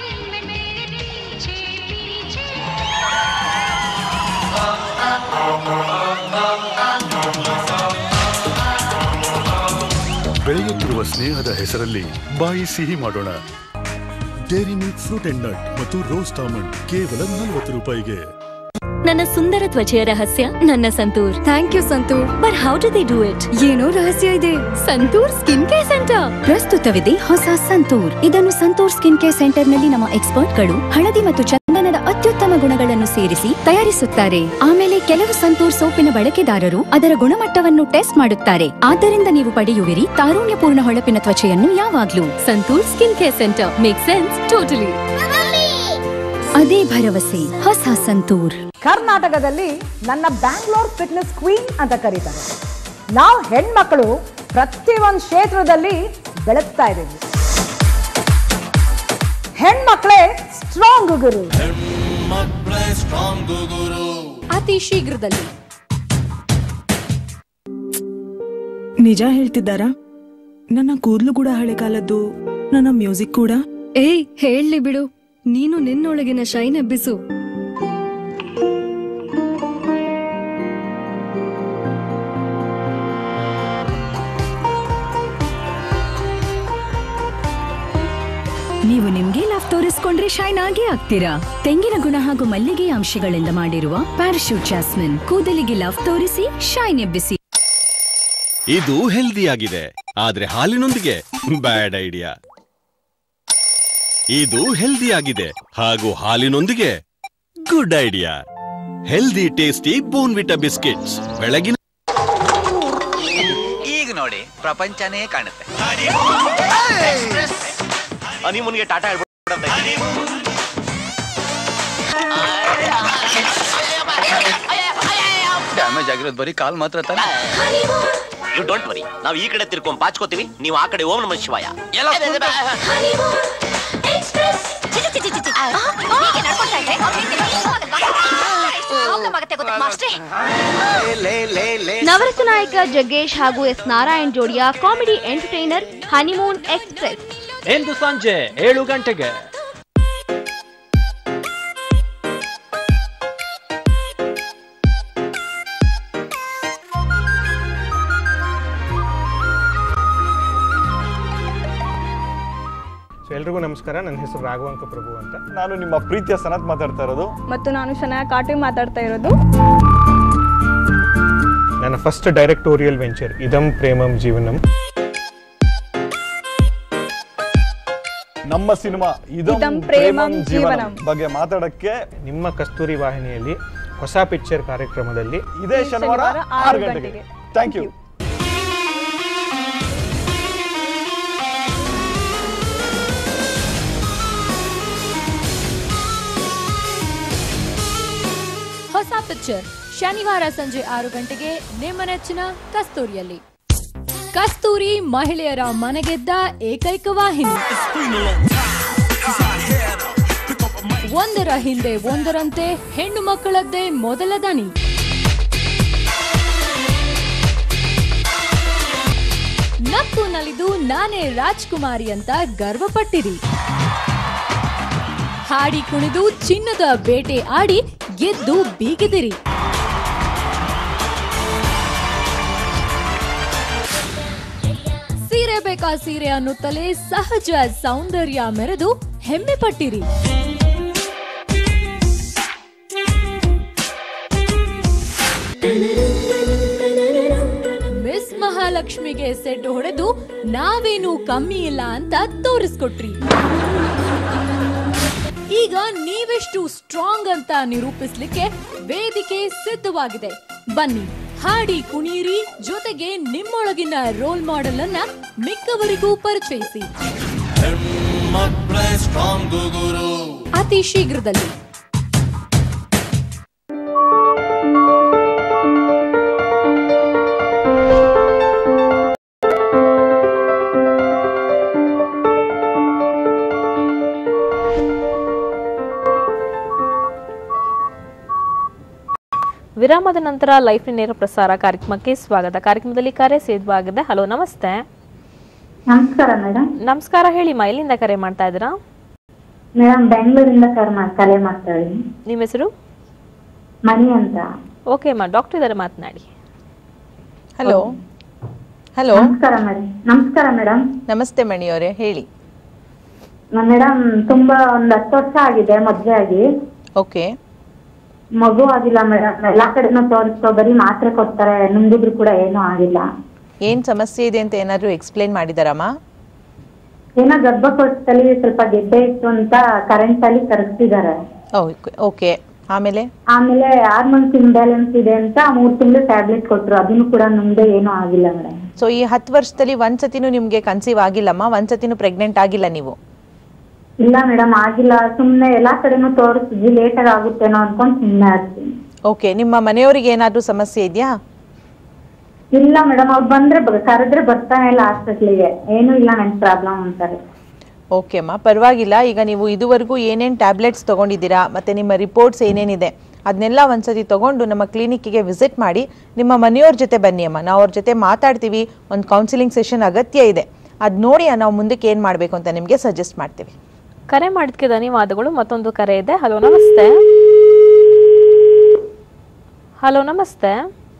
ಬೆಳೆಯುತ್ತಿರುವ ಸ್ನೇಹದ ಹೆಸರಲ್ಲಿ ಬಾಯಿ ಸಿಹಿ ಮಾಡೋಣ Dairy Milk Fruit and Nut ಮತ್ತು ರೋಸ್ಟ್ ಆಮಂಡ್ ಕೇವಲ ನಲವತ್ತು ರೂಪಾಯಿಗೆ ನನ್ನ ಸುಂದರ ತ್ವಚೆಯ ರಹಸ್ಯ ನನ್ನ Santoor thank you Santoor but how do they do it ಏನೋ ರಹಸ್ಯ ಇದೆ ಸಂತೂರ್ ಸ್ಕಿನ್ ಕೇರ್ ಸೆಂಟರ್ ಪ್ರಸ್ತುತವಿದೆ ಹೊಸ ಸಂತೂರ್ ಇದನ್ನು ಸಂತೂರ್ ಸ್ಕಿನ್ ಕೇರ್ ಸೆಂಟರ್ನಲ್ಲಿ ನಮ್ಮ ಎಕ್ಸ್ಪರ್ಟ್ಗಳು ಹಳದಿ ಮತ್ತು ಚಂದನದ ಅತ್ಯುತ್ತಮ ಗುಣಗಳನ್ನು ಸೇರಿಸಿ ತಯಾರಿಸುತ್ತಾರೆ ಆಮೇಲೆ ಕೆಲವು ಸಂತೂರ್ ಸೋಪಿನ ಬಳಕೆದಾರರು ಅದರ ಗುಣಮಟ್ಟವನ್ನು ಟೆಸ್ಟ್ ಮಾಡುತ್ತಾರೆ ಆದ್ದರಿಂದ ನೀವು ಪಡೆಯುವಿರಿ ತಾರುಣ್ಯಪೂರ್ಣ ಹೊಳಪಿನ ತ್ವಚೆಯನ್ನು ಯಾವಾಗ್ಲೂ Santoor skin care centre make sense totally ಅದೇ ಭರವಸೆ ಹೊಸ ಸಂತೂರ್ ಕರ್ನಾಟಕದಲ್ಲಿ ನನ್ನ ಬ್ಯಾಂಗ್ಳೂರ್ ಫಿಟ್ನೆಸ್ ಕ್ವೀನ್ ಅಂತ ಕರೀತಾರೆ ನಾವು ಹೆಣ್ಮಕ್ಳು ಪ್ರತಿಯೊಂದು ಕ್ಷೇತ್ರದಲ್ಲಿ ಬೆಳಗ್ತಾ ಇದ್ದೀವಿ ಹೆಣ್ಮಕ್ಳೇ ಸ್ಟ್ರಾಂಗ್ ಗುರು ಅತಿ ಶೀಘ್ರದಲ್ಲಿ ನಿಜ ಹೇಳ್ತಿದ್ದಾರಾ ನನ್ನ ಕೂದಲು ಕೂಡ ಹಳೆ ಕಾಲದ್ದು ನನ್ನ ಮ್ಯೂಸಿಕ್ ಕೂಡ ಏಯ್ ಹೇಳಿ ಬಿಡು ನೀನು ನಿನ್ನೊಳಗಿನ ಶೈನ್ ಎಬ್ಬಿಸು ನೀವು ನಿಮ್ಗೆ ಲವ್ ತೋರಿಸ್ಕೊಂಡ್ರೆ ಶೈನ್ ಆಗೇ ಆಗ್ತೀರಾ ತೆಂಗಿನ ಗುಣ ಹಾಗೂ ಮಲ್ಲಿಗೆ ಅಂಶಗಳಿಂದ ಮಾಡಿರುವ ಪ್ಯಾರಾಶೂಟ್ ಜಾಸ್ಮಿನ್ ಕೂದಲಿಗೆ ಲವ್ ತೋರಿಸಿ ಶೈನ್ ಎಬ್ಬಿಸಿ ಇದು ಹೆಲ್ದಿ ಆಗಿದೆ ಆದ್ರೆ ಹಾಲಿನೊಂದಿಗೆ ಬ್ಯಾಡ್ ಐಡಿಯಾ ಇದು ಹೆಲ್ದಿ ಆಗಿದೆ ಹಾಗೂ ಹಾಲಿನೊಂದಿಗೆ good idea healthy tasty Bournvita biscuits ಬೆಳಗಿನ ಈಗ ನೋಡಿ ಪ್ರಪಂಚನೇ ಕಾಣುತ್ತೆ ಹನಿಮೂನ್ಗೆ ಟಾಟಾ ಹೇಳ್ಬಿಡಂತ ಡ್ಯಾಮೇಜ್ ಆಗಿರೋದು ಬರೀ ಕಾಲ್ ಮಾತ್ರ ತಾನೆ ಯು ಡೋಂಟ್ ವರಿ ನಾವು ಈ ಕಡೆ ತಿರ್ಕೊಂಡ್ ಪಾಚ್ಕೋತೀವಿ ನೀವು ಆ ಕಡೆ ಓಂ ನಮ ಶಿವಾಯ ಎಲ್ಲ ನವರಸ ನಾಯಕ ಜಗ್ಗೇಶ್ ಹಾಗೂ ಎಸ್ ನಾರಾಯಣ್ ಜೋಡಿಯ ಕಾಮಿಡಿ ಎಂಟರ್ಟೈನರ್ ಹನಿಮೂನ್ ಎಕ್ಸ್ಪ್ರೆಸ್ ಇಂದು ಸಂಜೆ ಏಳು ಗಂಟೆಗೆ ಸೊ ಎಲ್ರಿಗೂ ನಮಸ್ಕಾರ ನನ್ನ ಹೆಸರು ರಾಘವಂಕ ಪ್ರಭು ಅಂತ ನಾನು ನಿಮ್ಮ ಪ್ರೀತಿಯ ಸನತ್ ಮಾತಾಡ್ತಾ ಇರೋದು ಮತ್ತು ನಾನು ಶನಾಯ ಕಾಟಿ ಮಾತಾಡ್ತಾ ಇರೋದು ನನ್ನ ಫಸ್ಟ್ ಡೈರೆಕ್ಟೋರಿಯಲ್ ವೆಂಚರ್ ಇದಂ ಪ್ರೇಮಂ ಜೀವನಂ ನಮ್ಮ ಸಿನಿಮಾ ಇದಂ ಇದಂ ಪ್ರೇಮಂ ಪ್ರೇಮಂ ಜೀವನಂ ಜೀವನಂ. ಬಗ್ಗೆ ಮಾತಾಡಕ್ಕೆ ನಿಮ್ಮ ಕಸ್ತೂರಿ ವಾಹಿನಿಯಲ್ಲಿ ಹೊಸ ಪಿಕ್ಚರ್ ಕಾರ್ಯಕ್ರಮದಲ್ಲಿ ಇದೇ ಶನಿವಾರ ಆರು ಗಂಟೆಗೆ ಥ್ಯಾಂಕ್ ಯು ಹೊಸ ಪಿಕ್ಚರ್ ಶನಿವಾರ ಸಂಜೆ ಆರು ಗಂಟೆಗೆ ನಿಮ್ಮ ನೆಚ್ಚಿನ ಕಸ್ತೂರಿಯಲ್ಲಿ ಕಸ್ತೂರಿ ಮಹಿಳೆಯರ ಮನೆಗೆದ್ದ ಏಕೈಕ ವಾಹಿನಿ ಒಂದರ ಹಿಂದೆ ಒಂದರಂತೆ ಹೆಣ್ಣು ಮಕ್ಕಳದ್ದೇ ಮೊದಲ ದನಿ ನಕ್ಕು ನಲಿದು ನಾನೇ ರಾಜ್ಕುಮಾರಿ ಅಂತ ಗರ್ವಪಟ್ಟಿರಿ ಹಾಡಿ ಕುಣಿದು ಚಿನ್ನದ ಬೇಟೆ ಆಡಿ ಗೆದ್ದು ಬೀಗಿದಿರಿ ಸೀರೆ ಬೇಕಾ ಸೀರೆ ಅನ್ನುತ್ತಲೇ ಸಹಜ ಸೌಂದರ್ಯ ಮೆರೆದು ಹೆಮ್ಮೆ ಪಟ್ಟಿರಿ ಮಿಸ್ ಮಹಾಲಕ್ಷ್ಮಿಗೆ ಸೆಟ್ ಹೊಡೆದು ನಾವೇನು ಕಮ್ಮಿ ಇಲ್ಲ ಅಂತ ತೋರಿಸ್ಕೊಟ್ರಿ ಈಗ ನೀವೆಷ್ಟು ಸ್ಟ್ರಾಂಗ್ ಅಂತ ನಿರೂಪಿಸ್ಲಿಕ್ಕೆ ವೇದಿಕೆ ಸಿದ್ಧವಾಗಿದೆ ಬನ್ನಿ ಹಾಡಿ ಕುಣಿಯಿರಿ ಜೊತೆಗೆ ನಿಮ್ಮೊಳಗಿನ ರೋಲ್ ಮಾಡೆಲ್ ಅನ್ನ ಮಿಕ್ಕವರಿಗೂ ಪರಿಚಯಿಸಿ ಅತಿ ಶೀಘ್ರದಲ್ಲಿ ವಿರಾಮದ ನಂತರ ಲೈಫ್ ನೇರ ಪ್ರಸಾರ ಕಾರ್ಯಕ್ರಮಕ್ಕೆ ಸ್ವಾಗತ ಕಾರ್ಯಕ್ರಮದಲ್ಲಿ ಕರೆ ಸಿದ್ಧವಾಗಿದೆ ಹಲೋ ನಮಸ್ತೆ ನಮಸ್ಕಾರ ಮೇಡಮ್ ನಮಸ್ಕಾರ ಹೇಳಿ ಮಾ ಎಲ್ಲಿಂದ ಕರೆ ಮಾಡ್ತಾ ಇದ್ದೀರಾ ಮೇಡಮ್ ಬೆಂಗಳೂರಿಂದ ಕರೆ ಮಾ- ಕರೆ ಮಾಡ್ತಾ ಇದ್ದೀನಿ ನಿಮ್ಮ ಹೆಸರು ಮಣಿ ಅಂತ ಓಕೆ ಮಾ ಡಾಕ್ಟರ್ ಇದ್ದಾರೆ ಮಾತನಾಡಿ ಹಲೋ ಹಲೋ ನಮಸ್ಕಾರ ಮೇಡಮ್ ನಮಸ್ಕಾರ ಮೇಡಮ್ ನಮಸ್ತೆ ಮಣಿಯವರೇ ಹೇಳಿ ಮೇಡಮ್ ತುಂಬಾ ಒಂದ್ ಹತ್ತು ವರ್ಷ ಆಗಿದೆ ಮದ್ವೆ ಆಗಿ ಓಕೆ ಮಗು ಆಗಿಲ್ಲ ಮೇಡಮ್ ಎಲ್ಲಾ ಕಡೆನೂ ತೋರಿಸ್ತೋ ಬರೀ ಮಾತ್ರೆ ಕೊಡ್ತಾರೆ ನುಂಗಿದ್ರು ಕೂಡ ಏನೂ ಆಗಿಲ್ಲ ಏನ್ ಸಮಸ್ಯೆ ಇದೆ ಅಂತ ಏನಾದ್ರು ಎಕ್ಸ್ಪ್ಲೇನ್ ಮಾಡಿದಾರಮ್ಮ ಏನೋ ಗರ್ಭಕೋಶದಲ್ಲಿ ಸ್ವಲ್ಪ ಗೆಡ್ಡೆ ಇತ್ತು ಅಂತ ಕರೆಂಟ್ ಅಲ್ಲಿ ಕರೆಸ್ತಿದ್ದಾರೆ ಓಕೆ ಆಮೇಲೆ ಆಮೇಲೆ ಹಾರ್ಮೋನ್ಸ್ ಇಂಬ್ಯಾಲೆನ್ಸ್ ಇದೆ ಅಂತ ಮೂರ್ ತಿಂಗಳು ಟ್ಯಾಬ್ಲೆಟ್ ಕೊಟ್ರು ಅದನ್ನು ಕೂಡ ನುಂಗ್ದೆ ಏನೂ ಆಗಿಲ್ಲ ಮೇಡಮ್ ಸೊ ಈ ಹತ್ತು ವರ್ಷದಲ್ಲಿ ಒಂದ್ಸತಿನೂ ನಿಮ್ಗೆ ಕನ್ಸೀವ್ ಆಗಿಲ್ಲಮ್ಮ ಒಂದ್ಸತಿನೂ ಪ್ರೆಗ್ನೆಂಟ್ ಆಗಿಲ್ಲ ನೀವು ಇಲ್ಲ ಮೇಡಮ್ ಆಗಿಲ್ಲ ಸುಮ್ನೆ ಎಲ್ಲಾ ಕಡೆನೂ ತೋರಿಸಿದ್ವಿ ಲೇಟ್ ಆಗಿ ಆಗುತ್ತೇನೋ ಅನ್ಕೊಂಡ್ ಸುಮ್ನೆ ಆಗ್ತೀನಿ ಓಕೆ ನಿಮ್ಮ ಮನೆಯವರಿಗೆ ಏನಾದ್ರೂ ಸಮಸ್ಯೆ ಇದೆಯಾ ಇಲ್ಲ ಮೇಡಮ್ ಅವ್ರು ಬಂದ್ರೆ ಬ- ಕರೆದ್ರೆ ಬರ್ತಾನೆ ಇಲ್ಲ ಹಾಸ್ಪಿಟ್ಲಿಗೆ ಏನೂ ಇಲ್ಲ ನನ್ ಪ್ರಾಬ್ಲಮ್ ಅಂತಾರೆ ಓಕೆ ಅಮ್ಮ ಪರವಾಗಿಲ್ಲ ಈಗ ನೀವು ಇದುವರೆಗೂ ಏನೇನು ಟ್ಯಾಬ್ಲೆಟ್ಸ್ ತೊಗೊಂಡಿದ್ದೀರಾ ಮತ್ತು ನಿಮ್ಮ ರಿಪೋರ್ಟ್ಸ್ ಏನೇನಿದೆ ಅದನ್ನೆಲ್ಲ ಒಂದ್ಸತಿ ತೊಗೊಂಡು ನಮ್ಮ ಕ್ಲಿನಿಕ್ಕಿಗೆ ವಿಸಿಟ್ ಮಾಡಿ ನಿಮ್ಮ ಮನೆಯವ್ರ ಜೊತೆ ಬನ್ನಿ ಅಮ್ಮ ನಾವು ಅವ್ರ ಜೊತೆ ಮಾತಾಡ್ತೀವಿ ಒಂದು ಕೌನ್ಸಿಲಿಂಗ್ ಸೆಷನ್ ಅಗತ್ಯ ಇದೆ ಅದು ನೋಡಿ ನಾವು ಮುಂದಕ್ಕೆ ಏನು ಮಾಡಬೇಕು ಅಂತ ನಿಮಗೆ ಸಜೆಸ್ಟ್ ಮಾಡ್ತೀವಿ ಕರೆ ಮಾಡಿದ್ಕೆ ಧನ್ಯವಾದಗಳು ಮತ್ತೊಂದು ಕರೆ ಇದೆ ಹಲೋ ನಮಸ್ತೆ ಹಲೋ ನಮಸ್ತೆ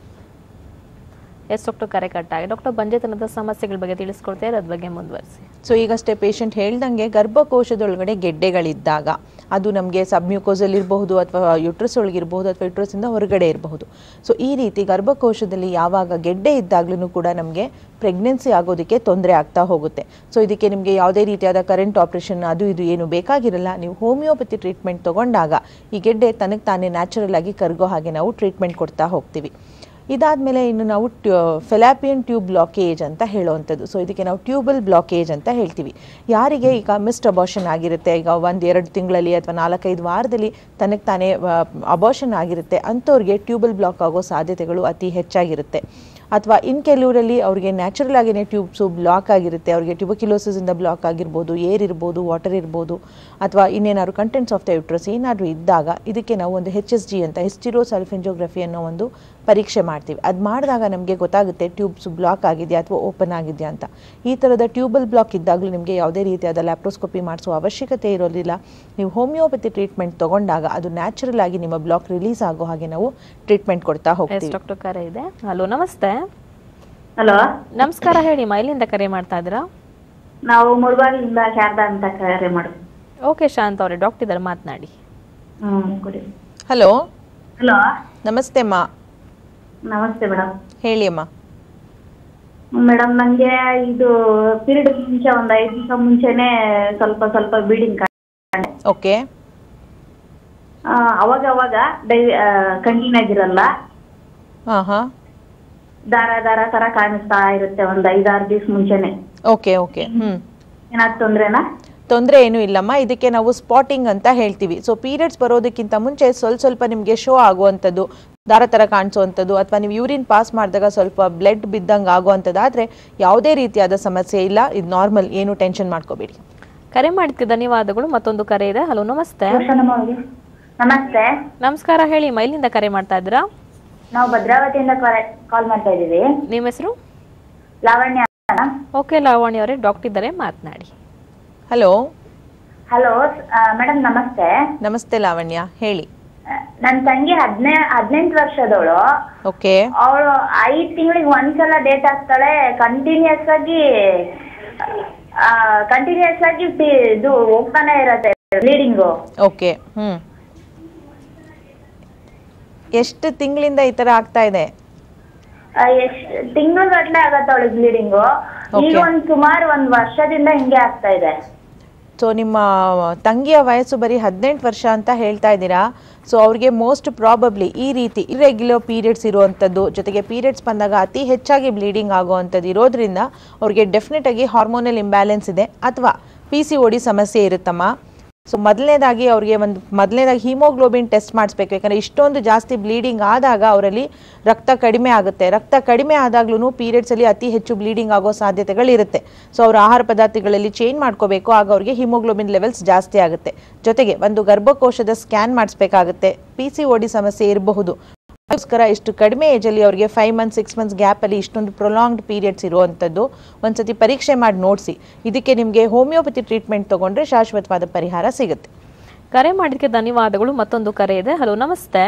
ಎಸ್ ಡಾಕ್ಟರ್ ಕರೆ ಕಟ್ಟಾಗಿ ಡಾಕ್ಟರ್ ಬಂಜೆತನದ ಸಮಸ್ಯೆಗಳ ಬಗ್ಗೆ ತಿಳಿಸ್ಕೊಡ್ತಾರೆ ಅದ್ರ ಬಗ್ಗೆ ಮುಂದುವರಿಸಿ ಸೊ ಈಗಷ್ಟೇ ಪೇಷಂಟ್ ಹೇಳ್ದಂಗೆ ಗರ್ಭಕೋಶದೊಳಗಡೆ ಗೆಡ್ಡೆಗಳಿದ್ದಾಗ ಅದು ನಮಗೆ ಸಬ್ಮ್ಯೂಕೋಸಲ್ಲಿ ಇರಬಹುದು ಅಥವಾ ಯುಟ್ರಸ್ ಒಳಗಿರಬಹುದು ಅಥವಾ ಯುಟ್ರಸ್ಸಿಂದ ಹೊರಗಡೆ ಇರಬಹುದು ಸೊ ಈ ರೀತಿ ಗರ್ಭಕೋಶದಲ್ಲಿ ಯಾವಾಗ ಗೆಡ್ಡೆ ಇದ್ದಾಗ್ಲೂ ಕೂಡ ನಮಗೆ ಪ್ರೆಗ್ನೆನ್ಸಿ ಆಗೋದಕ್ಕೆ ತೊಂದರೆ ಆಗ್ತಾ ಹೋಗುತ್ತೆ ಸೊ ಇದಕ್ಕೆ ನಿಮಗೆ ಯಾವುದೇ ರೀತಿಯಾದ ಕರೆಂಟ್ ಆಪ್ರೇಷನ್ ಅದು ಇದು ಏನು ಬೇಕಾಗಿರಲ್ಲ ನೀವು ಹೋಮಿಯೋಪತಿ ಟ್ರೀಟ್ಮೆಂಟ್ ತಗೊಂಡಾಗ ಈ ಗೆಡ್ಡೆ ತನಗೆ ತಾನೇ ನ್ಯಾಚುರಲ್ ಆಗಿ ಕರಗೋ ಹಾಗೆ ನಾವು ಟ್ರೀಟ್ಮೆಂಟ್ ಕೊಡ್ತಾ ಹೋಗ್ತೀವಿ ಇದಾದಮೇಲೆ ಇನ್ನು ನಾವು ಟ್ಯೂ ಫೆಲಾಪಿಯನ್ ಟ್ಯೂಬ್ ಬ್ಲಾಕೇಜ್ ಅಂತ ಹೇಳುವಂಥದ್ದು ಸೊ ಇದಕ್ಕೆ ನಾವು ಟ್ಯೂಬಲ್ ಬ್ಲಾಕೇಜ್ ಅಂತ ಹೇಳ್ತೀವಿ ಯಾರಿಗೆ ಈಗ ಮಿಸ್ಡ್ ಅಬಾಷನ್ ಆಗಿರುತ್ತೆ ಈಗ ಒಂದು ಎರಡು ತಿಂಗಳಲ್ಲಿ ಅಥವಾ ನಾಲ್ಕೈದು ವಾರದಲ್ಲಿ ತನಗೆ ತಾನೇ ಅಬಾಷನ್ ಆಗಿರುತ್ತೆ ಅಂಥವ್ರಿಗೆ ಟ್ಯೂಬಲ್ ಬ್ಲಾಕ್ ಆಗೋ ಸಾಧ್ಯತೆಗಳು ಅತಿ ಹೆಚ್ಚಾಗಿರುತ್ತೆ ಅಥವಾ ಇನ್ ಕೆಲವರಲ್ಲಿ ಅವ್ರಿಗೆ ನ್ಯಾಚುರಲ್ ಆಗಿನೇ ಟ್ಯೂಬ್ಸು ಬ್ಲಾಕ್ ಆಗಿರುತ್ತೆ ಅವ್ರಿಗೆ ಟ್ಯೂಬಕ್ಯುಲೋಸಿಸಿಂದ ಬ್ಲಾಕ್ ಆಗಿರ್ಬೋದು ಏರ್ ಇರ್ಬೋದು ವಾಟರ್ ಇರ್ಬೋದು ಅಥವಾ ಇನ್ನೇನಾದ್ರು ಕಂಟೆಂಟ್ಸ್ ಆಫ್ ದ ಯುಟ್ರಸ್ ಏನಾದರೂ ಇದ್ದಾಗ ಇದಕ್ಕೆ ನಾವು ಒಂದು ಹೆಚ್ ಎಸ್ ಜಿ ಅಂತ ಹಿಸ್ಟಿರೋ ಸಲ್ಫೆಂಜೋಗ್ರಫಿ ಅನ್ನೋ ಒಂದು ಪರೀಕ್ಷೆ ಮಾಡ್ತೀವಿ ಅದು ಮಾಡಿದಾಗ ನಮಗೆ ಗೊತ್ತಾಗುತ್ತೆ ಟ್ಯೂಬ್ಸ್ ಬ್ಲಾಕ್ ಆಗಿದೆಯಾ ಅಥವಾ ಓಪನ್ ಆಗಿದೆಯಾ ಅಂತ ಈ ಥರದ ಟ್ಯೂಬಲ್ ಬ್ಲಾಕ್ ಇದ್ದಾಗಲೂ ನಿಮಗೆ ಯಾವುದೇ ರೀತಿಯಾದ ಲ್ಯಾಪ್ರೋಸ್ಕೋಪಿ ಮಾಡಿಸೋ ಅವಶ್ಯಕತೆ ಇರೋದಿಲ್ಲ ನೀವು ಹೋಮಿಯೋಪತಿ ಟ್ರೀಟ್ಮೆಂಟ್ ತಗೊಂಡಾಗ ಅದು ನ್ಯಾಚುರಲ್ ಆಗಿ ನಿಮ್ಮ ಬ್ಲಾಕ್ ರಿಲೀಸ್ ಆಗೋ ಹಾಗೆ ನಾವು ಟ್ರೀಟ್ಮೆಂಟ್ ಕೊಡ್ತಾ ಎಸ್ ಹೋಗ್ತೀವಿ ಡಾಕ್ಟರ್ ಕರೆ ಇದೆ ಹಲೋ ನಮಸ್ತೆ ಹಲೋ ನಮಸ್ಕಾರ ಹೇಳಿ ಮಾ ಎಲ್ಲಿಂದ ಕರೆ ಮಾಡ್ತಾ ಇದ್ದೀರಾ ನಾವು ಮುಳಬಾಗಿಲಿಂದ ಶಾರದಾ ಅಂತ ಕರೆ ಮಾಡುದು ಓಕೆ ಶಾಂತ್ ಅವರೇ ಡಾಕ್ಟರ್ ಇದ್ದಾರೆ ಮಾತನಾಡಿ ಹ್ಮ್ ಕೊಡಿ ಹಲೋ ಹಲೋ ನಮಸ್ತೆ ಅಮ್ಮ ನಮಸ್ತೆ ಮೇಡಮ್ ಹೇಳಿ ಅಮ್ಮ ಮೇಡಮ್ ನಂಗೆ ಇದು ಪೀರಿಯಡ್ ಮುಂಚೆ ಒಂದ್ ಐದ್ ದಿವಸ ಮುಂಚೆನೆ ಸ್ವಲ್ಪ ಸ್ವಲ್ಪ ಬೀಡಿಂಗ್ ಓಕೆ ಅವಾಗ ಅವಾಗ ಡೈ ಕಂಟಿನ್ಯೂ ಆಗಿರಲ್ಲ ಹಾಂ ಹಾಂ ದಾರ ದಾರ ತರ ಕಾಣಿಸ್ತಾ ಇರುತ್ತೆ ಒಂದ್ ಐದಾರು ದಿವಸ ಮುಂಚೆನೆ ಓಕೆ ಓಕೆ ಹ್ಞೂ ಏನಾದ್ರು ತೊಂದ್ರೆನಾ ತೊಂದರೆ ಏನೂ ಇಲ್ಲಮ್ಮ ಇದಕ್ಕೆ ನಾವು ಸ್ಪಾಟಿಂಗ್ ಅಂತ ಹೇಳ್ತೀವಿ ಸೊ ಪೀರಿಯಡ್ಸ್ ಬರೋದಕ್ಕಿಂತ ಮುಂಚೆ ಸ್ವಲ್ಪ ಸ್ವಲ್ಪ ನಿಮಗೆ ಶೋ ಆಗುವಂಥದ್ದು ದಾರ ಥರ ಕಾಣಿಸುವಂಥದ್ದು ಅಥವಾ ನೀವು ಯೂರಿನ್ ಪಾಸ್ ಮಾಡಿದಾಗ ಸ್ವಲ್ಪ ಬ್ಲಡ್ ಬಿದ್ದಂಗೆ ಆಗುವಂಥದ್ದಾದರೆ ಯಾವುದೇ ರೀತಿಯಾದ ಸಮಸ್ಯೆ ಇಲ್ಲ ಇದು ನಾರ್ಮಲ್ ಏನು ಟೆನ್ಷನ್ ಮಾಡ್ಕೋಬೇಡಿ ಕರೆ ಮಾಡಿದ್ದಕ್ಕೆ ಧನ್ಯವಾದಗಳು ಮತ್ತೊಂದು ಕರೆ ಇದೆ ಹಲೋ ನಮಸ್ತೆ ನಮಸ್ತೆ ನಮಸ್ಕಾರ ಹೇಳಿ ಮೈಲಿಂದ ಕರೆ ಮಾಡ್ತಾ ಇದ್ದೀರಾ ನಾವು ಭದ್ರಾವತಿಯಿಂದ ಕಾಲ್ ಮಾಡ್ತಾ ಇದ್ದೀವಿ ನಿಮ್ಮ ಹೆಸರು ಲಾವಣ್ಯ ಓಕೆ ಲಾವಣ್ಯ ಅವರೇ ಡಾಕ್ಟರ್ ಇದ್ದಾರೆ ಮಾತನಾಡಿ ಹಲೋ ಹಲೋ ಮೇಡಮ್ ನಮಸ್ತೆ ನಮಸ್ತೆ ಲಾವಣ್ಯ ಹೇಳಿ ನನ್ನ ತಂಗಿ ಹದಿನೇ ಹದಿನೆಂಟು ವರ್ಷದವಳು ಓಕೆ ಅವಳು ಐದ್ ತಿಂಗಳಿಗೆ ಒಂದ್ಸಲ ಡೇಟ್ ಹಾಕ್ತಾಳೆ ಕಂಟಿನ್ಯೂಸ್ ಆಗಿ ಕಂಟಿನ್ಯೂಸ್ ಆಗಿ ಪಿ- ಇದು ಹೋಗ್ತಾನೆ ಇರತ್ತೆ ಬ್ಲೀಡಿಂಗು ಓಕೆ ಹ್ಞೂ ಎಷ್ಟು ತಿಂಗಳಿಂದ ಈ ಥರ ಆಗ್ತಾ ಇದೆ ಎಷ್ಟ್ ತಿಂಗಳು ಗಟ್ಲೆ ಆಗತ್ತೆ ಅವಳಿಗೆ ಬ್ಲೀಡಿಂಗು ಈಗ Okay. ಒಂದ್ ಸುಮಾರು ಒಂದ್ ವರ್ಷದಿಂದ ಹಿಂಗೆ ಆಗ್ತಾ ಇದೆ ಸೊ ನಿಮ್ಮ ತಂಗಿಯ ವಯಸ್ಸು ಬರೀ ಹದಿನೆಂಟು ವರ್ಷ ಅಂತ ಹೇಳ್ತಾ ಇದ್ದೀರಾ ಸೊ ಅವ್ರಿಗೆ ಮೋಸ್ಟ್ ಪ್ರಾಬಬ್ಲಿ ಈ ರೀತಿ ಇರೆಗ್ಯುಲರ್ ಪೀರಿಯಡ್ಸ್ ಇರುವಂಥದ್ದು ಜೊತೆಗೆ ಪೀರಿಯಡ್ಸ್ ಬಂದಾಗ ಅತಿ ಹೆಚ್ಚಾಗಿ ಬ್ಲೀಡಿಂಗ್ ಆಗುವಂಥದ್ದು ಇರೋದ್ರಿಂದ ಅವ್ರಿಗೆ ಡೆಫಿನೆಟ್ ಆಗಿ ಹಾರ್ಮೋನಲ್ ಇಂಬ್ಯಾಲೆನ್ಸ್ ಇದೆ ಅಥವಾ ಪಿ ಸಿ ಒಡಿ ಸಮಸ್ಯೆ ಇರುತ್ತಮ್ಮ ಸೊ ಮೊದಲನೇದಾಗಿ ಅವ್ರಿಗೆ ಒಂದು ಮೊದಲನೇದಾಗಿ ಹಿಮೋಗ್ಲೋಬಿನ್ ಟೆಸ್ಟ್ ಮಾಡಿಸ್ಬೇಕು ಯಾಕಂದರೆ ಇಷ್ಟೊಂದು ಜಾಸ್ತಿ ಬ್ಲೀಡಿಂಗ್ ಆದಾಗ ಅವರಲ್ಲಿ ರಕ್ತ ಕಡಿಮೆ ಆಗುತ್ತೆ ರಕ್ತ ಕಡಿಮೆ ಆದಾಗ್ಲೂ ಪೀರಿಯಡ್ಸಲ್ಲಿ ಅತಿ ಹೆಚ್ಚು ಬ್ಲೀಡಿಂಗ್ ಆಗೋ ಸಾಧ್ಯತೆಗಳಿರುತ್ತೆ ಸೊ ಅವ್ರ ಆಹಾರ ಪದಾರ್ಥಗಳಲ್ಲಿ ಚೇಂಜ್ ಮಾಡ್ಕೋಬೇಕು ಆಗ ಅವ್ರಿಗೆ ಹಿಮೋಗ್ಲೋಬಿನ್ ಲೆವೆಲ್ಸ್ ಜಾಸ್ತಿ ಆಗುತ್ತೆ ಜೊತೆಗೆ ಒಂದು ಗರ್ಭಕೋಶದ ಸ್ಕ್ಯಾನ್ ಮಾಡಿಸ್ಬೇಕಾಗುತ್ತೆ ಪಿ ಸಿ ಒಡಿ ಸಮಸ್ಯೆ ಇರಬಹುದು ಅದಕ್ಕೋಸ್ಕರ ಇಷ್ಟು ಕಡಿಮೆ ಏಜಲ್ಲಿ ಅವರಿಗೆ ಫೈವ್ ಮಂತ್ಸ್ ಸಿಕ್ಸ್ ಮಂತ್ಸ್ ಗ್ಯಾಪಲ್ಲಿ ಇಷ್ಟೊಂದು ಪ್ರೊಲಾಂಗ್ಡ್ ಪೀರಿಯಡ್ಸ್ ಇರುವಂಥದ್ದು ಒಂದ್ಸತಿ ಪರೀಕ್ಷೆ ಮಾಡಿ ನೋಡಿಸಿ ಇದಕ್ಕೆ ನಿಮಗೆ ಹೋಮಿಯೋಪತಿ ಟ್ರೀಟ್ಮೆಂಟ್ ತೊಗೊಂಡ್ರೆ ಶಾಶ್ವತವಾದ ಪರಿಹಾರ ಸಿಗುತ್ತೆ ಕರೆ ಮಾಡಿದ್ದಕ್ಕೆ ಧನ್ಯವಾದಗಳು ಮತ್ತೊಂದು ಕರೆ ಇದೆ ಹಲೋ ನಮಸ್ತೆ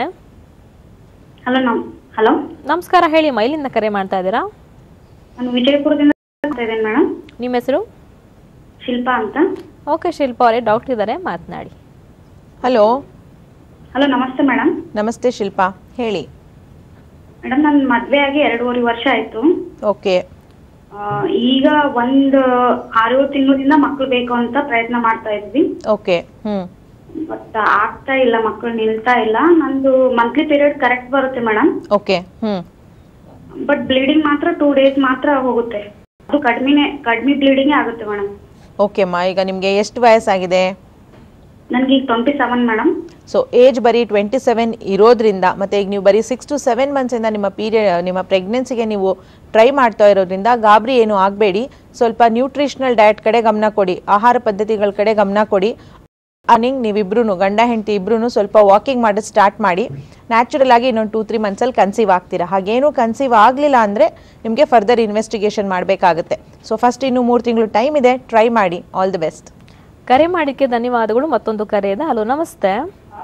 ಹಲೋ ಹಲೋ ನಮಸ್ಕಾರ ಹೇಳಿ ಮೈಲಿಂದ ಕರೆ ಮಾಡ್ತಾ ಇದ್ದೀರಾ ನಾನು ವಿಜಯಪುರದಿಂದ ಮಾತಾಡ್ತಾ ಇದ್ದೇನೆ ಮೇಡಮ್ ನಿಮ್ಮ ಹೆಸರು ಶಿಲ್ಪಾ ಅಂತ ಓಕೆ ಶಿಲ್ಪ ಅವರೇ ಡಾಕ್ಟರ್ ಇದ್ದಾರೆ ಮಾತನಾಡಿ ಹಲೋ ಹಲೋ ನಮಸ್ತೆ ಮೇಡಮ್ ನಮಸ್ತೆ ಶಿಲ್ಪಾ ಹೇಳಿ ಮೇಡಮ್ ನನ್ನ ಮದ್ವೆ ಆಗಿ ಎರಡೂವರೆ ವರ್ಷ ಆಯ್ತು ಓಕೆ ಆ, ಈಗ ಒಂದು ಆರು ತಿಂಗಳಿಂದ ಮಕ್ಳು ಬೇಕು ಅಂತ ಪ್ರಯತ್ನ ಮಾಡ್ತಾ ಇದ್ವಿ ಓಕೆ ಹ್ಞೂ ಬಟ್ ಆಗ್ತಾ ಇಲ್ಲ ಮಕ್ಳು ನಿಲ್ತಾ ಇಲ್ಲ ನಂದು ಮಂತ್ಲಿ ಪೀರಿಯಡ್ ಕರೆಕ್ಟ್ ಬರುತ್ತೆ ಮೇಡಮ್ ಓಕೆ ಹ್ಞೂ ಬಟ್ ಬ್ಲೀಡಿಂಗ್ ಮಾತ್ರ ಟೂ ಡೇಸ್ ಮಾತ್ರ ಹೋಗುತ್ತೆ ಅದು ಕಡಿಮೆನೆ ಕಡಿಮೆ ಬ್ಲೀಡಿಂಗ್ ಆಗುತ್ತೆ ಮೇಡಮ್ ಓಕೆ ಅಮ್ಮ ಈಗ ನಿಮಗೆ ಎಷ್ಟು ವಯಸ್ಸಾಗಿದೆ ನನ್ಗೆ ಈಗ twenty seven madam so age ಬರೀ ಟ್ವೆಂಟಿ ಸೆವೆನ್ ಇರೋದ್ರಿಂದ ಮತ್ತು ಈಗ ನೀವು ಬರೀ ಸಿಕ್ಸ್ ಟು ಸೆವೆನ್ ಮಂತ್ಸಿಂದ ನಿಮ್ಮ ಪೀರಿಯಡ್ ನಿಮ್ಮ ಪ್ರೆಗ್ನೆನ್ಸಿಗೆ ನೀವು ಟ್ರೈ ಮಾಡ್ತಾ ಇರೋದ್ರಿಂದ ಗಾಬರಿ ಏನು ಆಗಬೇಡಿ ಸ್ವಲ್ಪ ನ್ಯೂಟ್ರಿಷನಲ್ ಡಯಟ್ ಕಡೆ ಗಮನ ಕೊಡಿ ಆಹಾರ ಪದ್ಧತಿಗಳ ಕಡೆ ಗಮನ ಕೊಡಿ ಅರ್ನಿಂಗ್ ನೀವಿಬ್ರು ಗಂಡ ಹೆಂಡತಿ ಇಬ್ರು ಸ್ವಲ್ಪ ವಾಕಿಂಗ್ ಮಾಡೋದು ಸ್ಟಾರ್ಟ್ ಮಾಡಿ ನ್ಯಾಚುರಲ್ ಆಗಿ ಇನ್ನೊಂದು ಟೂ ತ್ರೀ ಮಂತ್ಸಲ್ಲಿ ಕನ್ಸೀವ್ ಆಗ್ತೀರಾ ಹಾಗೇನು ಕನ್ಸೀವ್ ಆಗಲಿಲ್ಲ ಅಂದರೆ ನಿಮಗೆ ಫರ್ದರ್ ಇನ್ವೆಸ್ಟಿಗೇಷನ್ ಮಾಡಬೇಕಾಗುತ್ತೆ ಸೊ ಫಸ್ಟ್ ಇನ್ನು ಮೂರು ತಿಂಗಳು ಟೈಮ್ ಇದೆ ಟ್ರೈ ಮಾಡಿ ಆಲ್ ದಿ ಬೆಸ್ಟ್ ಕರೆ ಮಾಡಿದ್ದಕ್ಕೆ ಧನ್ಯವಾದಗಳು ಮತ್ತೊಂದು ಕರೆ ಇದೆ ಹಲೋ ನಮಸ್ತೆ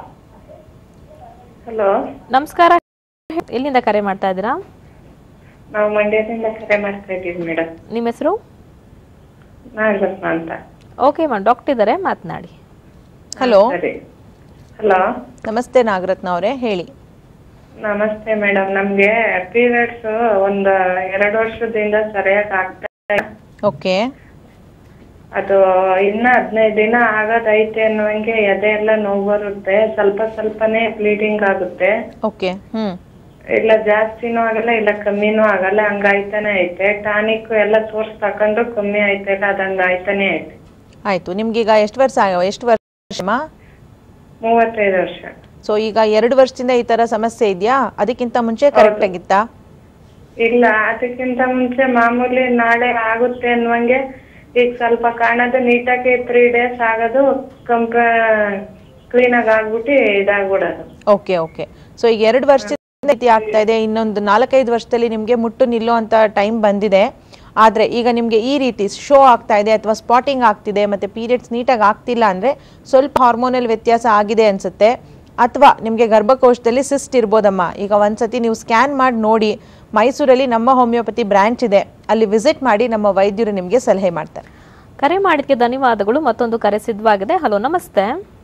ಹಲೋ ನಮಸ್ಕಾರ ಎಲ್ಲಿಂದ ಕರೆ ಮಾಡ್ತಾ ಇದ್ದೀರಾ ನಾವು ಮಂಡ್ಯದಿಂದ ಕರೆ ಮಾಡ್ತಾ ಇದ್ದೀವಿ ಮೇಡಮ್ ನಿಮ್ಮ ಹೆಸರು ನಾಗರತ್ನ ಅಂತ ಓಕೆ ಮ್ಯಾಮ್ ಡಾಕ್ಟರ್ ಇದ್ದಾರೆ ಮಾತನಾಡಿ ಹಲೋ ಸರಿ ಹಲೋ ನಮಸ್ತೆ ನಾಗರತ್ನ ಅವರೇ ಹೇಳಿ ನಮಸ್ತೆ ಮೇಡಮ್ ನಮ್ಗೆ ಪೀರಿಯಡ್ಸ್ ಒಂದ್ ಎರಡು ವರ್ಷದಿಂದ ಸರಿಯಾಗಿ ಆಗ್ತಾ ಇಲ್ಲ. ಓಕೆ ಅದು ಇನ್ನ ಹದಿನೈದು ದಿನ ಆಗೋದೈತೆ ಅನ್ನೋಂಗೆ ಎದೆ ಎಲ್ಲ ನೋವು ಬರುತ್ತೆ ಸ್ವಲ್ಪ ಸ್ವಲ್ಪನೇ ಬ್ಲೀಡಿಂಗ್ ಆಗುತ್ತೆ ಓಕೆ ಹ್ಞೂ ಇಲ್ಲ ಜಾಸ್ತಿನೂ ಆಗಲ್ಲ ಇಲ್ಲ ಕಮ್ಮಿನೂ ಆಗಲ್ಲ ಹಂಗಾಯ್ತಾನೆ ಐತೆ ಟಾನಿಕ್ ಎಲ್ಲ ತೋರ್ಸ್ ತಕೊಂಡ್ರು ಕಮ್ಮಿ ಆಯ್ತಿಲ್ಲ ಅದಂಗ ಆಯ್ತಾನೆ ಐತೆ ಆಯಿತು ನಿಮ್ಗೀಗ ಎಷ್ಟು ವರ್ಷ ಆಗ- ಎಷ್ಟು ವರ್ಷ ಮೂವತ್ತೈದು ವರ್ಷ ಸೊ ಈಗ ಎರಡು ವರ್ಷದಿಂದ ಈ ಥರ ಸಮಸ್ಯೆ ಇದೆಯಾ ಅದಕ್ಕಿಂತ ಮುಂಚೆ ಕರೆಕ್ಟ್ ಆಗಿತ್ತಾ ಇಲ್ಲ ಅದಕ್ಕಿಂತ ಮುಂಚೆ ಮಾಮೂಲಿ ನಾಳೆ ಆಗುತ್ತೆ ಅನ್ನುವಂಗೆ ಈಗ ಸ್ವಲ್ಪ ಕಾಣೋದು ನೀಟಾಗಿ ತ್ರೀ ಡೇಸ್ ಆಗೋದು ಕಂಪ ಕ್ಲೀನ್ ಆಗಿ ಆಗ್ಬಿಟ್ಟು ಇದಾಗ್ಬಿಡೋದು ಓಕೆ ಓಕೆ ಸೊ ಈಗ ಎರಡು ವರ್ಷದಿಂದ ರೀತಿ ಆಗ್ತಾ ಇದೆ ಇನ್ನೊಂದು ನಾಲ್ಕೈದು ವರ್ಷದಲ್ಲಿ ನಿಮಗೆ ಮುಟ್ಟು ನಿಲ್ಲೋ ಅಂತ ಟೈಮ್ ಬಂದಿದೆ ಆದರೆ ಈಗ ನಿಮಗೆ ಈ ರೀತಿ ಶೋ ಆಗ್ತಾ ಇದೆ ಅಥವಾ ಸ್ಪಾಟಿಂಗ್ ಆಗ್ತಿದೆ ಮತ್ತು ಪೀರಿಯಡ್ಸ್ ನೀಟಾಗಿ ಆಗ್ತಿಲ್ಲ ಅಂದರೆ ಸ್ವಲ್ಪ ಹಾರ್ಮೋನಲ್ ವ್ಯತ್ಯಾಸ ಆಗಿದೆ ಅನಿಸುತ್ತೆ ಅಥವಾ ನಿಮಗೆ ಗರ್ಭಕೋಶದಲ್ಲಿ ಸಿಸ್ಟ್ ಇರ್ಬೋದಮ್ಮ ಈಗ ಒಂದ್ಸತಿ ನೀವು ಸ್ಕ್ಯಾನ್ ಮಾಡಿ ನೋಡಿ ಮೈಸೂರಲ್ಲಿ ನಮ್ಮ ಹೋಮಿಯೋಪತಿ ಬ್ರಾಂಚ್ ಇದೆ ಅಲ್ಲಿ ವಿಸಿಟ್ ಮಾಡಿ ನಮ್ಮ ವೈದ್ಯರು ನಿಮಗೆ ಸಲಹೆ ಮಾಡ್ತಾರೆ ಕರೆ ಮಾಡಿದ್ದಕ್ಕೆ ಧನ್ಯವಾದಗಳು ಮತ್ತೊಂದು ಕರೆ ಸಿದ್ಧವಾಗಿದೆ ಹಲೋ ನಮಸ್ತೆ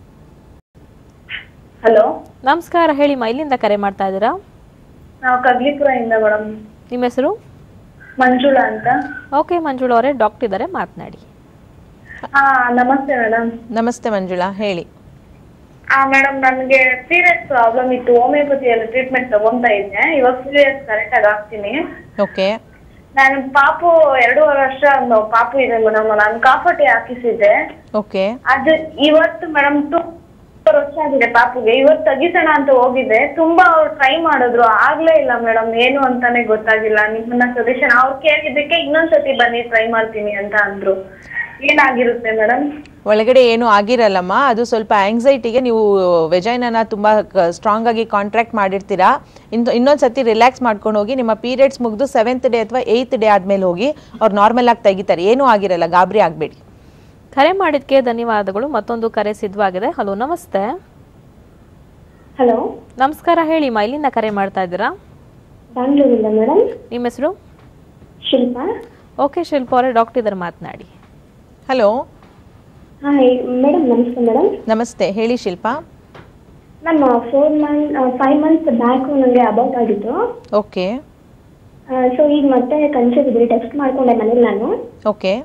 ಹಲೋ ನಮಸ್ಕಾರ ಹೇಳಿ ಮೈಲಿಂದ ಕರೆ ಮಾಡ್ತಾ ಇದ್ದೀರಾ ನಾವು ಕಗ್ಲಿಪುರದಿಂದ ಮೇಡಮ್ ನಿಮ್ಮ ಹೆಸರು ಮಂಜುಳಾ ಅಂತ ಓಕೆ ಮಂಜುಳಾ ಅವರೇ ಡಾಕ್ಟರ್ ಇದ್ದಾರೆ ಮಾತನಾಡಿ ಹಾ ನಮಸ್ತೆ ಮೇಡಮ್ ನಮಸ್ತೆ ಮಂಜುಳಾ ಹೇಳಿ ಆ ಮೇಡಮ್ ನನಗೆ ಪೀರಿಯಡ್ಸ್ ಪ್ರಾಬ್ಲಮ್ ಇತ್ತು ಹೋಮಿಯೋಪತಿಯಲ್ಲಿ ಟ್ರೀಟ್ಮೆಂಟ್ ತಗೊಂತಾ ಇದ್ದೆ ಇವಾಗ ಪೀರಿಯಡ್ಸ್ ಕರೆಕ್ಟ್ ಆಗಿ ಆಗ್ತೀನಿ ಓಕೆ ನಾನು ಪಾಪು ಎರಡೂವರೆ ವರ್ಷ ಒಂದು ಪಾಪು ಇದೆ ಮೇಡಮ್ ನಾನು ಕಾಫಟಿ ಹಾಕಿಸಿದ್ದೆ ಓಕೆ ಅದು ಇವತ್ತು ಮೇಡಮ್ ಟೂ ವರ್ಷ ಆಗಿದೆ ಪಾಪುಗೆ ಇವತ್ತು ತೆಗಿಸೋಣ ಅಂತ ಹೋಗಿದ್ದೆ ತುಂಬಾ ಅವ್ರು ಟ್ರೈ ಮಾಡಿದ್ರು ಆಗ್ಲೇ ಇಲ್ಲ ಮೇಡಮ್ ಏನು ಅಂತಾನೆ ಗೊತ್ತಾಗಿಲ್ಲ ನಿಮ್ಮನ್ನ ಸಜೆಷನ್ ಅವ್ರು ಕೇಳಿದ್ದಕ್ಕೆ ಇನ್ನೊಂದ್ಸತಿ ಬನ್ನಿ ಟ್ರೈ ಮಾಡ್ತೀನಿ ಅಂತ ಅಂದ್ರು ಏನಾಗಿರುತ್ತೆ ಮೇಡಮ್ ಒಳಗಡೆ ಏನು ಆಗಿರಲ್ಲಮ್ಮ ಅದು ಸ್ವಲ್ಪ ಆಂಗ್ಸೈಟಿಗೆ ನೀವು ವೆಜೈನನ ತುಂಬ ಸ್ಟ್ರಾಂಗ್ ಆಗಿ ಕಾಂಟ್ರಾಕ್ಟ್ ಮಾಡಿರ್ತೀರಾ ಇನ್ನು ಇನ್ನೊಂದು ಸತಿ ರಿಲ್ಯಾಕ್ಸ್ ಮಾಡ್ಕೊಂಡು ಹೋಗಿ ನಿಮ್ಮ ಪೀರಿಯಡ್ಸ್ ಮುಗಿದು ಸೆವೆಂತ್ ಡೇ ಅಥವಾ ಏಯ್ತ್ ಡೇ ಆದಮೇಲೆ ಹೋಗಿ ಅವ್ರು ನಾರ್ಮಲ್ ಆಗಿ ತೆಗಿತಾರೆ ಏನೂ ಆಗಿರಲ್ಲ ಗಾಬರಿ ಆಗಬೇಡಿ ಕರೆ ಮಾಡಿದ್ಕೆ ಧನ್ಯವಾದಗಳು ಮತ್ತೊಂದು ಕರೆ ಸಿದ್ಧವಾಗಿದೆ ಹಲೋ ನಮಸ್ತೆ ಹಲೋ ನಮಸ್ಕಾರ ಹೇಳಿ ಮೈಲಿಂದ ಕರೆ ಮಾಡ್ತಾ ಇದ್ದೀರಾ ಬ್ಯಾಂಗ್ಳೂರಿಂದ ಮೇಡಮ್ ನಿಮ್ಮ ಹೆಸರು ಶಿಲ್ಪಾ ಓಕೆ ಶಿಲ್ಪ ಅವರೇ ಡಾಕ್ಟರ್ ಇದ್ದಾರೆ ಮಾತನಾಡಿ ಹಲೋ ಹಾಯ್ ಮೇಡಮ್ ನಮಸ್ತೆ ಮೇಡಮ್ ನಮಸ್ತೆ ಹೇಳಿ ಶಿಲ್ಪಾ ನಮ್ಮ four month five months back ನನಗೆ ಅಬೌಟ್ ಆಗಿತ್ತು ಓಕೆ ಸೊ ಈಗ ಮತ್ತೆ ಕನ್ಸೀವ್ ಇದ್ರಿ ಟೆಸ್ಟ್ ಮಾಡ್ಕೊಂಡೆ ಮನೇಲಿ ನಾನು ಓಕೆ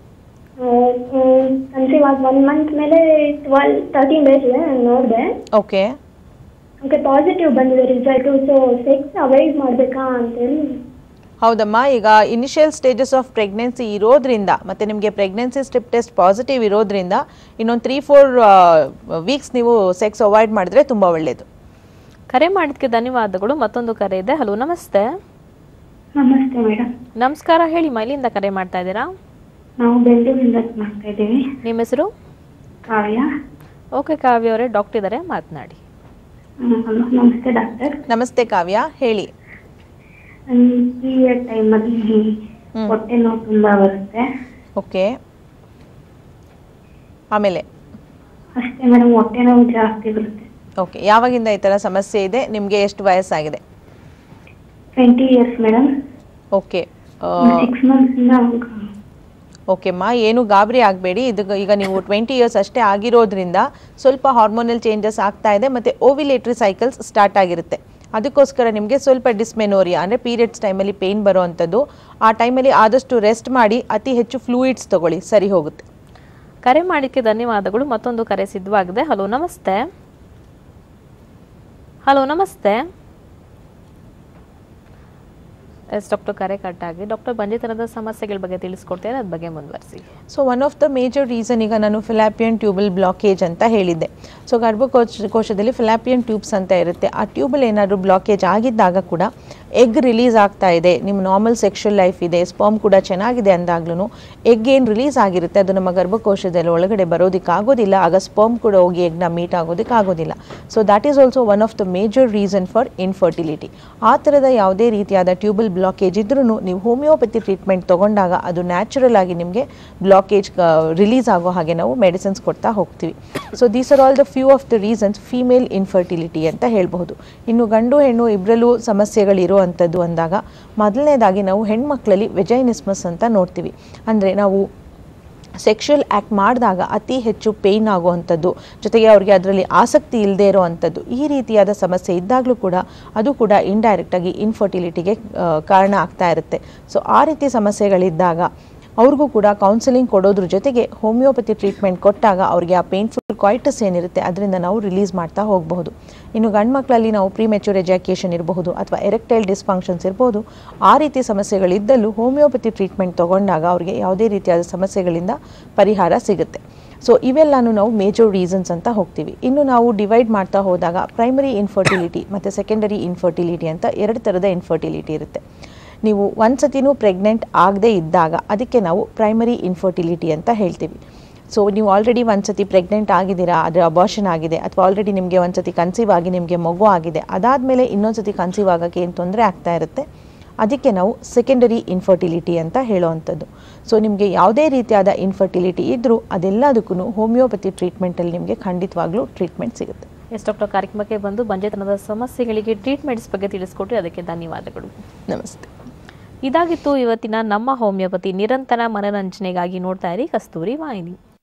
ಕನ್ಸೀವ್ ಆಗಿ ಒನ್ ಮಂತ್ ಮೇಲೆ ಟ್ವೆಲ್ ತರ್ಟೀನ್ ಡೇಸ್ ಇದೆ ನಾನು ನೋಡಿದೆ ಓಕೆ ಓಕೆ ಪಾಸಿಟಿವ್ ಬಂದಿದೆ ರಿಸಲ್ಟು ಸೊ ಸೆಕ್ಸ್ ಅವಾಯ್ಡ್ ಮಾಡಬೇಕಾ ಅಂತೇಳಿ ಹೌದಮ್ಮ ಈಗ ಇನಿಷಿಯಲ್ ಸ್ಟೇಜಸ್ ಆಫ್ ಪ್ರೆಗ್ನೆನ್ಸಿ ಇರೋದ್ರಿಂದ ಮತ್ತು ನಿಮಗೆ ಪ್ರೆಗ್ನೆನ್ಸಿ ಸ್ಟ್ರಿಪ್ ಟೆಸ್ಟ್ ಪಾಸಿಟಿವ್ ಇರೋದ್ರಿಂದ ಇನ್ನೊಂದು ತ್ರೀ ಫೋರ್ ವೀಕ್ಸ್ ನೀವು ಸೆಕ್ಸ್ ಅವಾಯ್ಡ್ ಮಾಡಿದ್ರೆ ತುಂಬ ಒಳ್ಳೆಯದು ಕರೆ ಮಾಡಿದ್ಕೆ ಧನ್ಯವಾದಗಳು ಮತ್ತೊಂದು ಕರೆ ಇದೆ ಹಲೋ ನಮಸ್ತೆ ನಮಸ್ತೆ ಮೇಡಮ್ ನಮಸ್ಕಾರ ಹೇಳಿ ಮೈಲಿಂದ ಕರೆ ಮಾಡ್ತಾ ಇದ್ದೀರಾ ನಾವು ಬೆಂಗಳೂರಿಂದ ಮಾಡ್ತಾ ಇದ್ದೀವಿ ನಿಮ್ಮ ಹೆಸರು ಕಾವ್ಯ ಓಕೆ ಕಾವ್ಯ ಅವರೇ ಡಾಕ್ಟರ್ ಇದ್ದಾರೆ ಮಾತನಾಡಿ ನಮಸ್ತೆ ಡಾಕ್ಟರ್ ನಮಸ್ತೆ ಕಾವ್ಯ ಹೇಳಿ ಪೀರಿಯಡ್ ಟೈಮಲ್ಲಿ ಹೊಟ್ಟೆ ನೋವು ತುಂಬಾ ಬರುತ್ತೆ ಓಕೆ ಆಮೇಲೆ ಅಷ್ಟೇ ಮೇಡಮ್ ಹೊಟ್ಟೆ ನೋವು ಜಾಸ್ತಿ ಬರುತ್ತೆ ಓಕೆ ಯಾವಾಗಿಂದ ಈ ಥರ ಸಮಸ್ಯೆ ಇದೆ ನಿಮಗೆ ಎಷ್ಟು ವಯಸ್ಸಾಗಿದೆ twenty years madam okay six ಮಂತ್ಸಿಂದ ಓಕೆಮ್ಮ ಏನು ಗಾಬರಿ ಆಗಬೇಡಿ ಇದು ಈಗ ನೀವು ಟ್ವೆಂಟಿ ಇಯರ್ಸ್ ಅಷ್ಟೇ ಆಗಿರೋದ್ರಿಂದ ಸ್ವಲ್ಪ ಹಾರ್ಮೋನಲ್ ಚೇಂಜಸ್ ಆಗ್ತಾ ಇದೆ ಮತ್ತು ಓವಿಲೇಟ್ರಿ ಸೈಕಲ್ಸ್ ಸ್ಟಾರ್ಟ್ ಆಗಿರುತ್ತೆ ಅದಕ್ಕೋಸ್ಕರ ನಿಮಗೆ ಸ್ವಲ್ಪ ಡಿಸ್ಮೆನೋರಿಯಾ ಅಂದರೆ ಪೀರಿಯಡ್ಸ್ ಟೈಮಲ್ಲಿ ಪೇಯ್ನ್ ಬರೋ ಅಂಥದ್ದು ಆ ಟೈಮಲ್ಲಿ ಆದಷ್ಟು ರೆಸ್ಟ್ ಮಾಡಿ ಅತಿ ಹೆಚ್ಚು ಫ್ಲೂಯಿಡ್ಸ್ ತಗೊಳ್ಳಿ ಸರಿ ಹೋಗುತ್ತೆ ಕರೆ ಮಾಡಿಕ್ಕೆ ಧನ್ಯವಾದಗಳು ಮತ್ತೊಂದು ಕರೆ ಸಿದ್ಧವಾಗಿದೆ ಹಲೋ ನಮಸ್ತೆ ಹಲೋ ನಮಸ್ತೆ ಎಸ್ ಡಾಕ್ಟರ್ ಕರೆ ಕಟ್ ಆಗಿ ಡಾಕ್ಟರ್ ಬಂಜೆತನದ ಸಮಸ್ಯೆಗಳ ಬಗ್ಗೆ ತಿಳಿಸ್ಕೊಡ್ತೇನೆ ಅದ್ರ ಬಗ್ಗೆ ಮುಂದುವರಿಸಿ so one of the major reason ಈಗ ನಾನು ಫಿಲಾಪಿಯನ್ ಟ್ಯೂಬಲ್ ಬ್ಲಾಕೇಜ್ ಅಂತ ಹೇಳಿದ್ದೆ ಸೊ ಗರ್ಭಕೋಶ ಕೋಶದಲ್ಲಿ ಫಿಲಾಪಿಯನ್ ಟ್ಯೂಬ್ಸ್ ಅಂತ ಇರುತ್ತೆ ಆ ಟ್ಯೂಬಲ್ ಏನಾದರೂ ಬ್ಲಾಕೇಜ್ ಆಗಿದ್ದಾಗ ಕೂಡ ಎಗ್ ರಿಲೀಸ್ ಆಗ್ತಾ ಇದೆ ನಿಮ್ಮ ನಾರ್ಮಲ್ ಸೆಕ್ಷುವಲ್ ಲೈಫ್ ಇದೆ ಸ್ಪರ್ಮ್ ಕೂಡ ಚೆನ್ನಾಗಿದೆ ಅಂದಾಗ್ಲೂ ಎಗ್ ಏನು ರಿಲೀಸ್ ಆಗಿರುತ್ತೆ ಅದು ನಮ್ಮ ಗರ್ಭಕೋಶದಲ್ಲಿ ಒಳಗಡೆ ಬರೋದಕ್ಕಾಗೋದಿಲ್ಲ ಆಗ ಸ್ಪರ್ಮ್ ಕೂಡ ಹೋಗಿ ಎಗ್ನ ಮೀಟ್ ಆಗೋದಕ್ಕಾಗೋದಿಲ್ಲ so that is also one of the major reason for infertility ಆ ಥರದ ಯಾವುದೇ ರೀತಿಯಾದ ಟ್ಯೂಬಲ್ ಬ್ಲಾಕೇಜ್ ಇದ್ರೂ ನೀವು ಹೋಮಿಯೋಪತಿ ಟ್ರೀಟ್ಮೆಂಟ್ ತೊಗೊಂಡಾಗ ಅದು ನ್ಯಾಚುರಲ್ ಆಗಿ ನಿಮಗೆ ಬ್ಲಾಕೇಜ್ ರಿಲೀಸ್ ಆಗೋ ಹಾಗೆ ನಾವು ಮೆಡಿಸಿನ್ಸ್ ಕೊಡ್ತಾ ಹೋಗ್ತೀವಿ so these are all the few of the reasons female infertility ಅಂತ ಹೇಳ್ಬಹುದು ಇನ್ನು ಗಂಡು ಹೆಣ್ಣು ಇಬ್ಬರಲ್ಲೂ ಸಮಸ್ಯೆಗಳಿರೋ ಅಂಥದ್ದು ಅಂದಾಗ ಮೊದಲನೇದಾಗಿ ನಾವು ಹೆಣ್ಮಕ್ಳಲ್ಲಿ ವೆಜೈನಿಸ್ಮಸ್ ಅಂತ ನೋಡ್ತೀವಿ ಅಂದರೆ ನಾವು ಸೆಕ್ಷುವಲ್ ಆ್ಯಕ್ಟ್ ಮಾಡಿದಾಗ ಅತಿ ಹೆಚ್ಚು ಪೇಯ್ನ್ ಆಗುವಂಥದ್ದು ಜೊತೆಗೆ ಅವ್ರಿಗೆ ಅದರಲ್ಲಿ ಆಸಕ್ತಿ ಇಲ್ಲದೆ ಇರೋ ಅಂಥದ್ದು ಈ ರೀತಿಯಾದ ಸಮಸ್ಯೆ ಇದ್ದಾಗಲೂ ಕೂಡ ಅದು ಕೂಡ ಇಂಡೈರೆಕ್ಟಾಗಿ ಇನ್ಫರ್ಟಿಲಿಟಿಗೆ ಕಾರಣ ಆಗ್ತಾ ಇರುತ್ತೆ ಸೊ ಆ ರೀತಿ ಸಮಸ್ಯೆಗಳಿದ್ದಾಗ ಅವ್ರಿಗೂ ಕೂಡ ಕೌನ್ಸಿಲಿಂಗ್ ಕೊಡೋದ್ರ ಜೊತೆಗೆ ಹೋಮಿಯೋಪತಿ ಟ್ರೀಟ್ಮೆಂಟ್ ಕೊಟ್ಟಾಗ ಅವ್ರಿಗೆ ಆ ಪೇನ್ಫುಲ್ ಕಾಯ್ಟಸ್ ಏನಿರುತ್ತೆ ಅದರಿಂದ ನಾವು ರಿಲೀಸ್ ಮಾಡ್ತಾ ಹೋಗಬಹುದು ಇನ್ನು ಗಂಡು ಮಕ್ಕಳಲ್ಲಿ ನಾವು ಪ್ರಿಮೆಚ್ಯೂರ್ ಎಜಾಕೇಷನ್ ಇರಬಹುದು ಅಥವಾ ಎರೆಕ್ಟೈಲ್ ಡಿಸ್ಫಂಕ್ಷನ್ಸ್ ಇರ್ಬೋದು ಆ ರೀತಿ ಸಮಸ್ಯೆಗಳಿದ್ದಲ್ಲೂ ಹೋಮಿಯೋಪತಿ ಟ್ರೀಟ್ಮೆಂಟ್ ತೊಗೊಂಡಾಗ ಅವ್ರಿಗೆ ಯಾವುದೇ ರೀತಿಯಾದ ಸಮಸ್ಯೆಗಳಿಂದ ಪರಿಹಾರ ಸಿಗುತ್ತೆ ಸೊ ಇವೆಲ್ಲನೂ ನಾವು ಮೇಜರ್ ರೀಸನ್ಸ್ ಅಂತ ಹೋಗ್ತೀವಿ ಇನ್ನು ನಾವು ಡಿವೈಡ್ ಮಾಡ್ತಾ ಹೋದಾಗ ಪ್ರೈಮರಿ ಇನ್ಫರ್ಟಿಲಿಟಿ ಮತ್ತು ಸೆಕೆಂಡರಿ ಇನ್ಫರ್ಟಿಲಿಟಿ ಅಂತ ಎರಡು ಥರದ ಇನ್ಫರ್ಟಿಲಿಟಿ ಇರುತ್ತೆ ನೀವು ಒಂದು ಸತಿನೂ ಪ್ರೆಗ್ನೆಂಟ್ ಆಗದೇ ಇದ್ದಾಗ ಅದಕ್ಕೆ ನಾವು ಪ್ರೈಮರಿ ಇನ್ಫರ್ಟಿಲಿಟಿ ಅಂತ ಹೇಳ್ತೀವಿ ಸೊ ನೀವು ಆಲ್ರೆಡಿ ಒಂದು ಸತಿ ಪ್ರೆಗ್ನೆಂಟ್ ಆಗಿದ್ದೀರಾ ಅದರ ಅಬಾರ್ಷನ್ ಆಗಿದೆ ಅಥವಾ ಆಲ್ರೆಡಿ ನಿಮಗೆ ಒಂದು ಸತಿ ಕನ್ಸೀವ್ ಆಗಿ ನಿಮಗೆ ಮಗು ಆಗಿದೆ ಅದಾದಮೇಲೆ ಇನ್ನೊಂದು ಸತಿ ಕನ್ಸೀವ್ ಆಗೋಕ್ಕೆ ಏನು ತೊಂದರೆ ಆಗ್ತಾ ಇರುತ್ತೆ ಅದಕ್ಕೆ ನಾವು ಸೆಕೆಂಡರಿ ಇನ್ಫರ್ಟಿಲಿಟಿ ಅಂತ ಹೇಳೋವಂಥದ್ದು ಸೊ ನಿಮಗೆ ಯಾವುದೇ ರೀತಿಯಾದ ಇನ್ಫರ್ಟಿಲಿಟಿ ಇದ್ದರೂ ಅದೆಲ್ಲದಕ್ಕೂ ಹೋಮಿಯೋಪತಿ ಟ್ರೀಟ್ಮೆಂಟಲ್ಲಿ ನಿಮಗೆ ಖಂಡಿತವಾಗ್ಲೂ ಟ್ರೀಟ್ಮೆಂಟ್ ಸಿಗುತ್ತೆ ಎಸ್ ಡಾಕ್ಟರ್ ಕಾರ್ಯಕ್ರಮಕ್ಕೆ ಬಂದು ಬಂಜೆತನದ ಸಮಸ್ಯೆಗಳಿಗೆ ಟ್ರೀಟ್ಮೆಂಟ್ಸ್ ಬಗ್ಗೆ ತಿಳಿಸ್ಕೊಟ್ರಿ ಅದಕ್ಕೆ ಧನ್ಯವಾದಗಳು ನಮಸ್ತೆ ಇದಾಗಿತ್ತು ಇವತ್ತಿನ ನಮ್ಮ ಹೋಮಿಯೋಪತಿ ನಿರಂತರ ಮನರಂಜನೆಗಾಗಿ ನೋಡ್ತಾ ಇರಿ ಕಸ್ತೂರಿ ವಾಹಿನಿ